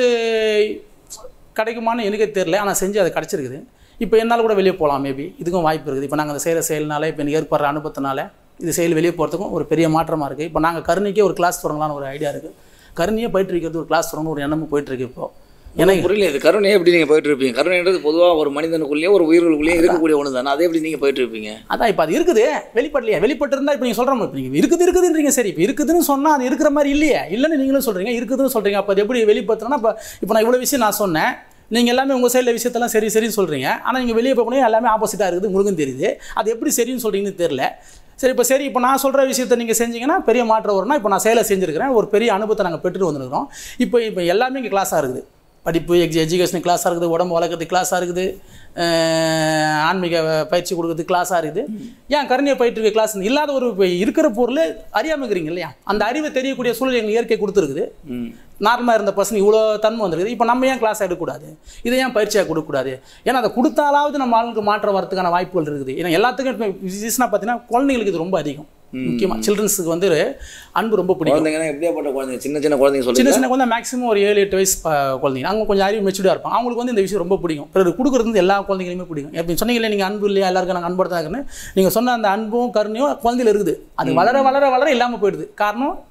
கிடைக்குமான்னு எனக்கே தெரில ஆனால் செஞ்சு அது கிடச்சிருக்குது இப்போ என்னால் கூட வெளியே போகலாம் மேபி இதுக்கும் வாய்ப்பு இருக்குது இப்போ நாங்கள் அந்த செய்கிற செயல்னால இப்போ எனக்கு ஏற்படுற அனுபவத்தினால இது செயல் வெளியே போகிறதுக்கும் ஒரு பெரிய மாற்றமாக இருக்குது இப்போ நாங்கள் கருணைக்கே ஒரு கிளாஸ் தொடங்கலாம்னு ஒரு ஐடியா இருக்குது கருணையே போயிட்டு இருக்கிறது ஒரு கிளாஸ் தொடங்கணும் ஒரு எண்ணமும் போயிட்டுருக்கு இப்போ எனக்கு புரியல இது கருணையே எப்படி நீங்கள் போயிட்டு இருப்பீங்க கருணைன்றது பொதுவாக ஒரு மனிதனுக்குள்ளேயே ஒரு உயிர்களுக்குள்ளேயே இருக்கக்கூடிய ஒன்று தானே அதை எப்படி நீங்கள் போயிட்டு இருப்பீங்க அதான் இப்போ அது இருக்குது வெளிப்படலையா வெளிப்பட்டு இருந்தால் இப்போ நீங்கள் சொல்கிற இப்போ நீங்கள் இருக்குது இருக்குதுன்றீங்க சரி இப்போ இருக்குதுன்னு சொன்னால் அது இருக்கிற மாதிரி இல்லையே இல்லைன்னு நீங்களும் சொல்கிறீங்க இருக்குதுன்னு சொல்கிறீங்க அப்போ அது எப்படி வெளிப்படுத்துறேன்னா இப்போ இப்போ நான் இவ்வளோ விஷயம் நான் சொன்னேன் நீங்கள் எல்லாமே உங்கள் சைடில் விஷயத்தெல்லாம் சரி சரின்னு சொல்கிறீங்க ஆனால் நீங்கள் வெளியே போகணும் எல்லாமே ஆப்போசிட்டாக இருக்குது உங்களுக்கும் தெரியுது அது எப்படி சரின்னு சொல்கிறீங்கன்னு தெரில சரி இப்போ சரி இப்போ நான் சொல்கிற விஷயத்தை நீங்கள் செஞ்சீங்கன்னா பெரிய மாற்றம் வரும்னா இப்போ நான் செயலை செஞ்சுருக்கிறேன் ஒரு பெரிய அனுபவத்தை நாங்கள் பெற்றுட்டு வந்துருக்கிறோம் இப்போ இப்போ எல்லாமே இங்கே கிளாஸாக இருக்குது படிப்பு எக்ஸி எஜுகேஷன் கிளாஸாக இருக்குது உடம்பு வளர்க்குறது கிளாஸாக இருக்குது அஹ் ஆன்மீக பயிற்சி கொடுக்குறது கிளாஸாக இருக்குது ஏன் கருணையை பயிற்று இருக்க கிளாஸ் இல்லாத ஒரு இப்ப இருக்கிற பொருள் அறியாமக்கிறீங்க இல்லையா அந்த அறிவை தெரியக்கூடிய சூழல் எங்களுக்கு இயற்கை கொடுத்துருக்குது ம் நார்மலாக இருந்த பர்சன் இவ்வளோ தன்மை வந்திருக்குது இப்போ நம்ம ஏன் கிளாஸ் எடுக்கக்கூடாது இதை ஏன் பயிற்சியாக கொடுக்கக்கூடாது ஏன்னா அதை கொடுத்தாலாவது நம்ம ஆளுக்கு மாற்றம் வரதுக்கான வாய்ப்புகள் இருக்குது ஏன்னா எல்லாத்துக்கும் இப்போ விசேஷனாக பார்த்தீங்கன்னா குழந்தைங்களுக்கு இது ரொம்ப அதிகம் முக்கியமாக சில்ட்ரன்ஸுக்கு வந்து அன்பு ரொம்ப பிடிக்கும் குழந்தைங்கன்னா எப்படியாப்பட்ட குழந்தைங்க சின்ன சின்ன குழந்தைங்க சொல்லுங்க சின்ன சின்ன குழந்தை மேக்ஸிமம் ஒரு ஏழு எட்டு வயசு ப- குழந்தைங்க அவங்க கொஞ்சம் அறிவு மெச்சூர்டாக இருப்பாங்க அவங்களுக்கு வந்து இந்த விஷயம் ரொம்ப பிடிக்கும் பிறகு கொடுக்குறது வந்து எல்லா குழந்தைங்களுமே பிடிக்கும் எப்படி சொன்னீங்களே நீங்கள் அன்பு இல்லையா எல்லாருக்கும் நாங்கள் அன்போட தான் இருக்குன்னு நீங்கள் சொன்ன அந்த அன்பும் கருணையும் குழந்தையில இருக்குது அது வளர வளர வளர இல்லாமல் போயிடுது காரணம்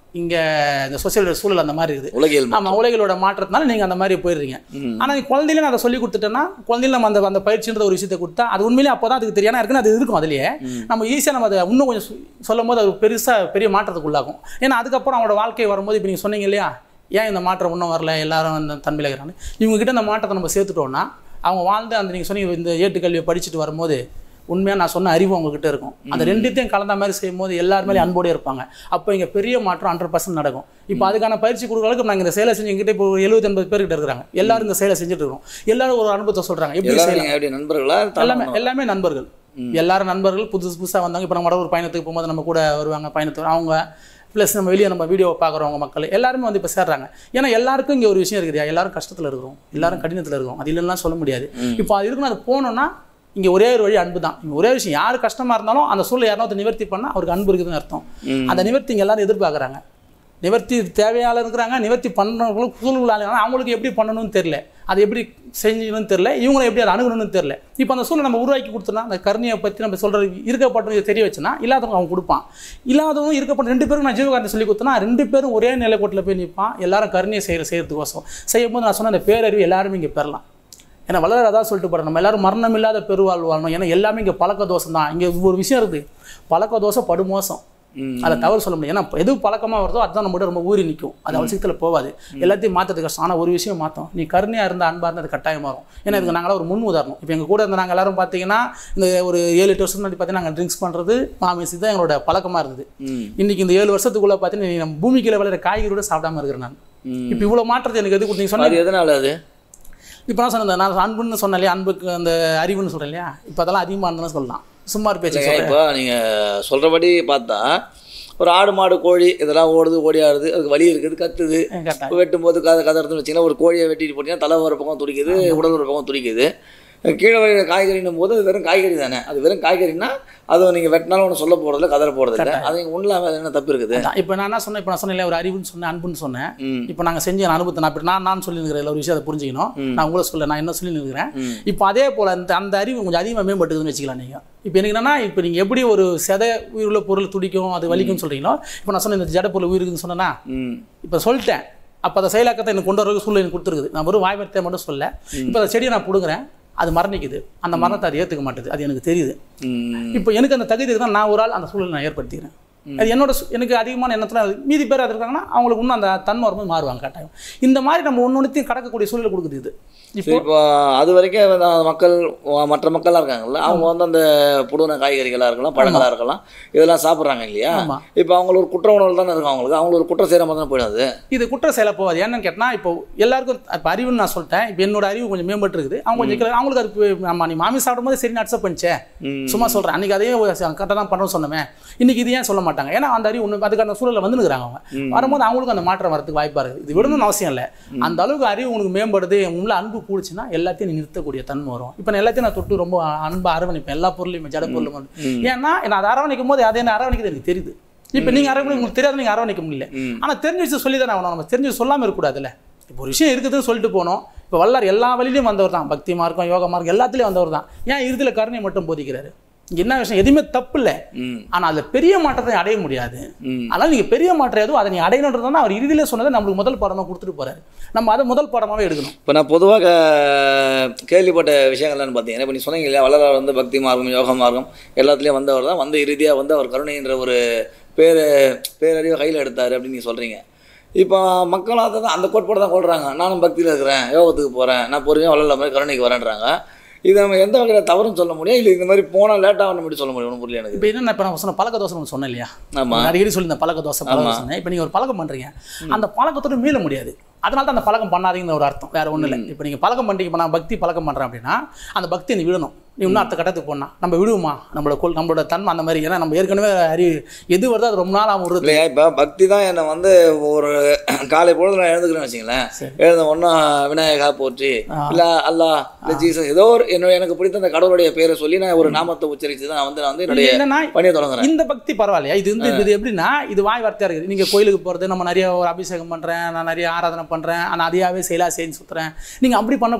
இங்கே இந்த சோசியல் சூழல் அந்த மாதிரி இருக்குது உலகியல் ஆமாம் உலகளோட மாற்றத்தினால நீங்கள் அந்த மாதிரி போயிடுறீங்க ஆனால் நீ குழந்தையில நான் அதை சொல்லி கொடுத்துட்டேன்னா குழந்தையில நம்ம அந்த அந்த பயிற்சின்ற ஒரு விஷயத்தை கொடுத்தா அது உண்மையிலே அப்போ தான் அதுக்கு தெரியாமல் இருக்குன்னு அது இருக்கும் அதுலேயே நம்ம ஈஸியாக நம்ம அதை இன்னும் கொஞ்சம் சொ- சொல்லும் போது அது பெருசாக பெரிய மாற்றத்துக்கு உள்ளாகும் ஏன்னா அதுக்கப்புறம் அவங்களோட வாழ்க்கை வரும்போது இப்போ நீங்கள் சொன்னீங்க இல்லையா ஏன் இந்த மாற்றம் இன்னும் வரல எல்லாரும் அந்த தன்மையில் இருக்கிறாங்க இவங்க கிட்ட இந்த மாற்றத்தை நம்ம சேர்த்துட்டோம்னா அவங்க வாழ்ந்து அந்த நீங்கள் சொன்னீங்க இந்த ஏட்டுக்கல்வியை படிச்சுட்டு வரும்போது உண்மையாக நான் சொன்ன அறிவு உங்ககிட்ட இருக்கும் அந்த ரெண்டுத்தையும் கலந்த மாதிரி செய்யும்போது எல்லார் மேலேயும் அன்போடு இருப்பாங்க அப்போ இங்கே பெரிய மாற்றம் ஹண்ட்ரட் பர்சன்ட் நடக்கும் இப்போ அதுக்கான பயிற்சி கொடுக்குற அளவுக்கு நாங்கள் இந்த சேலை செஞ்சு எங்கிட்ட இப்போ ஒரு எழுபது எண்பது பேர்கிட்ட இருக்கிறாங்க எல்லாரும் இந்த சேலை செஞ்சுட்டு இருக்கோம் எல்லாரும் ஒரு அனுபவத்தை சொல்கிறாங்க எப்படி எல்லாரும் செய்யலாம் நீங்க எப்படி நண்பர்களா எல்லாமே எல்லாமே நண்பர்கள் எல்லாரும் நண்பர்கள் புதுசு புதுசாக வந்தாங்க இப்போ நம்ம ஒரு பயணத்துக்கு போகும்போது நம்ம கூட வருவாங்க பயணத்துக்கு அவங்க ப்ளஸ் நம்ம வெளியே நம்ம வீடியோ பார்க்குறவங்க மக்கள் எல்லாருமே வந்து இப்போ சேர்றாங்க ஏன்னா எல்லாருக்கும் இங்கே ஒரு விஷயம் இருக்குதுயா எல்லாரும் கஷ்டத்தில் இருக்கிறோம் எல்லாரும் கடினத்தில் இருக்கிறோம் அது இல்லைன்னா சொல்ல முடியாது இப்போ அது இருக்குன்னு அது போனோம்னா இங்கே ஒரே ஒரு வழி அன்பு தான் இங்கே ஒரே விஷயம் யார் கஷ்டமாக இருந்தாலும் அந்த சூழலை யாராவது நிவர்த்தி பண்ணால் அவருக்கு அன்பு இருக்குதுன்னு அர்த்தம் அந்த நிவர்த்தி இங்கே எல்லாரும் எதிர்பார்க்குறாங்க நிவர்த்தி தேவையாளர் இருக்கிறாங்க நிவர்த்தி பண்ணுறவங்களும் சூழ்நிலை அவங்களுக்கு எப்படி பண்ணணும்னு தெரில அது எப்படி செஞ்சணும்னு தெரில இவங்களை எப்படி அதை அணுகணும்னு தெரில இப்போ அந்த சூழ்நிலை நம்ம உருவாக்கி கொடுத்தோம்னா அந்த கருணையை பற்றி நம்ம சொல்கிறது இருக்கப்பட்டவங்க தெரிய வச்சுன்னா இல்லாதவங்க அவன் கொடுப்பான் இல்லாதவங்க இருக்கப்பட்ட ரெண்டு பேரும் நான் ஜீவகாரத்தை சொல்லி கொடுத்தனா ரெண்டு பேரும் ஒரே நிலைக்கோட்டில் போய் நிற்பான் எல்லாரும் கருணையை செய்கிற செய்கிறதுக்கோசம் செய்யும் போது நான் சொன்ன அந்த பேரறிவு எல்லாருமே இங்கே பெறலாம் ஏன்னா வளர அதான் சொல்லிட்டு போகிறேன் நம்ம எல்லாரும் மரணம் இல்லாத பெருவாழ் வாழணும் ஏன்னா எல்லாமே இங்கே பழக்க தோஷம் தான் இங்கே ஒரு விஷயம் இருக்குது பழக்க தோசை படுமோசம் அதை தவறு சொல்ல முடியாது ஏன்னா எது பழக்கமாக வருதோ அதுதான் நம்மகிட்ட ரொம்ப ஊறி நிற்கும் அது அவசியத்தில் போகாது எல்லாத்தையும் மாற்றுறது கஷ்டம் ஆனால் ஒரு விஷயம் மாற்றும் நீ கருணையாக இருந்த அன்பாக இருந்தால் அது கட்டாயம் மாறும் ஏன்னா இதுக்கு நாங்களாம் ஒரு முன் உதாரணம் இப்போ எங்கள் கூட இருந்த நாங்கள் எல்லாரும் பார்த்தீங்கன்னா இந்த ஒரு ஏழு எட்டு வருஷம் முன்னாடி பார்த்தீங்கன்னா நாங்கள் ட்ரிங்க்ஸ் பண்ணுறது மாமிசி தான் எங்களோட பழக்கமாக இருந்தது இன்னைக்கு இந்த ஏழு வருஷத்துக்குள்ளே பார்த்தீங்கன்னா நீ நம்ம பூமிக்கில் விளையிற காய்கறியோட சாப்பிடாம இருக்கிறேன் நான் இப்போ இவ்வளோ மாற்றத்தை எனக்கு எது கொடுத்தீங்க சொன்னீங்க அது எதனால அது இப்போ நான் சொன்னேன் நான் அன்புன்னு சொன்னேன் இல்லையா அன்புக்கு அந்த அறிவுன்னு சொல்கிறேன் இல்லையா இப்போ அதெல்லாம் அதிகமாக இருந்ததுன்னு சொல்லலாம் சும்மா பேச்சு இல்லைங்க சொல்கிறேன் இப்போ நீங்க சொல்றபடி பார்த்தா ஒரு ஆடு மாடு கோழி இதெல்லாம் ஓடுது ஓடி ஆடுது அதுக்கு வலி இருக்குது கத்துது கரெக்டாக வெட்டும் போது கதை கதறதுன்னு வச்சிங்கன்னா ஒரு கோழியை வெட்டிட்டு போட்டீங்கன்னா தலை ஒரு பக்கம் துடிக்குது உடல் ஒரு பக்கம் துடிக்குது கீழே வரைகிற காய்கறின்னும் போது அது வெறும் காய்கறி தானே அது வெறும் காய்கறின்னா அது நீங்கள் வெட்டினாலும் ஒன்று சொல்ல போகிறதில்ல கதற போகிறதில்ல அது நீங்கள் உண்மையில அது என்ன தப்பு இருக்குது இப்போ நான் என்ன சொன்னேன் இப்போ நான் சொன்னேன் இல்லையா, ஒரு அறிவுன்னு சொன்னேன் அன்புன்னு சொன்னேன் ம் இப்போ நாங்கள் செஞ்ச அனுபவத்தை நான் இப்போ நான் நான் சொல்லி இருக்கிற ஒரு விஷயத்தை புரிஞ்சுக்கணும் நான் உங்களை சொல்ல நான் என்ன சொல்லி இருக்கிறேன் இப்போ அதே போல் அந்த அந்த அறிவு கொஞ்சம் அதிகமாக மேம்பட்டுதுன்னு வச்சுக்கலாம் நீங்கள் இப்போ எனக்கு என்னன்னா இப்போ நீங்கள் எப்படி ஒரு செதை உயிருள்ள பொருள் துடிக்கும் அது வலிக்கும்னு சொல்கிறீங்களோ இப்போ நான் சொன்ன இந்த ஜட பொருள் உயிர் இருக்குன்னு சொன்னேன்னா ம் இப்போ சொல்லிட்டேன் அப்போ அந்த செயலாக்கத்தை எனக்கு கொண்டு வரதுக்கு சூழ்நிலை எனக்கு கொடுத்துருக்குது நான் வெறும் வாய்மரத்தை மட்டும் சொல்ல இப்போ அந்த செடியை நான் பிடுங்குறேன் அது மரணிக்குது அந்த மரணத்தை அது ஏற்றுக்க மாட்டேது அது எனக்கு தெரியுது ம் இப்போ எனக்கு அந்த தகுதி தான் நான் ஒரு ஆள் அந்த சூழலை நான் ஏற்படுத்திக்கிறேன் அது என்னோட சு- எனக்கு அதிகமான எண்ணத்தில் மீதி பேர் அது இருக்காங்கன்னா அவங்களுக்கு இன்னும் அந்த தன்மை வரும்போது மாறுவாங்க கட்டாயம் இந்த மாதிரி நம்ம ஒன்னொன்றுத்தையும் கடக்கக்கூடிய சூழலை கொடுக்குது இது இப்போ சரி இப்போ அது வரைக்கும் அந்த மக்கள் வ- மற்ற மக்கள்லாம் இருக்காங்கல்ல அவங்க வந்து அந்த புடுன காய்கறிகளாக இருக்கலாம் பழங்களாக இருக்கலாம் இதெல்லாம் சாப்பிட்றாங்க இல்லையா ஆமா. இப்போ அவங்களுக்கு ஒரு குற்ற உணர்வு தானே இருக்கும் அவங்களுக்கு அவங்களுக்கு ஒரு குற்றம் செய்கிற மாதிரி தானே போயிடும் அது இது குற்ற செயலை போகாது என்னன்னு கேட்டால் இப்போ எல்லாருக்கும் இப்போ அறிவுன்னு நான் சொல்லிட்டேன் இப்போ என்னோட அறிவு கொஞ்சம் மேம்பட்டு இருக்குது அவங்க கொஞ்சம் கீழே- அவங்களுக்கு அது இப்போ ஆமா நீ மாமி சாப்பிடும்போது சரி அக்செப்ட் பண்ணிச்சே ம். சும்மா சொல்கிறேன் அன்றைக்கி அதையே கரெக்டாக தான் பண்ணணும்னு சொன்னமே இன்னைக்கு இது ஏன் சொல்ல மாட்டாங்க ஏன்னா அந்த அறிவு ஒன்று அதுக்கான சூழலில் வந்துருக்குறாங்க அவங்க வரும்போது அவங்களுக்கும் அந்த மாற்றம் வரதுக்கு வாய்ப்பாக இருக்குது இது விடணும்னு அவசியம் இல்லை அந்த அளவுக்கு அறிவு உனக்கு மேம்படுது உள்ள அன்பு கூடுச்சுன்னா எல்லாத்தையும் நீ நிறுத்தக்கூடிய தன்மை வரும் இப்போ நான் எல்லாத்தையும் நான் தொட்டு ரொம்ப அன்பா அரவணைப்பேன் எல்லா பொருளையும் ஜட பொருளும் வந்து. ஏன்னா நான் அதை அரவணைக்கும் போது அதை என்ன அரவணைக்கிறது எனக்கு தெரியுது இப்போ நீங்கள் அரவணைக்க உங்களுக்கு தெரியாது நீங்கள் அரவணைக்க முடியல ஆனால் தெரிஞ்ச விஷயம் சொல்லி தானே ஆகணும் நம்ம தெரிஞ்ச விஷயம் சொல்லாமல் இருக்கக்கூடாதுல்ல இப்போ ஒரு விஷயம் இருக்குதுன்னு சொல்லிட்டு போனோம் இப்போ வல்லார் எல்லா வழியிலையும் வந்தவர் தான் பக்தி மார்க்கம் யோக மார்க்கம் எல்லாத்துலேயும் வந்தவர் தான் ஏன் இறுதியில் கருணை மட்டும் போதிக்கிறாரு இங்கே என்ன விஷயம் எதுவுமே தப்பு இல்லை ம் ஆனால் அதில் பெரிய மாற்றத்தை அடைய முடியாது ம் அதனால் நீங்கள் பெரிய மாற்றம் எதுவும் அதை நீ அடையணுன்றதான் அவர் இறுதியிலே சொன்னதை நம்மளுக்கு முதல் பாடமாக கொடுத்துட்டு போறாரு நம்ம அதை முதல் பாடமாகவே எடுக்கணும் இப்போ நான் பொதுவாக கேள்விப்பட்ட விஷயங்கள்லாம் பார்த்தீங்கன்னா இப்போ நீ சொன்னீங்க இல்லையா வள்ளலார் வந்து பக்தி மார்க்கம் யோக மார்க்கம் எல்லாத்துலேயும் வந்தவர் தான் வந்து இறுதியாக வந்து அவர் கருணைன்ற ஒரு பேர் பேரறிவை கையில் எடுத்தார் அப்படின்னு நீ சொல்கிறீங்க இப்போ மக்களும் அதை தான் அந்த கோட்பாடு தான் கொள்கிறாங்க நானும் பக்தியில் இருக்கிறேன் யோகத்துக்கு போகிறேன் நான் பொறுமையாக வள்ளல மாதிரி கருணைக்கு வரேன்றாங்க இது நம்ம எந்த வகையில் தவறுன்னு சொல்ல முடியும் இல்லை இந்த மாதிரி போனால் லேட்டாக ஒன்று எப்படி சொல்ல முடியும் ஒன்றும் புரியல எனக்கு இப்போ என்ன இப்போ நான் சொன்ன பழக்க தோசை ஒன்று சொன்னேன் இல்லையா ஆமாம் நான் அடிக்கடி சொல்லி இந்த பழக்க தோசை பழக்க சொன்னேன் இப்போ நீங்கள் ஒரு பழக்கம் பண்ணுறீங்க அந்த பழக்கத்தோட மீள முடியாது அதனால தான் அந்த பழக்கம் பண்ணாதீங்கன்னு ஒரு அர்த்தம் வேற ஒன்றும் இல்லை இப்போ நீங்கள் பழக்கம் பண்ணுறீங்க இப்போ நான் பக்தி பழக்கம் பண்ணுறேன் அப்படின்னா அந்த பக்தியை நீ விடணும் நீ இன்னும் அடுத்த கட்டத்துக்கு போனா நம்ம விடுவோமா நம்மளோட கொள் நம்மளோட தன்மை அந்த மாதிரி ஏன்னா நம்ம ஏற்கனவே அறிவு எது வருதோ அது ரொம்ப நாள் ஆகும் வருது இல்லையா இப்போ பக்தி தான் என்னை வந்து ஒரு காலை பொழுது நான் எழுந்துக்கிறேன்னு வச்சுங்களேன் சரி. எழுந்த ஒன்றா விநாயகா போற்றி இல்லை அல்லாஹ் இல்லை ஜீசஸ் ஏதோ ஒரு என்னோட எனக்கு பிடித்த அந்த கடவுளுடைய பேரை சொல்லி நான் ஒரு நாமத்தை உச்சரித்து தான் வந்து நான் வந்து என்னுடைய என்னன்னா பணியை தொடங்குறேன் இந்த பக்தி பரவாயில்லையா இது வந்து இது எப்படின்னா இது வாய் வார்த்தையா இருக்குது நீங்க கோயிலுக்கு போறது நம்ம நிறைய ஒரு அபிஷேகம் பண்றேன் நான் நிறைய ஆராதனை பண்றேன் நான் அதிகாவே செயலா செய்து சுத்துறேன் நீங்க அப்படி பண்ணக்கூடாது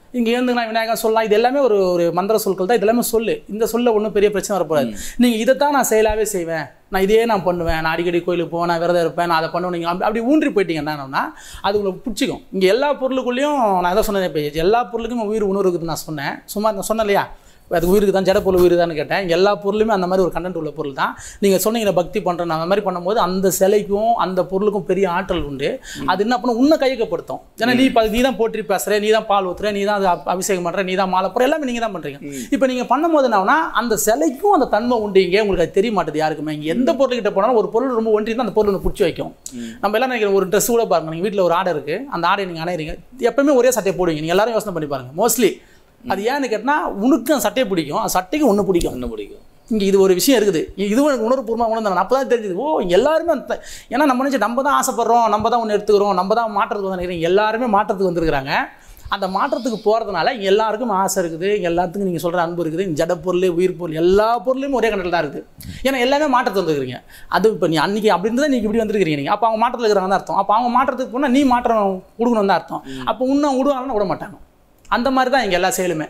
இங்கே எழுந்துங்க நான் விநாயகர் சொல்லலாம் இது எல்லாமே ஒரு ஒரு மந்திர சொற்கள் தான் இது எல்லாமே சொல்லு இந்த சொல்ல ஒன்றும் பெரிய பிரச்சனை வரக்கூடாது நீங்கள் இதைத்தான் நான் செயலாகவே செய்வேன் நான் இதே நான் பண்ணுவேன் நான் அடிக்கடி கோயிலுக்கு போவேன் நான் விரதம் இருப்பேன் நான் அதை பண்ணுவேன் நீங்கள் அப்படி அப்படி ஊன்றி போயிட்டீங்கன்னா என்னன்னா அது உங்களுக்கு பிடிச்சிக்கும் இங்கே எல்லா பொருளுக்குள்ளேயும் நான் எதை சொன்னேன் இப்போ எல்லா பொருளுக்கும் உயிர் உணர்வு இருக்குதுன்னு நான் சொன்னேன் சும்மா நான் சொன்னேன் இல்லையா அது உயிருக்கு தான் ஜட பொருள் உயிர் தான் கேட்டேன் இங்க எல்லா பொருளுமே அந்த மாதிரி ஒரு கண்டென்ட் உள்ள பொருள் தான் நீங்கள் சொன்னீங்க பக்தி பண்ணுறேன் அந்த மாதிரி பண்ணும்போது அந்த சிலைக்கும் அந்த பொருளுக்கும் பெரிய ஆற்றல் உண்டு அது என்ன பண்ணும் உன்னை கையகப்படுத்தும் ஏன்னா நீ இப்போ நீ தான் போற்றி பேசுகிற நீ தான் பால் ஊத்துற நீ தான் அது அப- அபிஷேகம் பண்ணுற நீ தான் மாலை போகிற எல்லாமே நீங்கள் தான் பண்ணுறீங்க இப்போ நீங்கள் பண்ணும்போது என்னன்னா அந்த சிலைக்கும் அந்த தன்மை உண்டு இங்கே உங்களுக்கு அது தெரிய மாட்டேது யாருக்குமே இங்கே எந்த பொருள்கிட்ட போனாலும் ஒரு பொருள் ரொம்ப ஒன்றி தான் அந்த பொருள் ஒன்று பிடிச்சி வைக்கும் நம்ம எல்லாம் நினைக்கிறோம் ஒரு ட்ரெஸ் கூட பாருங்க நீங்கள் வீட்டில் ஒரு ஆடை இருக்குது அந்த ஆடை நீங்கள் அணையிறீங்க எப்பவுமே ஒரே சட்டையை போடுவீங்க நீங்கள் எல்லாரும் யோசனை பண்ணி பாருங்க மோஸ்ட்லி அது ஏன்னு கேட்டால் உனக்கு அந்த சட்டையை பிடிக்கும் அந்த சட்டைக்கு ஒன்று பிடிக்கும் என்ன பிடிக்கும் இங்கே இது ஒரு விஷயம் இருக்குது இ- இதுவும் எனக்கு உணர்வுபூர்வமாக உணர்ந்தாங்க அப்போ தான் தெரிஞ்சது ஓ எல்லாருமே அந்த ஏன்னா நம்ம நினச்சி நம்ம தான் ஆசைப்படுறோம் நம்ம தான் ஒன்று எடுத்துக்கிறோம் நம்ம தான் மாற்றத்துக்கு வந்து நினைக்கிறோம் எல்லாருமே மாற்றத்துக்கு வந்திருக்கிறாங்க அந்த மாற்றத்துக்கு போகிறதுனால இங்கே எல்லாருக்கும் ஆசை இருக்குது இங்கே எல்லாத்துக்கும் நீங்கள் சொல்கிற அன்பு இருக்குது இங்க ஜட பொருள் உயிர் பொருள் எல்லா பொருளையும் ஒரே கணக்கில் தான் இருக்குது ஏன்னா எல்லாமே மாற்றத்தை வந்துருக்கிறீங்க அது இப்போ நீ அன்றைக்கி அப்படி இருந்தால் நீங்கள் இப்படி வந்திருக்கிறீங்க நீங்கள் அப்போ அவங்க மாற்றத்தில் இருக்கிறாங்க தான் அர்த்தம் அப்போ அவங்க மாற்றத்துக்கு போனால் நீ மாற்றம் கொடுக்கணும் தான் அர்த்தம் அப்போ இன்னும் விடுவாங்கன்னா விட மாட்டாங்க அந்த மாதிரி தான் இங்கே எல்லா செயலுமே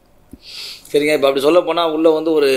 சரிங்க இப்போ அப்படி சொல்ல போனால் உள்ளே வந்து ஒரு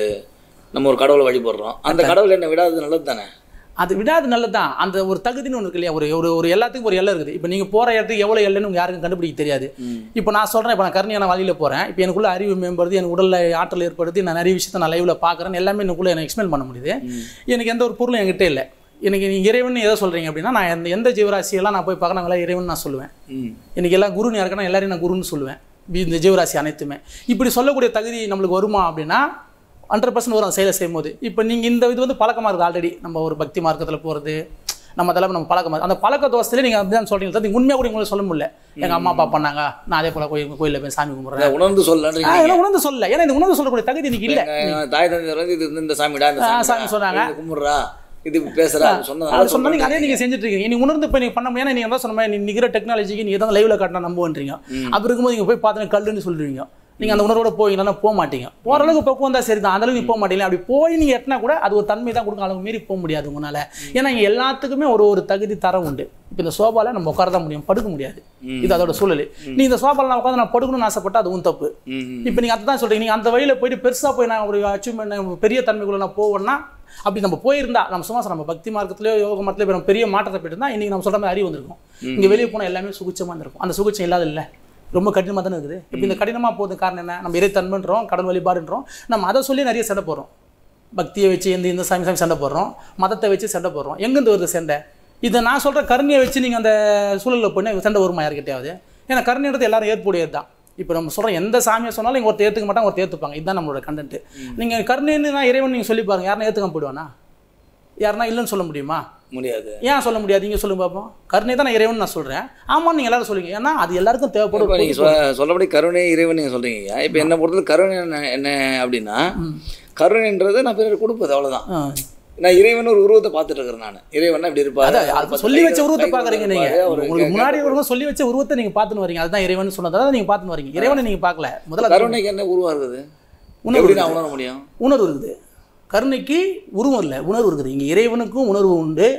நம்ம ஒரு கடவுளை வழிபடுறோம் அந்த கடவுள் என்ன விடாதது நல்லது தானே அது விடாது நல்லது தான் அந்த ஒரு தகுதின்னு ஒன்று இருக்கு இல்லையா ஒரு ஒரு ஒரு எல்லாத்துக்கும் ஒரு எல்லை இருக்குது இப்போ நீங்கள் போகிற இடத்துக்கு எவ்வளோ எல்லைன்னு உங்க யாருக்கும் கண்டுபிடிக்க தெரியாது இப்போ நான் சொல்கிறேன் இப்போ நான் கருணையான வழியில் போகிறேன் இப்போ எனக்குள்ள அறிவு மேம்படுது எனக்கு உடலில் ஆற்றல் ஏற்படுத்தி நான் நிறைய விஷயத்தை நான் லைவில் பார்க்குறேன் எல்லாமே எனக்குள்ளே எனக்கு எக்ஸ்பிளைன் பண்ண முடியுது எனக்கு எந்த ஒரு பொருளும் என்கிட்ட இல்லை எனக்கு நீங்கள் இறைவன் எதை சொல்கிறீங்க அப்படின்னா நான் எந்த எந்த ஜீவராசியெல்லாம் நான் போய் பார்க்க நாங்களாம் இறைவன் நான் சொல்லுவேன் ம் எனக்கு எல்லாம் குருன்னு யாருக்குன்னா எல்லாரையும் நான் குருன்னு சொல்லுவேன் வி- இந்த ஜீவராசி அனைத்துமே இப்படி சொல்லக்கூடிய தகுதி நம்மளுக்கு வருமா அப்படின்னா ஹண்ட்ரட் பர்சன்ட் வரும் அந்த செயலை செய்யும்போது இப்போ நீங்கள் இந்த இது வந்து பழக்கமாக இருக்குது ஆல்ரெடி நம்ம ஒரு பக்தி மார்க்கத்தில் போகிறது நம்ம அதெல்லாம் நம்ம பழக்கமாக அந்த பழக்க தோசையிலே நீங்கள் அப்படிதான் சொல்கிறீங்க தவிர உண்மையாக கூட உங்களுக்கு சொல்ல முடியல எங்கள் அம்மா அப்பா பண்ணாங்க நான் அதே போல் கோயில் கோயிலில் போய் சாமி கும்பிட்றேன் அதை உணர்ந்து சொல்லன்றீங்க அதெல்லாம் உணர்ந்து சொல்லல ஏன்னா இந்த உணர்ந்து சொல்லக்கூடிய தகுதி இன்னைக்கு இல்லை எங்க தாய் தந்தையர் வந்து இது வந்து இந்த சாமிடா இந்த ஆ, சாமிடா, சாமி சொன்னாங்க. இது கும்பிடுறா இது பேசுறா அது சொன்னதுனால அது சொன்னா நீங்க அதே சொல்றேன். நீங்க செஞ்சுட்டு இருக்கீங்க நீ உணர்ந்து போய் நீங்க பண்ண முடியாது நீங்க தான் சொன்ன மாதிரி நீ நிக்கிற டெக்னாலஜிக்கு நீங்க தான் லைவ்ல காட்டினா நம்புவன்றீங்க அப்படி இருக்கும்போது நீங்க போய் பார்த்தா கல்லுன்னு சொல்லுவீங்க நீங்க அந்த உணர்வோட போவீங்கன்னா போக மாட்டீங்க போற அளவுக்கு பக்குவம் தான் சரி தான் அந்த அளவுக்கு நீ போக மாட்டீங்க அப்படி போய் நீங்க எட்டினா கூட அது ஒரு தன்மை தான் கொடுக்கும் அளவு மீறி போக முடியாது உங்களால ஏன்னா இங்க எல்லாத்துக்குமே ஒரு ஒரு தகுதி தரம் உண்டு இப்போ இந்த சோபால நம்ம உட்கார தான் முடியும் படுக்க முடியாது இது அதோட சூழல் நீ இந்த சோபால நான் உட்காந்து நான் படுக்கணும்னு ஆசைப்பட்டா அதுவும் தப்பு ம், ம். இப்போ நீங்கள் அதுதான் சொல்றீங்க நீங்கள் அந்த வழியில போயிட்டு பெருசா போய் நான் ஒரு அச்சீவ்மெண்ட் பெரிய தன்மைக்குள்ள நான் போவேன்னா அப்படி நம்ம போயிருந்தா நம்ம சும்மா சொல்ல, நம்ம பக்தி மார்க்கத்திலயோ யோக மார்க்கத்திலயோ நம்ம பெரிய மாற்றத்தை போயிட்டு இன்னைக்கு நம்ம சொல்ற மாதிரி அறிவு வந்திருக்கும் இங்க வெளியே போனால் எல்லாமே சுகுச்சமா இருந்திருக்கும் அந்த சுகுச்சம் இல்லாத இல்லை ரொம்ப கடினமாக தானே இருக்குது இப்போ இந்த கடினமாக போகிறது காரணம் என்ன நம்ம இறைத்தன்மைன்றோம் கடல் வழிபாடுன்றோம் நம்ம அதை சொல்லி நிறைய சண்டை போடுறோம் பக்தியை வச்சு இந்த இந்த சாமி சாமி சண்டை போடுறோம் மதத்தை வச்சு சண்டை போடுறோம் எங்கேருந்து வருது சண்டை இதை நான் சொல்கிற கருணையை வச்சு நீங்கள் அந்த சூழலில் போய் சண்டை வருமா யார்கிட்டயாவது ஏன்னா கருணைன்றது எல்லாரும் ஏற்புடையது தான் இப்போ நம்ம சொல்கிறோம் எந்த சாமியை சொன்னாலும் இங்கே ஒருத்தர் ஏற்றுக்க மாட்டாங்க ஒருத்தர் ஏற்றுப்பாங்க இதுதான் நம்மளோட கண்டென்ட் நீங்கள் கருணைன்னு நான் இறைவன் நீங்கள் சொல்லி பாருங்க யாருன்னா ஏற்றுக்க போயிடுவானா யாருன்னா இல்லைன்னு சொல்ல முடியுமா முடியாது ஏன் சொல்ல முடியாது நீங்கள் சொல்லுங்க பார்ப்போம் கருணை தான் நான் இறைவன் நான் சொல்கிறேன் ஆமாம் நீங்கள் எல்லாரும் சொல்லுங்க ஏன்னா அது எல்லாருக்கும் தேவைப்படும் இப்போ நீங்கள் சொ சொல்லபடி கருணை இறைவன் நீங்கள் சொல்கிறீங்க இப்போ என்ன பொறுத்தவரை கருணை என்ன என்ன அப்படின்னா கருணைன்றது நான் பிறர் கொடுப்பது அவ்வளவுதான் ஆ. நான் இறைவன் ஒரு உருவத்தை பார்த்துட்டு இருக்கிறேன் நான் இறைவன் இப்படி இருப்பாரு அதான் அவர் அது பத்து சொல்லி வச்ச கை- உருவத்தை கை பார்க்குறீங்க நீங்க இருப்பாரு, அவரு உங்களுக்கு கை- முன்னாடி ஒருவங்க சொல்லி வச்ச உருவத்தை நீங்க பார்த்துன்னு வரீங்க அதுதான் இறைவன் சொன்னதை நீங்க பார்த்துன்னு வரீங்க இறைவனை நீங்க பார்க்கல முதல்ல அது கருணைக்கு என்ன உருவம் இருக்குது உணர்வு எப்படி நான் உணர முடியும் உணர்வு இருக்குது கருணைக்கு உருவம் இல்லை உணர்வு இருக்குது இங்கே இறைவனுக்கும் உணர்வு உண்டு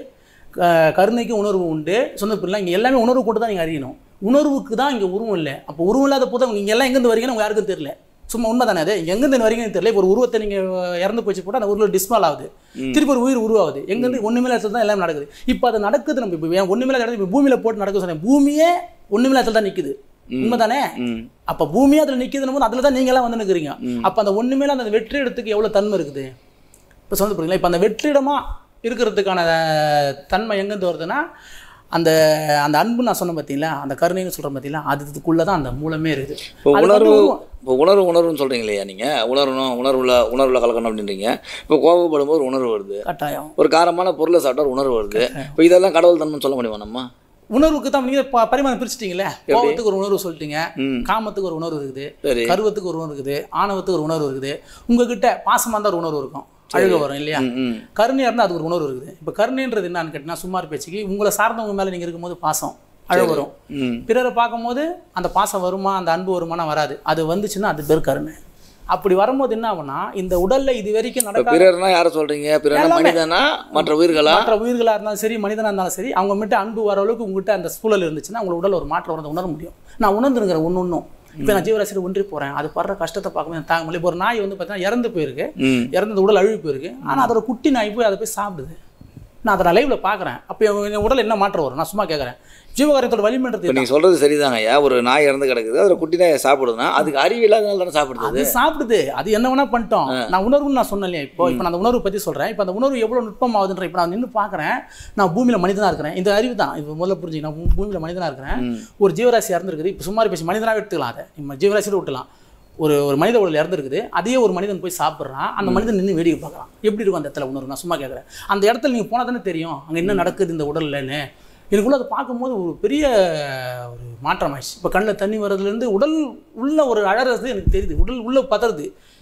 க- கருணைக்கும் உணர்வு உண்டு சொந்த பிள்ளை இங்கே எல்லாமே உணர்வு கொண்டு தான் நீங்கள் அறியணும் உணர்வுக்கு தான் இங்கே உருவம் இல்லை அப்போ உருவம் இல்லாத போது நீங்கள் எல்லாம் எங்கேருந்து வரீங்கன்னு உங்க யாருக்கும் தெரியல சும்மா உண்மை தானே அது எங்கேருந்து வரீங்கன்னு தெரியல இப்போ ஒரு உருவத்தை நீங்கள் இறந்து போச்சு போட்டால் அந்த உருவம் டிஸ்மால் ஆகுது திருப்பி ஒரு உயிர் உருவாகுது எங்கேருந்து ஒன்றுமே இடத்துல தான் எல்லாம் நடக்குது இப்போ அது நடக்குது நம்ம இப்போ ஒன்றுமே இடத்துல இப்போ பூமியில் போட்டு நடக்க சொன்னேன் பூமியே ஒன்றுமே இடத்துல தான் நிற்குது உண்மைதானே ம் அப்போ பூமியே அதில் நிற்கிதுன்னு போது அதில் தான் நீங்களாம் வந்து நிற்கிறீங்க அப்போ அந்த ஒன்றுமேல அந்த வெற்றி இடத்துக்கு எவ்வளோ தன்மை இருக்குது இப்போ சொல்ல போகிறீங்களா இப்போ அந்த வெற்றிடமாக இருக்கிறதுக்கான அஹ், தன்மை எங்கேருந்து வருதுன்னா அந்த அந்த அன்பு நான் சொன்னேன் பார்த்தீங்களா அந்த கருணைன்னு சொல்கிறேன் பார்த்தீங்களா அதுக்குள்ளே தான் அந்த மூலமே இருக்குது இப்போ அது உணர்வு வந்து இப்போ உணர்வு உணர்வுன்னு சொல்கிறீங்க இல்லையா நீங்கள் உணரணும் உணர்வுல உணர்வுல கலக்கணும் அப்படின்றீங்க இப்போ கோபப்படும் போது ஒரு உணர்வு வருது கட்டாயம் ஒரு காரமான பொருளை சாப்பிட்டா ஒரு உணர்வு வருது இப்போ இதெல்லாம் கடவுள் தன்மைன்னு சொல்ல முடியுமா நம்ம உணர்வுக்கு தான் நீங்கள் ப பரிமாணம் பிரிச்சிட்டீங்களே கோபத்துக்கு ஒரு உணர்வு சொல்லிட்டீங்க ம் காமத்துக்கு ஒரு உணர்வு இருக்குது சரி கருவத்துக்கு ஒரு உணர்வு இருக்குது ஆணவத்துக்கு ஒரு உணர்வு இருக்குது உங்ககிட்ட பாசமாக இருந்தால் ஒரு உணர்வு இருக்கும் அழுக வரும் இல்லையா ம் ம் கருணையாக இருந்தால் அதுக்கு ஒரு உணர்வு இருக்குது இப்போ கருணைன்றது என்னன்னு கேட்டிங்கன்னா சுமார் பேச்சுக்கு உங்களை சார்ந்தவங்க மேலே நீங்கள் இருக்கும்போது பாசம் அழ வரும் ம் பிறரை பார்க்கும்போது அந்த பாசம் வருமா அந்த அன்பு வருமானா வராது அது வந்துச்சுன்னா அது பேர் கருணை அப்படி வரும்போது என்ன ஆகும்னா இந்த உடல்ல இது வரைக்கும் இப்போ நடக்காத பிறர்னா யாரை சொல்கிறீங்க பிறர்னா எல்லாமே. மனிதனா மற்ற உயிர்களா மற்ற உயிர்களாக இருந்தாலும் சரி மனிதனாக இருந்தாலும் சரி அவங்க மட்டும் அன்பு வர அளவுக்கு உங்ககிட்ட அந்த சூழல் இருந்துச்சுன்னா உங்களோட உடல் ஒரு மாற்றம் வரதை உணர முடியும் நான் உணர்ந்துருங்கிறேன் ஒன்று ஒன்றும் இப்போ நான் ஜீவராசியில் ஒன்றி போகிறேன் அது படுற கஷ்டத்தை பார்க்கும்போது தாங்க முடியல இப்போ ஒரு நாய் வந்து பார்த்தீங்கன்னா இறந்து போயிருக்கு ம் இறந்தது உடல் அழுகி போயிருக்கு ஆனால் அதோட குட்டி நாய் போய் அதை போய் சாப்பிடுது நான் அதை நான் லைவில் பார்க்குறேன் அப்போ என் உடல் என்ன மாற்றம் வரும் நான் சும்மா கேட்குறேன் ஜீவகாரியத்தோட வலிமைன்றது இப்போ நீங்கள் சொல்கிறது சரிதாங்க ஐயா ஒரு நாய் இறந்து கிடக்குது அதில் குட்டி நாயை சாப்பிடுதுன்னா அதுக்கு அறிவு இல்லாதனால தானே சாப்பிடுது அது சாப்பிடுது அது என்ன வேணா பண்ணிட்டோம் நான் உணர்வுன்னு நான் சொன்னேன் இல்லையா இப்போ இப்போ நான் அந்த உணர்வு பற்றி சொல்கிறேன் இப்போ அந்த உணர்வு எவ்வளோ நுட்பமாகுதுன்ற இப்போ நான் நின்று பார்க்குறேன் நான் பூமியில் மனிதனாக இருக்கிறேன் இந்த அறிவு தான் இப்போ முதல்ல புரிஞ்சுக்க நான் பூ- பூமியில் மனிதனாக இருக்கிறேன் ஒரு ஜீவராசி இறந்துருக்குது இப்போ சுமார் பேசி மனிதனாக எடுத்துக்கலாம் அதை நம்ம ஜீவராசியில் விட்டுலாம் ஒரு ஒரு மனித உடல் இறந்துருக்குது அதையே ஒரு மனிதன் போய் சாப்பிட்றான் அந்த மனிதன் நின்று வேடிக்கை பார்க்குறான் எப்படி இருக்கும் அந்த இடத்துல உணர்வு நான் சும்மா கேட்குறேன் அந்த இடத்துல நீங்கள் போனால் தானே தெரியும் அங்கே என்ன நடக்குது இந்த உடல்லன்னு எனக்குள்ள அதை பார்க்கும்போது ஒரு பெரிய ஒரு மாற்றம் ஆயிடுச்சு இப்போ கண்ணில் தண்ணி வர்றதுலேருந்து உடல் உள்ள ஒரு அழறது எனக்கு தெரியுது உடல் உள்ள பதறது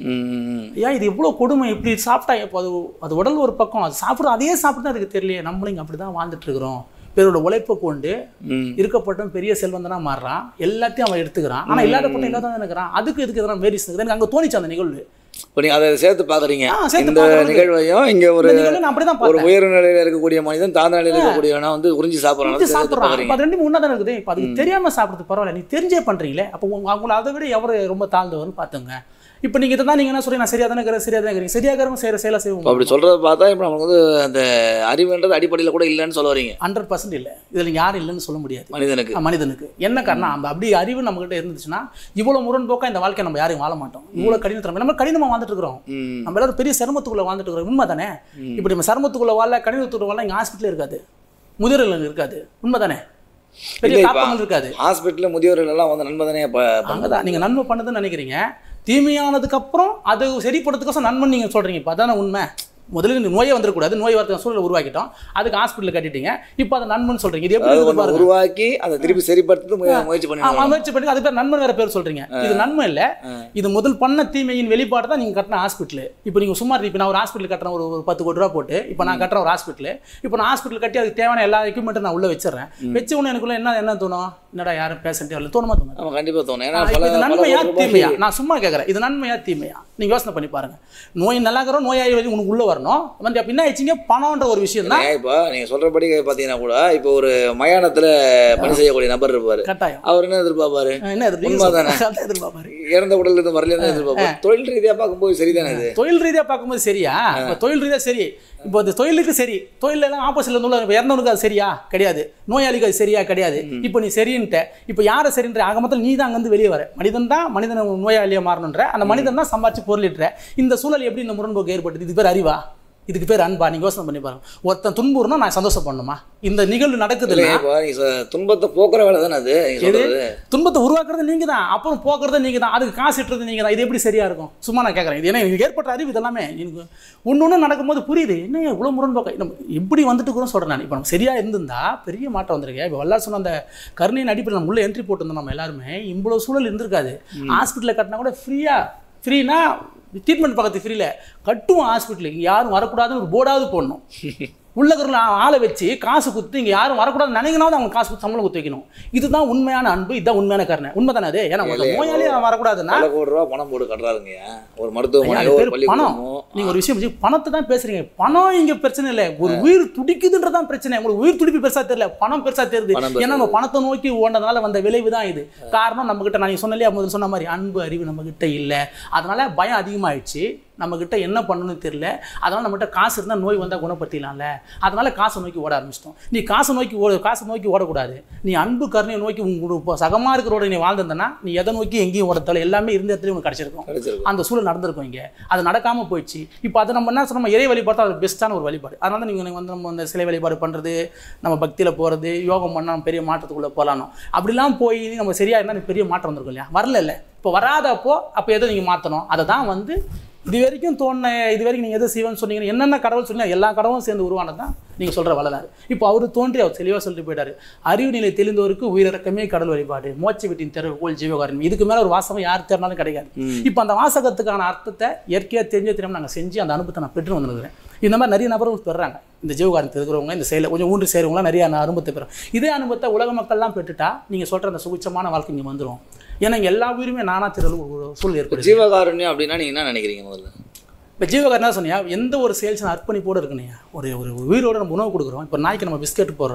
ம் ஏன் இது எவ்வளோ கொடுமை இப்படி சாப்பிட்டா இப்போ அது அது உடல் ஒரு பக்கம் அது சாப்பிட்ற அதே சாப்பிட்டு அதுக்கு தெரியலையே நம்மளும் இங்கே அப்படி தான் வாழ்ந்துட்டு இருக்கிறோம் பேரோட உழைப்பை கொண்டு ம் இருக்கப்பட்டும் பெரிய செல்வந்தனா மாறுறான் எல்லாத்தையும் அவன் எடுத்துக்கிறான் ஆனால் இல்லாதப்பட்டும் இல்லாத இருக்கிறான் அதுக்கு இதுக்கு எதனா வேரிஸ் இருக்குது எனக்கு அங்கே தோணிச்சு அந்த நிகழ்வு இப்போ நீங்கள் அதை சேர்த்து பார்க்குறீங்க ஆ, சேர்த்து இந்த பார்க்கறது. நிகழ்வையும் இங்கே ஒரு இந்த நிகழ்வு நான் அப்படி தான் ஒரு பார்த்தேன் உயர் நிலையில் இருக்கக்கூடிய மனிதன் தாழ்ந்த நிலையில் இருக்கக்கூடியவனா வந்து உறிஞ்சி சாப்பிட்றாங்க இது சாப்பிட்றான் இப்போ அது ரெண்டும் ஒன்றா தானே இருக்குது இப்போ அதுக்கு தெரியாம சாப்பிட்றது பரவாயில்ல நீ தெரிஞ்சே பண்றீங்களே அப்போ உங்க அவங்கள அதை விட எவர் ரொம்ப தாழ்ந்தவர்னு பார்த்துங்க இப்போ நீங்கள் இதை தான் நீங்கள் என்ன சொல்றீங்க நான் சரியாக தானே இருக்கிறேன் சரியாக தான் இருக்கிறீங்க சரியாக இருக்கிறவங்க செய்கிற செயலை இப்போ செய்வோம் அப்படி சொல்கிறத பார்த்தா இப்போ நமக்கு வந்து அந்த அறிவுன்றது அடிப்படையில் கூட இல்லைன்னு சொல்ல வரீங்க ஹண்ட்ரட் பர்சன்ட் இல்லை இதில் நீங்கள் யாரும் இல்லைன்னு சொல்ல முடியாது மனிதனுக்கு அஹ் மனிதனுக்கு என்ன காரணம் அந்த அப்படி அறிவு நம்மகிட்ட இருந்துச்சுன்னா இவ்வளோ முரண்போக்கா இந்த வாழ்க்கை நம்ம யாரையும் வாழ மாட்டோம் இவ்வளோ கடினத்தனம் நம்ம கடினமாக வாழ்ந்துட்டு இருக்கிறோம் ம் நம்ம எல்லாரும் பெரிய சிரமத்துக்குள்ள வாழ்ந்துட்டு இருக்கிறோம் உண்மை தானே இப்படி நம்ம சிரமத்துக்குள்ள வாழ கடினத்துக்குள்ள வாழ இங்கே ஹாஸ்பிட்டல் இருக்காது முதியோர்கள் இருக்காது உண்மை தானே பெரிய இல்லை, இப்ப- காப்பங்கள் இருக்காது ஹாஸ்பிட்டலில் முதியோர்கள் எல்லாம் வந்து நன்மை இப்போ அங்கே தான் நீங்கள் நன்மை பண்ணதுன்னு நினைக்கிறீங்க தீமையானதுக்கு அப்புறம் அது சரிப்படுறதுக்கோசம் நன்மை நீங்கள் சொல்கிறீங்க இப்போ அதானே உண்மை முதல்ல இந்த நோயே வந்துடக்கூடாது நோய் வரதுக்கு சூழலை உருவாக்கிட்டோம் அதுக்கு ஹாஸ்பிட்டல் கட்டிட்டீங்க இப்போ அதை நன்மைன்னு சொல்கிறீங்க இது எப்படி அதாவது இருக்குது ஒன்று பாருங்க உருவாக்கி அதை திருப்பி சரிப்படுத்துறது முய- முயற்சி ஆமா, பண்ணி முயற்சி பண்ணி அது பேர் நன்மை வேற பேர் சொல்றீங்க இது நன்மை இல்ல இது முதல் பண்ண தீமையின் வெளிப்பாடு தான் நீங்க கட்டின ஹாஸ்பிட்டல் இப்போ நீங்க சும்மா இப்போ நான் ஒரு ஹாஸ்பிட்டல் கட்டுறேன் ஒரு ஒரு பத்து கோடி ரூபா போட்டு இப்போ நான் கட்டுறேன் ஒரு ஹாஸ்பிட்டல் இப்போ நான் ஹாஸ்பிட்டல் கட்டி அதுக்கு தேவையான எல்லா எக்யூப்மெண்ட்டும் நான் உள்ள வச்சிடறேன் வச்ச உடனே எனக்குள்ள என்ன என்ன தோணும் என்னடா யாரும் பேசண்டே வரல தோணுமா தோணும் நம்ம கண்டிப்பாக தோணும் ஏன்னா இப்போ பல இது பல நன்மையா கோடி ரூபாய் தீமையா நான் சும்மா கேட்குறேன் இது நன்மையா தீமையா நீங்க யோசனை பண்ணி பாருங்க நோய் நல்லாக்கிறோம் நோயாளி வரைக்கும் உனக்கு உள்ள வரணும் வந்து அப்ப என்ன ஆயிடுச்சிங்க பணம்ன்ற ஒரு விஷயம் தான் ஏன் இப்போ நீங்கள் சொல்கிறபடி பார்த்தீங்கன்னா கூட இப்போ ஒரு மயானத்தில் பணி செய்யக்கூடிய நபர் இருப்பார் கட்டாயம் அவர் என்ன எதிர்பார்ப்பாரு என்ன உண்மைதானே? எதிர்பார்ப்பாரு எதிர்பார்ப்பாரு இறந்த உடல்ல இருந்து வரல எதிர்பார்ப்பாரு தொழில் ரீதியாக பார்க்கும்போது சரிதானே இது தொழில் ரீதியாக பார்க்கும்போது சரியா இப்போ தொழில் ரீதியாக சரி இப்போ இந்த தொழிலுக்கு சரி தொழில் எல்லாம் ஆப்போசிட்ல இருந்து உள்ள இறந்தவனுக்கு அது சரியா கிடையாது நோயாளிக்கு அது சரியா கிடையாது இப்போ நீ சரின்ட்ட இப்போ யாரை சரின்ற ஆக மொத்தம் நீ தான் அங்கேருந்து வெளியே வர மனிதன் தான் மனிதன் நோயாளியாக மாறணுன்ற அந்த மனிதன் தான் சம்பாரிச்சு பொருளிட்டுற இந்த சூழல் எப்படி இந்த முரண்போக்கு ஏற்பட்டது இது பேர் அறிவா இதுக்கு பேர் அன்பா நீங்க யோசனை பண்ணி பாருங்க ஒருத்தன் துன்புறுனா நான் சந்தோஷப்படணுமா இந்த நிகழ்வு நடக்குது இல்லை இப்போ நீங்கள் சொ- துன்பத்தை போக்குற வேலை தானே அது நீங்கள் சொல்கிறது துன்பத்தை உருவாக்குறது நீங்க தான் அப்புறம் போக்குறது நீங்க தான் அதுக்கு காசு இட்டுறது நீங்க தான் இது எப்படி சரியா இருக்கும் சும்மா நான் கேட்குறேன் இது ஏன்னா எனக்கு ஏற்பட்ட அறிவு இதெல்லாமே எனக்கு ஒன்று ஒன்று நடக்கும்போது புரியுது என்ன இவ்வளோ முரண்போக்க நம்ம இப்படி வந்துட்டு கூட சொல்கிறேன் நான் இப்போ நம்ம சரியா இருந்திருந்தா பெரிய மாற்றம் வந்திருக்கு இப்போ வல்லார் சொன்ன அந்த கருணையின் அடிப்படையில் நம்ம உள்ள என்ட்ரி போட்டிருந்தோம் நம்ம எல்லாருமே இவ்வளோ சூழல் இருந்திருக்காது ஹாஸ்பிட்டலில் கட்டினா கூட ஃப்ரீயா ஃப்ரீனா ட்ரீட்மெண்ட் பக்கத்து ஃப்ரீல கட்டுவோம் ஹாஸ்பிட்டலுக்கு இங்கே யாரும் வரக்கூடாதுன்னு ஒரு போர்டாவது போடணும் உள்ளகரில் ஆளை வச்சு காசு குத்து இங்கே யாரும் வரக்கூடாதுன்னு நினைக்கணும் அவங்க காசு குத்து சம்பளம் குத்து வைக்கணும் இதுதான் உண்மையான அன்பு இதுதான் உண்மையான கருணை உண்மை தானே அது ஏன்னா ஒரு நோயாளி அவன் வரக்கூடாதுன்னா பல கோடி ரூபா பணம் போட்டு கட்டுறாருங்க ஒரு ஐயா, மருத்துவமனையோ அது ஒரு பேர் பணம் பள்ளிக்கூடமோ நீங்க ஒரு விஷயம் புரிஞ்சு- பணத்தை தான் பேசுறீங்க பணம் இங்க பிரச்சனை இல்லை ஒரு உயிர் துடிக்குதுன்றதான் பிரச்சனை உங்களுக்கு உயிர் துடிப்பு பெருசா தெரியல பணம் பெருசா தெரியுது பணம் பெருசா ஏன்னா நம்ம பணத்தை நோக்கி ஓடுனதுனால வந்த விளைவு தான் இது காரணம் நம்ம கிட்ட நான் சொன்னலையா முதல்ல சொன்ன மாதிரி அன்பு அறிவு நம்ம கிட்ட இல்லை அதனால பயம் அதிகமாயிடுச்சு நம்ம கிட்ட என்ன பண்ணணும்னு தெரியல அதனால நம்மகிட்ட காசு இருந்தால் நோய் வந்தால் குணப்படுத்திடலாம்ல அதனால காசை நோக்கி ஓட ஆரம்பிச்சிட்டோம் நீ காசை நோக்கி ஓட காசை நோக்கி ஓடக்கூடாது நீ அன்பு கருணையை நோக்கி உங்களுக்கு சகமாக இருக்கிறோட நீ வாழ்ந்திருந்தனா நீ எதை நோக்கி எங்கேயும் ஓடத்தால எல்லாமே இருந்த இடத்துலயும் உனக்கு கிடைச்சிருக்கும் கிடைச்சிருக்கும் அந்த சூழல் நடந்திருக்கும் இங்கே அது நடக்காமல் போயிடுச்சு இப்போ அதை நம்ம என்ன சொன்னோம் இறை வழிபாடு அது பெஸ்ட்டான ஒரு வழிபாடு அதனால தான் நீங்கள் வந்து நம்ம இந்த சிலை வழிபாடு பண்ணுறது நம்ம பக்தியில் போகிறது யோகம் பண்ணால் நம்ம பெரிய மாற்றத்துக்குள்ளே போகலானோ அப்படிலாம் போய் நம்ம சரியாக இருந்தால் எனக்கு பெரிய மாற்றம் வந்திருக்கும் இல்லையா வரல இல்லை இப்போ வராதப்போ அப்போ எதை நீங்கள் மாற்றணும் அதை தான் வந்து இது வரைக்கும் தோண இது வரைக்கும் நீங்கள் எது செய்வேன்னு சொன்னீங்கன்னா என்னென்ன கடவுள் சொன்னீங்க எல்லா கடவுளும் சேர்ந்து உருவானது தான் நீங்கள் சொல்கிற வரலாறு இப்போ அவர் தோன்றி அவர் தெளிவாக சொல்லிட்டு போயிட்டாரு அறிவு நிலை தெளிந்தோருக்கு உயிரிறக்கமே கடல் வழிபாடு மோட்ச வீட்டின் தெரு கோல் ஜீவகாரன் இதுக்கு மேலே ஒரு வாசகம் யார் தேர்னாலும் கிடைக்காது இப்போ அந்த வாசகத்துக்கான அர்த்தத்தை இயற்கையாக தெரிஞ்ச தெரியாமல் நாங்கள் செஞ்சு அந்த அனுபவத்தை நான் பெற்று வந்துருக்கிறேன் இந்த மாதிரி நிறைய நபர்கள் பெறுறாங்க இந்த ஜீவகாரத்தில் இருக்கிறவங்க இந்த செயலை கொஞ்சம் ஊன்று சேருவங்களாம் நிறைய அனுபவத்தை பெறும் இதே அனுபவத்தை உலக மக்கள்லாம் பெற்றுட்டா நீங்கள் சொல்கிற அந்த சுபிச்சமான வாழ்க்கை இங்கே வந்துடும் ஏன்னா இங்க எல்லா உயிருமே நானா திரளும் ஒரு சூழல் ஏற்படுது ஜீவகாருண்யம் அப்படின்னா நீங்க என்ன நினைக்கிறீங்க முதல்ல இப்போ ஜீவகாரனா சொன்னியா எந்த ஒரு சேல்ஸ் அர்ப்பணிப்போடு இருக்குனையா ஒரு ஒரு உயிரோட நம்ம உணவு கொடுக்குறோம் இப்போ நாய்க்கு நம்ம பிஸ்கெட் போடுறோம்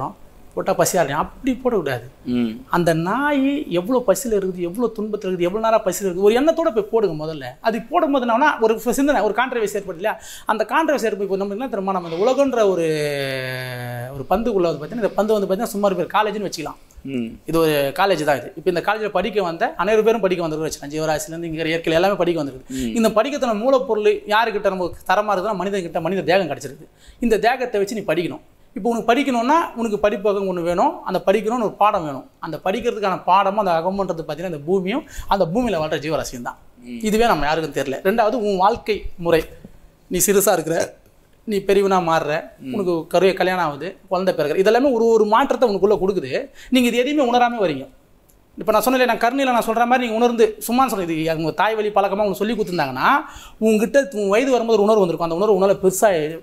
போட்டால் பசியாக அப்படி போடக்கூடாது ம் அந்த நாய் எவ்வளோ பசியில் இருக்குது எவ்வளோ துன்பத்தில் இருக்குது எவ்வளோ நேரம் பசியில் இருக்குது ஒரு எண்ணத்தோட போய் போடுங்க முதல்ல அது போடும்போது என்னன்னா ஒரு சிந்தனை ஒரு கான்ட்ரவர்சி ஏற்படுது இல்லையா அந்த கான்ட்ரவர்சி ஏற்படும் இப்போ நம்ம என்ன தெரியுமா நம்ம இந்த உலகன்ற ஒரு ஒரு பந்துக்குள்ள வந்து பார்த்தீங்கன்னா இந்த பந்து வந்து பார்த்தீங்கன்னா சுமார் பேர் காலேஜ்னு வச்சுக்கலாம் ம் இது ஒரு காலேஜ் தான் இது இப்போ இந்த காலேஜில் படிக்க வந்த அனைவரு பேரும் படிக்க வந்துருக்கு வச்சுக்கலாம் ஜீவராசிலேருந்து இங்கே இயற்கையில் எல்லாமே படிக்க வந்திருக்கு இந்த படிக்கத்தான மூலப்பொருள் யாருக்கிட்ட நமக்கு தரமாக இருக்குதுன்னா மனிதன்கிட்ட மனித தேகம் கிடச்சிருக்கு இந்த தேகத்தை வச்சு நீ படிக்கணும் இப்போ உனக்கு படிக்கணும்னா உனக்கு படிப்பகம் ஒன்று வேணும் அந்த படிக்கணும்னு ஒரு பாடம் வேணும் அந்த படிக்கிறதுக்கான பாடமும் அந்த அகமன்றது பார்த்தீங்கன்னா இந்த பூமியும் அந்த பூமியில் வாழ்கிற ஜீவராசியும் தான் இதுவே நம்ம யாருக்கும் தெரியல ரெண்டாவது உன் வாழ்க்கை முறை நீ சிறுசாக இருக்கிற நீ பெரியவனா மாறுற உனக்கு கருவை கல்யாணம் ஆகுது குழந்தை பிறகு இதெல்லாமே ஒரு ஒரு மாற்றத்தை உனக்குள்ளே கொடுக்குது நீங்கள் இது எதையுமே உணராமே வரீங்க இப்போ நான் சொன்னேன் நான் கருணையில் நான் சொல்கிற மாதிரி நீங்கள் உணர்ந்து சும்மா சொல்கிறது இது உங்கள் தாய் வழி பழக்கமாக உங்களுக்கு சொல்லி கொடுத்துருந்தாங்கன்னா உங்ககிட்ட உன் வயது வரும்போது ஒரு உணர்வு வந்திருக்கும் அந்த உணர்வு உணர்வு பெருசாக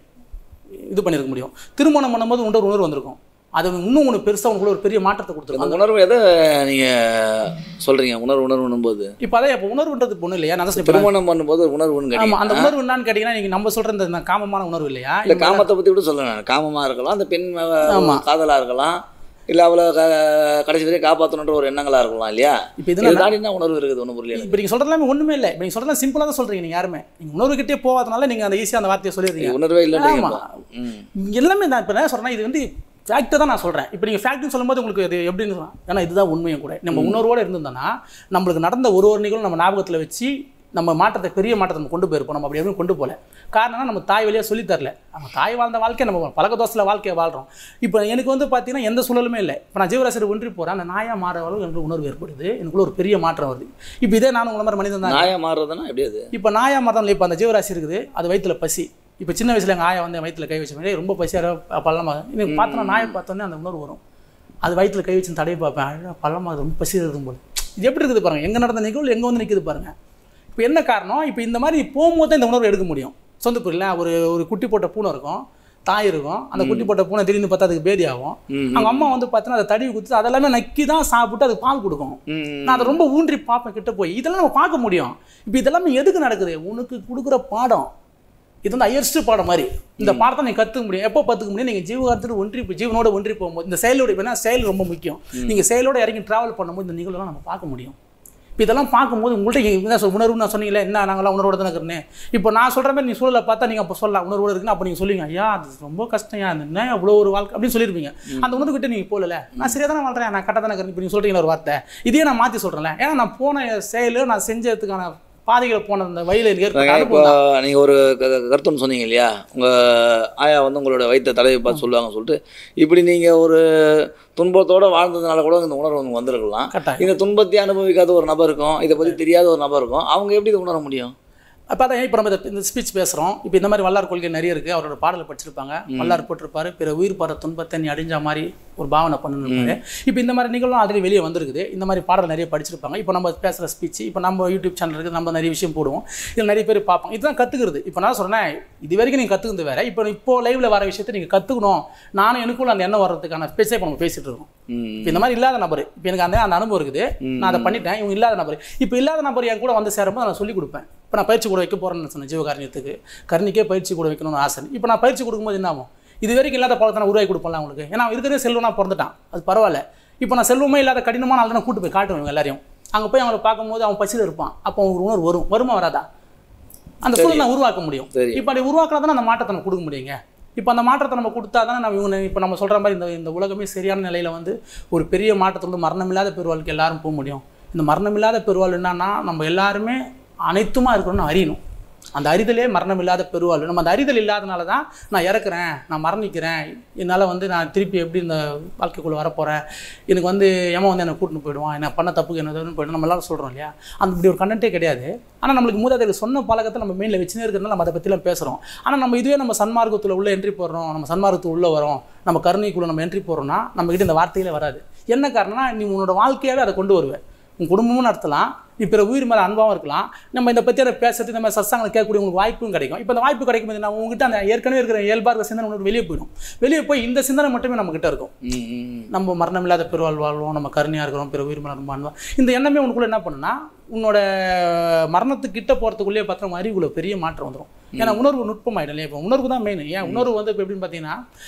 இது பண்ணியிருக்க முடியும் திருமணம் பண்ணும்போது உண்ட ஒரு உணர்வு வந்திருக்கும் அது இன்னும் உனக்கு பெருசாக உனக்குள்ள ஒரு பெரிய மாற்றத்தை கொடுத்துருக்கும் அந்த உணர்வு எதை நீங்கள் சொல்கிறீங்க உணர்வு உணர்வுன்னும் போது இப்போ அதே இப்போ உணர்வுன்றது பொண்ணு இல்லையா நான் தான் சொல்றேன். திருமணம் பண்ணும்போது ஒரு உணர்வுன்னு ஆமாம் அந்த கேட்டீங்க உணர்வு என்னன்னு கேட்டிங்கன்னா நீங்கள் நம்ம சொல்கிற இந்த காமமான உணர்வு இல்லையா இல்லை காமத்தை பற்றி கூட சொல்லலாம் காமமாக இருக்கலாம் அந்த பெண் ஆமா. காதலாக இருக்கலாம் இல்லை அவளை க கடைசி வரையும் காப்பாற்றணுன்ற ஒரு எண்ணங்களாக இருக்கலாம் இல்லையா இப்போ இது இதில் தாண்டி என்ன உணர்வு இருக்குது ஒன்றும் புரியல இப்போ நீங்கள் சொல்கிறதுலாமே ஒன்றுமே இல்லை இப்போ நீங்கள் சொல்கிறதா சிம்பிளாக தான் சொல்கிறீங்க நீங்கள் யாருமே நீங்கள் உணர்வுகிட்டே போகாதனால நீங்கள் அந்த ஈஸியாக அந்த வார்த்தையை சொல்லிடுறீங்க உணர்வே இல்லைன்றீங்க ஆமா. இப்போ. ம் எல்லாமே நான் இப்போ என்ன சொல்கிறேன்னா இது வந்து ஃபேக்ட்டை தான் நான் சொல்கிறேன் இப்போ நீங்கள் ஃபேக்ட்னு சொல்லும்போது உங்களுக்கு இது எப்படின்னு சொல்லலாம் ஏன்னா இதுதான் உண்மையும் கூட நம்ம உணர்வோடு இருந்திருந்தோம்னா நம்மளுக்கு நடந்த ஒரு ஒரு நிகழும் நம்ம ஞாபகத்தில் வச்சு நம்ம மாற்றத்தை பெரிய மாற்றத்தை நம்ம கொண்டு போயிருப்போம் நம்ம அப்படி எதுவும் கொண்டு போகல காரணம்னா நம்ம தாய் வழியாக சொல்லித் தரல நம்ம தாய் வாழ்ந்த வாழ்க்கையை நம்ம பழக்க தோசையில் வாழ்க்கையை வாழ்கிறோம் இப்போ எனக்கு வந்து பார்த்தீங்கன்னா எந்த சூழலுமே இல்லை இப்போ நான் ஜீவராசிரியர் ஒன்றி போகிறேன் அந்த நாயாக மாற அளவு எனக்கு உணர்வு ஏற்படுது எனக்குள்ள ஒரு பெரிய மாற்றம் வருது இப்போ இதே நானும் உங்களை மாதிரி மனிதன் தான் நாயா மாறுறதுன்னா எப்படி அது இப்போ நாயா மரம் இப்போ அந்த ஜீவராசி இருக்குது அது வயித்துல பசி இப்போ சின்ன வயசுல எங்கள் ஆயா வந்து என் வயித்துல கை வச்ச மாதிரி ரொம்ப பசியாக பள்ளமாக எனக்கு பார்த்தோன்னா நாயை பார்த்தோன்னே அந்த உணர்வு வரும் அது வயித்துல கை வச்சு தடவி பார்ப்பேன் அழகா பள்ளமாக ரொம்ப பசி இருக்கும் போது இது எப்படி இருக்குது பாருங்க எங்கே நடந்த நிகழ்வு எங்கே வந்து நிற்குது பாருங்க இப்போ என்ன காரணம் இப்போ இந்த மாதிரி போகும்போது தான் இந்த உணர்வு எடுக்க முடியும் சொந்த புரியல ஒரு ஒரு குட்டி போட்ட பூனை இருக்கும் தாய் இருக்கும் அந்த குட்டி போட்ட பூனை திடீர்னு பார்த்தா அதுக்கு பேதி ஆகும் ம் அவங்க அம்மா வந்து பார்த்தீங்கன்னா அதை தடவி கொடுத்து அதெல்லாமே நக்கி தான் சாப்பிட்டு அதுக்கு பால் கொடுக்கும் ம் நான் அதை ரொம்ப ஊன்றி பார்ப்பேன் கிட்ட போய் இதெல்லாம் நம்ம பார்க்க முடியும் இப்போ இதெல்லாம் எதுக்கு நடக்குது உனக்கு கொடுக்குற பாடம் இது வந்து ஹையஸ்ட் பாடம் மாதிரி இந்த பாடத்தை நீங்க கற்றுக்க முடியும் எப்போ கற்றுக்க முடியும் நீங்கள் ஜீவகாரத்தில் ஒன்றி போய் ஜீவனோட ஒன்றி போகும்போது இந்த செயலோட இப்போ என்ன செயல் ரொம்ப முக்கியம் நீங்கள் செயலோட இறங்கி ட்ராவல் பண்ணும்போது இந்த நிகழ்வுலாம் நம்ம பார்க்க முடியும் இப்போ இதெல்லாம் பார்க்கும்போது உங்கள்கிட்ட என்ன சொல் உணர்வு நான் சொன்னீங்களே என்ன நாங்களாம் உணர்வோட தானே இருக்கிறேன் இப்போ நான் சொல்கிற மாதிரி நீ சூழலை பார்த்தா நீங்கள் அப்போ சொல்லலாம் உணர்வோட இருக்குன்னு அப்போ நீங்கள் சொல்லுவீங்க ஐயா அது ரொம்ப கஷ்டம் அந்த என்ன அவ்வளோ ஒரு வாழ்க்கை அப்படின்னு சொல்லியிருப்பீங்க அந்த உணர்வு கிட்ட நீங்கள் போகல நான் சரியாக தானே வாழ்றேன் நான் கரெக்டாக தானே இருக்கிறேன் இப்போ நீங்கள் சொல்கிறீங்களா ஒரு வார்த்தை இதே நான் மாற்றி சொல்கிறேன் ஏன்னா நான் போன செயலு நான் செஞ்சதுக்கான பாதைகளை போன அந்த வயலில் ஏற்பட்ட இப்போ அனுபவம் தான். நீங்கள் ஒரு க- க- கருத்துன்னு சொன்னீங்க இல்லையா உங்கள் ஆயா வந்து உங்களோட வயிற்ற தலையை பார்த்து சொல்லுவாங்க சொல்லிட்டு இப்படி நீங்கள் ஒரு துன்பத்தோட வாழ்ந்ததுனால கூட இந்த உணர்வு உங்களுக்கு வந்திருக்கலாம் கட்டாயம் இந்த துன்பத்தை அனுபவிக்காத ஒரு நபர் இருக்கும் இதை பற்றி தெரியாத ஒரு நபர் இருக்கும் அவங்க எப்படி இதை உணர முடியும் அப்போ அதான் இப்போ நம்ம இந்த- இந்த ஸ்பீச் பேசுகிறோம் இப்போ இந்த மாதிரி வல்லார் கொள்கை நிறைய இருக்குது அவரோட பாடலை படிச்சிருப்பாங்க வல்லார் போட்டிருப்பாரு பிற உயிர் பார துன்பத்தை நீ அடிஞ்ச மாதிரி ஒரு பாவனை பண்ணணும் இப்போ இந்த மாதிரி நிகழ்வும் ஆல்ரெடி வெளியே வந்திருக்குது இந்த மாதிரி பாடல் நிறைய படிச்சிருப்பாங்க இப்போ நம்ம பேசுகிற ஸ்பீச் இப்போ நம்ம யூடியூப் சேனல் இருக்குது நம்ம நிறைய விஷயம் போடுவோம் இதில் நிறைய பேர் பார்ப்பாங்க இதுதான் கற்றுக்கிறது இப்போ நான் சொன்னேன் இது வரைக்கும் நீங்கள் கற்றுக்கிறது வேற இப்போ இப்போ லைவில் வர விஷயத்தை நீங்கள் கற்றுக்கணும் நானும் எனக்குள்ள அந்த எண்ணம் வர்றதுக்கான ஸ்பேஸே இப்போ நம்ம பேசிட்டு இருக்கோம் ம் இப்போ இந்த மாதிரி இல்லாத நபர் இப்போ எனக்கு அந்த அந்த அனுபவம் இருக்குது நான் அதை பண்ணிட்டேன் இவங்க இல்லாத நபர் இப்போ இல்லாத நபர் என் கூட வந்து சேரும்போது நான் சொல்லி கொடுப்பேன் இப்போ நான் பயிற்சி கூட வைக்க போகிறேன்னு சொன்னேன் ஜீவகாரணியத்துக்கு கர்ணிக்கே பயிற்சி கூட வைக்கணும்னு ஆசை இப்போ நான் பயிற்சி கொடுக்கும்போது என்ன ஆகும் இது வரைக்கும் இல்லாத பழக்கத்தை நான் உருவாக்கி கொடுப்பேன்ல அவங்களுக்கு ஏன்னா இருக்கிறதே செல்வனா பிறந்துட்டான் அது பரவாயில்ல இப்போ நான் செல்வமே இல்லாத கடினமான ஆள் நான் கூட்டு போய் காட்டுவேன் இவங்க எல்லாரையும் அங்கே போய் அவங்களை பார்க்கும்போது அவன் பசியில் இருப்பான் அப்போ அவங்க உணர்வு வரும் வருமா வராதா அந்த சூழலை நான் உருவாக்க முடியும் சரி. இப்போ அப்படி உருவாக்கினா தானே அந்த மாற்றத்தை நம்ம கொடுக்க முடியுங்க இப்போ அந்த மாற்றத்தை நம்ம கொடுத்தா தானே நம்ம இவங்க இப்போ நம்ம சொல்கிற மாதிரி இந்த இந்த உலகமே சரியான நிலையில் வந்து ஒரு பெரிய மாற்றத்தை வந்து மரணமில்லாத பெருவாளுக்கு எல்லாரும் போக முடியும் இந்த மரணமில்லாத பெருவாள் என்னன்னா நம்ம எல்லாருமே அனைத்துமா இருக்கணும்னு அறியணும் அந்த அறிதலே மரணமில்லாத பெருவாள் நம்ம அந்த அறிதல் இல்லாதனால தான் நான் இறக்குறேன் நான் மரணிக்கிறேன் என்னால் வந்து நான் திருப்பி எப்படி இந்த வாழ்க்கைக்குள்ளே வரப்போகிறேன் எனக்கு வந்து ஏமா வந்து என்னை கூட்டின்னு போயிடுவான் என்ன பண்ண தப்புக்கு என்ன இதுன்னு போயிடும் நம்ம எல்லாரும் சொல்கிறோம் இல்லையா அந்த இப்படி ஒரு கண்டென்ட்டே கிடையாது ஆனால் நம்மளுக்கு மூதாதையர்கள் சொன்ன பழக்கத்தை நம்ம மெயினில் வச்சுனே இருக்கிறதுனால நம்ம அதை பற்றிலாம் பேசுகிறோம் ஆனால் நம்ம இதுவே நம்ம சன்மார்க்கத்தில் உள்ள என்ட்ரி போடுறோம் நம்ம சன்மார்க்கத்துக்கு உள்ளே வரோம் நம்ம கருணைக்குள்ளே நம்ம என்ட்ரி போடுறோம்னா நம்மக்கிட்ட இந்த வார்த்தைகளே வராது என்ன காரணம்னா நீ உன்னோட வாழ்க்கையாகவே அதை கொண்டு வருவேன் உன் குடும்பமும் நடத்தலாம் நீ பிற உயிர் மேலே அன்பாகவும் இருக்கலாம் நம்ம இதை பற்றி அதை பேசுறது நம்ம சத்சங்களை கேட்கக்கூடிய உங்களுக்கு வாய்ப்பும் கிடைக்கும் இப்போ அந்த வாய்ப்பு கிடைக்கும் போது நான் உங்ககிட்ட அந்த ஏற்கனவே இருக்கிற இயல்பாக இருக்கிற சிந்தனை உனக்கு வெளியே போயிடும் வெளியே போய் இந்த சிந்தனை மட்டுமே நம்ம கிட்ட இருக்கும் ம், ம். நம்ம மரணம் இல்லாத பெருவாழ் வாழ்வோம் நம்ம கருணையாக இருக்கிறோம் பிற உயிர் மரணம் அன்பா இந்த எண்ணமே உனக்குள்ள என்ன பண்ணுன்னா உன்னோட மரணத்துக்கிட்ட போகிறதுக்குள்ளேயே பார்த்தா உன் அறிவுக்குள்ள பெரிய மாற்றம் வந்துடும் ஏன்னா உணர்வு நுட்பமாயிடும் இல்லையா இப்போ உணர்வு தான் மெயின் ஏன் உணர்வு வந்து இப்போ எப்படின்னு பார்த்தீங்கன்னா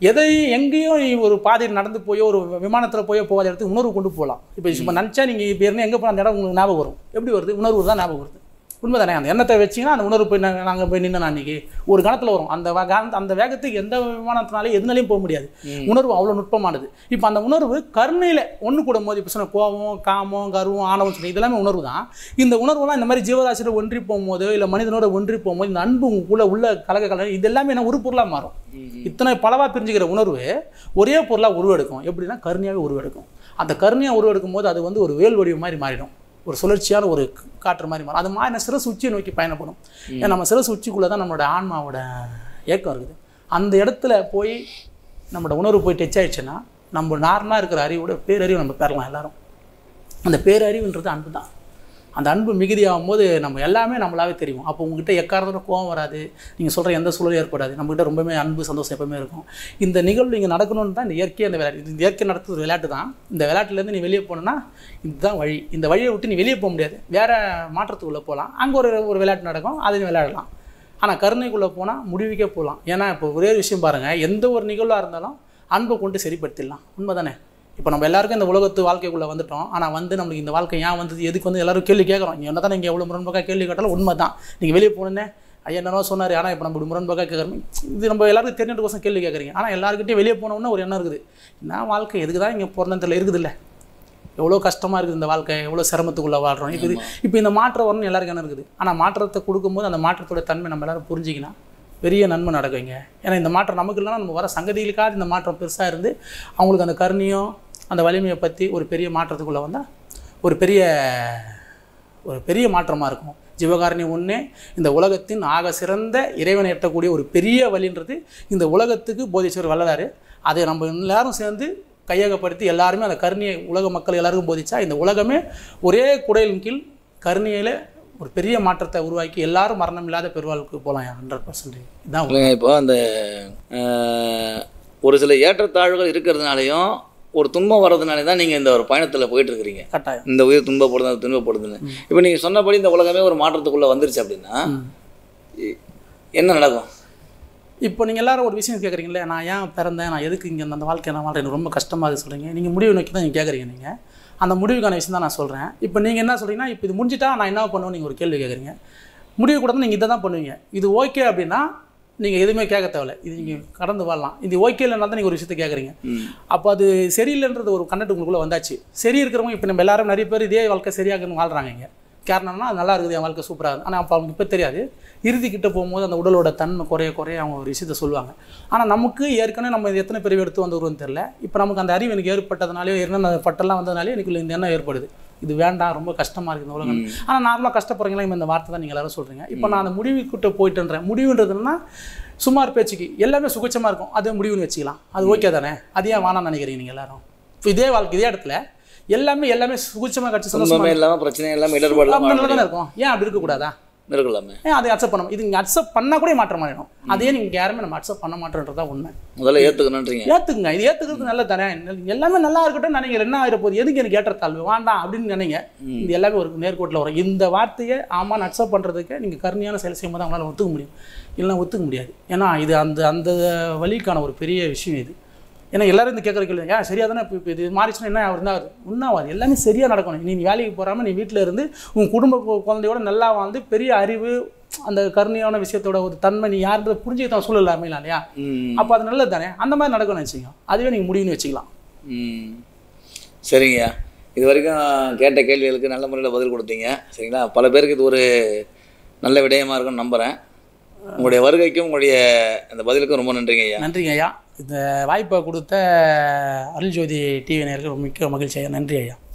எதையும் எங்கேயும் நீ ஒரு பாதையில் நடந்து போயோ ஒரு விமானத்தில் போயோ போகாத இடத்துக்கு உணர்வு கொண்டு போகலாம் இப்போ இப்போ நினச்சா நீங்கள் இப்போ இருந்து எங்கே போன அந்த இடம் உங்களுக்கு ஞாபகம் வரும் எப்படி வருது உணர்வு தான் ஞாபகம் வருது உண்மை தானே அந்த எண்ணத்தை வச்சிங்கன்னா அந்த உணர்வு போய் நாங்கள் நாங்கள் போய் நின்று அன்றைக்கி ஒரு கணத்தில் வரும் அந்த வ- காந்த- அந்த வேகத்துக்கு எந்த விமானத்தினாலே எதுனாலையும் போக முடியாது உணர்வு அவ்வளோ நுட்பமானது இப்போ அந்த உணர்வு கருணையில் ஒன்று கூடும் போது இப்போ சொன்ன கோபம் காமம் கர்வம் ஆணவம் சொல்லி இதெல்லாமே உணர்வு தான் இந்த உணர்வுலாம் இந்த மாதிரி ஜீவராசியோட ஒன்றி போகும்போது இல்லை மனிதனோட ஒன்றி போகும்போது இந்த அன்பு உங்களுக்குள்ள உள்ள கலக கலக இது எல்லாமே என்ன ஒரு பொருளாக மாறும் இத்தனை பலவா பிரிஞ்சுக்கிற உணர்வு ஒரே பொருளாக உருவெடுக்கும் எப்படின்னா கருணையாகவே உருவெடுக்கும் அந்த கருணையாக உருவெடுக்கும் போது அது வந்து ஒரு வேல் வடிவம் மாதிரி மாறிடும் ஒரு சுழற்சியான ஒரு காற்று மாதிரி மாறும் அது மாறின சிரசு உச்சியை நோக்கி பயணப்படும் ஏன்னா நம்ம சிரசு உச்சிக்குள்ளே தான் நம்மளோட ஆன்மாவோட ஏக்கம் இருக்குது அந்த இடத்துல போய் நம்மளோட உணர்வு போய் டச் ஆயிடுச்சுன்னா நம்ம நார்மலாக இருக்கிற அறிவோட பேரறிவு நம்ம பெறலாம் எல்லாரும் அந்த பேரறிவுன்றது அன்பு தான் அந்த அன்பு மிகுதியாகும் போது நம்ம எல்லாமே நம்மளாவே தெரியும் அப்போ உங்ககிட்ட எக்காரணத்துல கோவம் வராது நீங்கள் சொல்கிற எந்த சூழலும் ஏற்படாது நம்மகிட்ட ரொம்பவே அன்பு சந்தோஷம் எப்பவுமே இருக்கும் இந்த நிகழ்வு இங்கே நடக்கணும்னு தான் இந்த இயற்கை அந்த விளையாட்டு இந்த இயற்கை நடத்துற ஒரு விளையாட்டு தான் இந்த விளையாட்டுலேருந்து நீ வெளியே போகணுன்னா இதுதான் வழி இந்த வழியை விட்டு நீ வெளியே போக முடியாது வேறு மாற்றத்துக்குள்ளே போகலாம் அங்கே ஒரு ஒரு விளையாட்டு நடக்கும் அதையும் விளையாடலாம் ஆனால் கருணைக்குள்ளே போனால் முடிவுக்கே போகலாம் ஏன்னா இப்போ ஒரே ஒரு விஷயம் பாருங்கள் எந்த ஒரு நிகழ்வாக இருந்தாலும் அன்பை கொண்டு சரிப்படுத்திடலாம் உண்மை தானே இப்போ நம்ம எல்லாருக்கும் இந்த உலகத்து வாழ்க்கைக்குள்ளே வந்துட்டோம் ஆனால் வந்து நம்மளுக்கு இந்த வாழ்க்கை ஏன் வந்தது எதுக்கு வந்து எல்லாரும் கேள்வி கேட்குறோம் நீ என்ன தான் நீங்கள் எவ்வளோ முரண்பாக்காக கேள்வி கேட்டாலும் உண்மை தான் நீங்கள் வெளியே போனேன்னே ஐயா என்னவோ சொன்னார் ஆனால் இப்போ நம்ம இப்படி முரண்பாக்காக கேட்குறோம் இது நம்ம எல்லாருக்கும் தெரிஞ்சதுக்கோசம் கேள்வி கேட்குறீங்க ஆனால் எல்லாருக்கிட்டையும் வெளியே போனோம்னா ஒரு எண்ணம் இருக்குது என்ன வாழ்க்கை எதுக்கு தான் இங்கே பிறந்ததில் இருக்குதுல்ல எவ்வளோ கஷ்டமாக இருக்குது இந்த வாழ்க்கை எவ்வளோ சிரமத்துக்குள்ளே வாழ்கிறோம் இப்போ இது இப்போ இந்த மாற்றம் வரணும்னு எல்லாருக்கும் என்ன இருக்குது ஆனால் மாற்றத்தை கொடுக்கும்போது அந்த மாற்றத்தோட தன்மை நம்ம எல்லாரும் புரிஞ்சிக்கினா பெரிய நன்மை நடக்குங்க ஏன்னா இந்த மாற்றம் நமக்கு இல்லைனா நம்ம வர சங்கதிகளுக்காக இந்த மாற்றம் பெருசாக இருந்து அவங்களுக்கு அந்த கருணையும் அந்த வலிமையை பற்றி ஒரு பெரிய மாற்றத்துக்குள்ளே வந்தால் ஒரு பெரிய ஒரு பெரிய மாற்றமாக இருக்கும் ஜீவகாரணி ஒன்றே இந்த உலகத்தின் ஆக சிறந்த இறைவனை எட்டக்கூடிய ஒரு பெரிய வழின்றது இந்த உலகத்துக்கு போதிச்சவர் வள்ளலார் அதை நம்ம எல்லாரும் சேர்ந்து கையகப்படுத்தி எல்லாருமே அந்த கருணையை உலக மக்கள் எல்லாருக்கும் போதிச்சா இந்த உலகமே ஒரே குடையின் கீழ் கருணையில் ஒரு பெரிய மாற்றத்தை உருவாக்கி எல்லாரும் மரணம் இல்லாத பெருவாளுக்கு போகலாம் ஹண்ட்ரட் பர்சன்ட் இதுதான் உண்மை. இல்லைங்க இப்போ அந்த அஹ், ஒரு சில ஏற்றத்தாழ்வுகள் இருக்கிறதுனாலையும் ஒரு துன்பம் வர்றதுனால தான் நீங்கள் இந்த ஒரு பயணத்தில் போயிட்டு இருக்கிறீங்க கட்டாயம் இந்த உயிர் துன்பப்படுது அது துன்பப்படுதுன்னு இப்போ நீங்கள் சொன்னபடி இந்த உலகமே ஒரு மாற்றத்துக்குள்ளே வந்துருச்சு அப்படின்னா இ- என்ன நடக்கும் இப்போ நீங்கள் எல்லாரும் ஒரு விஷயம் கேட்குறீங்களே நான் ஏன் பிறந்தேன் நான் எதுக்கு இங்கே அந்த வாழ்க்கை நான் வாழ்றேன் எனக்கு ரொம்ப கஷ்டமாக இருக்குது சொல்கிறீங்க நீங்கள் முடிவு நோக்கி தான் நீங்கள் கேட்குறீங்க நீங்கள் அந்த முடிவுக்கான விஷயம் தான் நான் சொல்கிறேன் இப்போ நீங்கள் என்ன சொல்றீங்கன்னா இப்போ இது முடிஞ்சிட்டா நான் என்ன பண்ணுவேன் நீங்கள் ஒரு கேள்வி கேட்குறீங்க முடிவு கூட நீங்கள் இதை தான் பண்ணுவீங்க இது ஓகே அப்படின்னா நீங்கள் எதுவுமே கேட்க தேவையில்ல இது நீங்கள் கடந்து வாழலாம் இது ஓகே இல்லைனா தான் நீங்கள் ஒரு விஷயத்தை கேட்குறீங்க ம். அப்போ அது சரியில்லைன்றது ஒரு கண்டென்ட் உங்களுக்குள்ளே வந்தாச்சு சரி இருக்கிறவங்க இப்போ நம்ம எல்லாரும் நிறைய பேர் இதே வாழ்க்கை சரியாகன்னு வாழ்றாங்க இங்கே காரணம்னா அது நல்லா இருக்குது என் வாழ்க்கை சூப்பராக இருக்குது ஆனால் அப்போ அவங்க இப்போ தெரியாது இறுதிக்கிட்ட போகும்போது அந்த உடலோட தன்மை குறைய குறைய அவங்க ஒரு விஷயத்த சொல்லுவாங்க ஆனால் நமக்கு ஏற்கனவே நம்ம இது எத்தனை பேர் எடுத்து வந்துருவோம்னு தெரில இப்போ நமக்கு அந்த அறிவு எனக்கு ஏற்பட்டதுனாலே என்னென்ன பட்டெல்லாம் வந்ததுனாலே எனக்கு இந்த எண்ணம் ஏற்படுது இது வேண்டாம் ரொம்ப கஷ்டமாக இருக்குது இந்த உலகம் ஆனால் நார்மலாக கஷ்டப்படுறீங்களா இந்த வார்த்தை தான் நீங்கள் எல்லாரும் சொல்கிறீங்க இப்போ நான் அந்த முடிவுக்கிட்ட போயிட்டுன்றேன் முடிவுன்றதுன்னா சுமார் பேச்சுக்கு எல்லாமே சுகச்சமாக இருக்கும் அது முடிவுன்னு வச்சுக்கலாம் அது ஓகே தானே அது ஏன் வேணாம்னு நினைக்கிறீங்க நீங்கள் எல்லாரும் இப்போ இதே வாழ்க்கை இதே இடத்துல எல்லாமே எல்லாமே சுகச்சமாக கட்சி சந்தோஷமா துன்பமே இல்லாமல் பிரச்சனை இல்லாமல் இடர்பாடு அப்படி இல்லாமல் நல்லா தானே இருக்கும் ஏன் அப்படி இருக்கக்கூடாதா இருக்கலாமே ஏன் அதை அக்செப்ட் பண்ண இது நீங்கள் அக்செப்ட் பண்ணால் கூட மாற்றம் ஆகிடும் அதே நீங்கள் யாருமே நம்ம அக்செப்ட் பண்ண மாட்டோன்றதா உண்மை முதல்ல ஏற்றுக்கணுன்றீங்க ஏற்றுக்குங்க இது ஏற்றுக்கிறது நல்லது தானே எல்லாமே நல்லா இருக்கட்டும் நினைக்கிற என்ன ஆகிட போகுது எதுக்கு எனக்கு ஏற்றத்தாழ்வு வேண்டாம் அப்படின்னு நினைங்க இது எல்லாமே ஒரு நேர்கோட்டில் வரும் இந்த வார்த்தையை ஆமான்னு அக்செப்ட் பண்ணுறதுக்கு நீங்கள் கருணையான செயல் செய்யும்போது அவங்களால ஒத்துக்க முடியும் இல்லைன்னா ஒத்துக்க முடியாது ஏன்னா இது அந்த அந்த வழிக்கான ஒரு பெரிய விஷயம் இது ஏன்னா எல்லாரும் இந்த கேட்குற கேள்வி ஏன் சரியா தானே இப்போ இப்போ இது மாறிச்சுன்னா என்ன இருந்தால் உண்ணாவாது எல்லாமே சரியாக நடக்கணும் நீ வேலைக்கு போகாமல் நீ வீட்டில் இருந்து உன் குடும்ப கு- குழந்தையோட நல்லா வாழ்ந்து பெரிய அறிவு அந்த கருணையான விஷயத்தோட ஒரு தன்மை நீ யாருன்றதை புரிஞ்சுக்கிட்ட சூழல் அமையலாம் இல்லையா ம் அப்போ அது நல்லது தானே அந்த மாதிரி நடக்கணும்னு வச்சுக்கோங்க அதுவே நீங்கள் முடிவுன்னு வச்சுக்கலாம் ம் சரிங்கய்யா இது வரைக்கும் கேட்ட கேள்விகளுக்கு நல்ல முறையில் பதில் கொடுத்தீங்க சரிங்களா பல பேருக்கு இது ஒரு நல்ல விடயமா இருக்கும்னு நம்புகிறேன் உங்களுடைய வருகைக்கும் உங்களுடைய அந்த பதிலுக்கும் ரொம்ப நன்றிங்க ஐயா நன்றிங்க ஐயா இந்த வாய்ப்பை கொடுத்த அருள்ஜோதி டிவி நேயர்களுக்கு மிக்க மகிழ்ச்சி ஐயா நன்றி ஐயா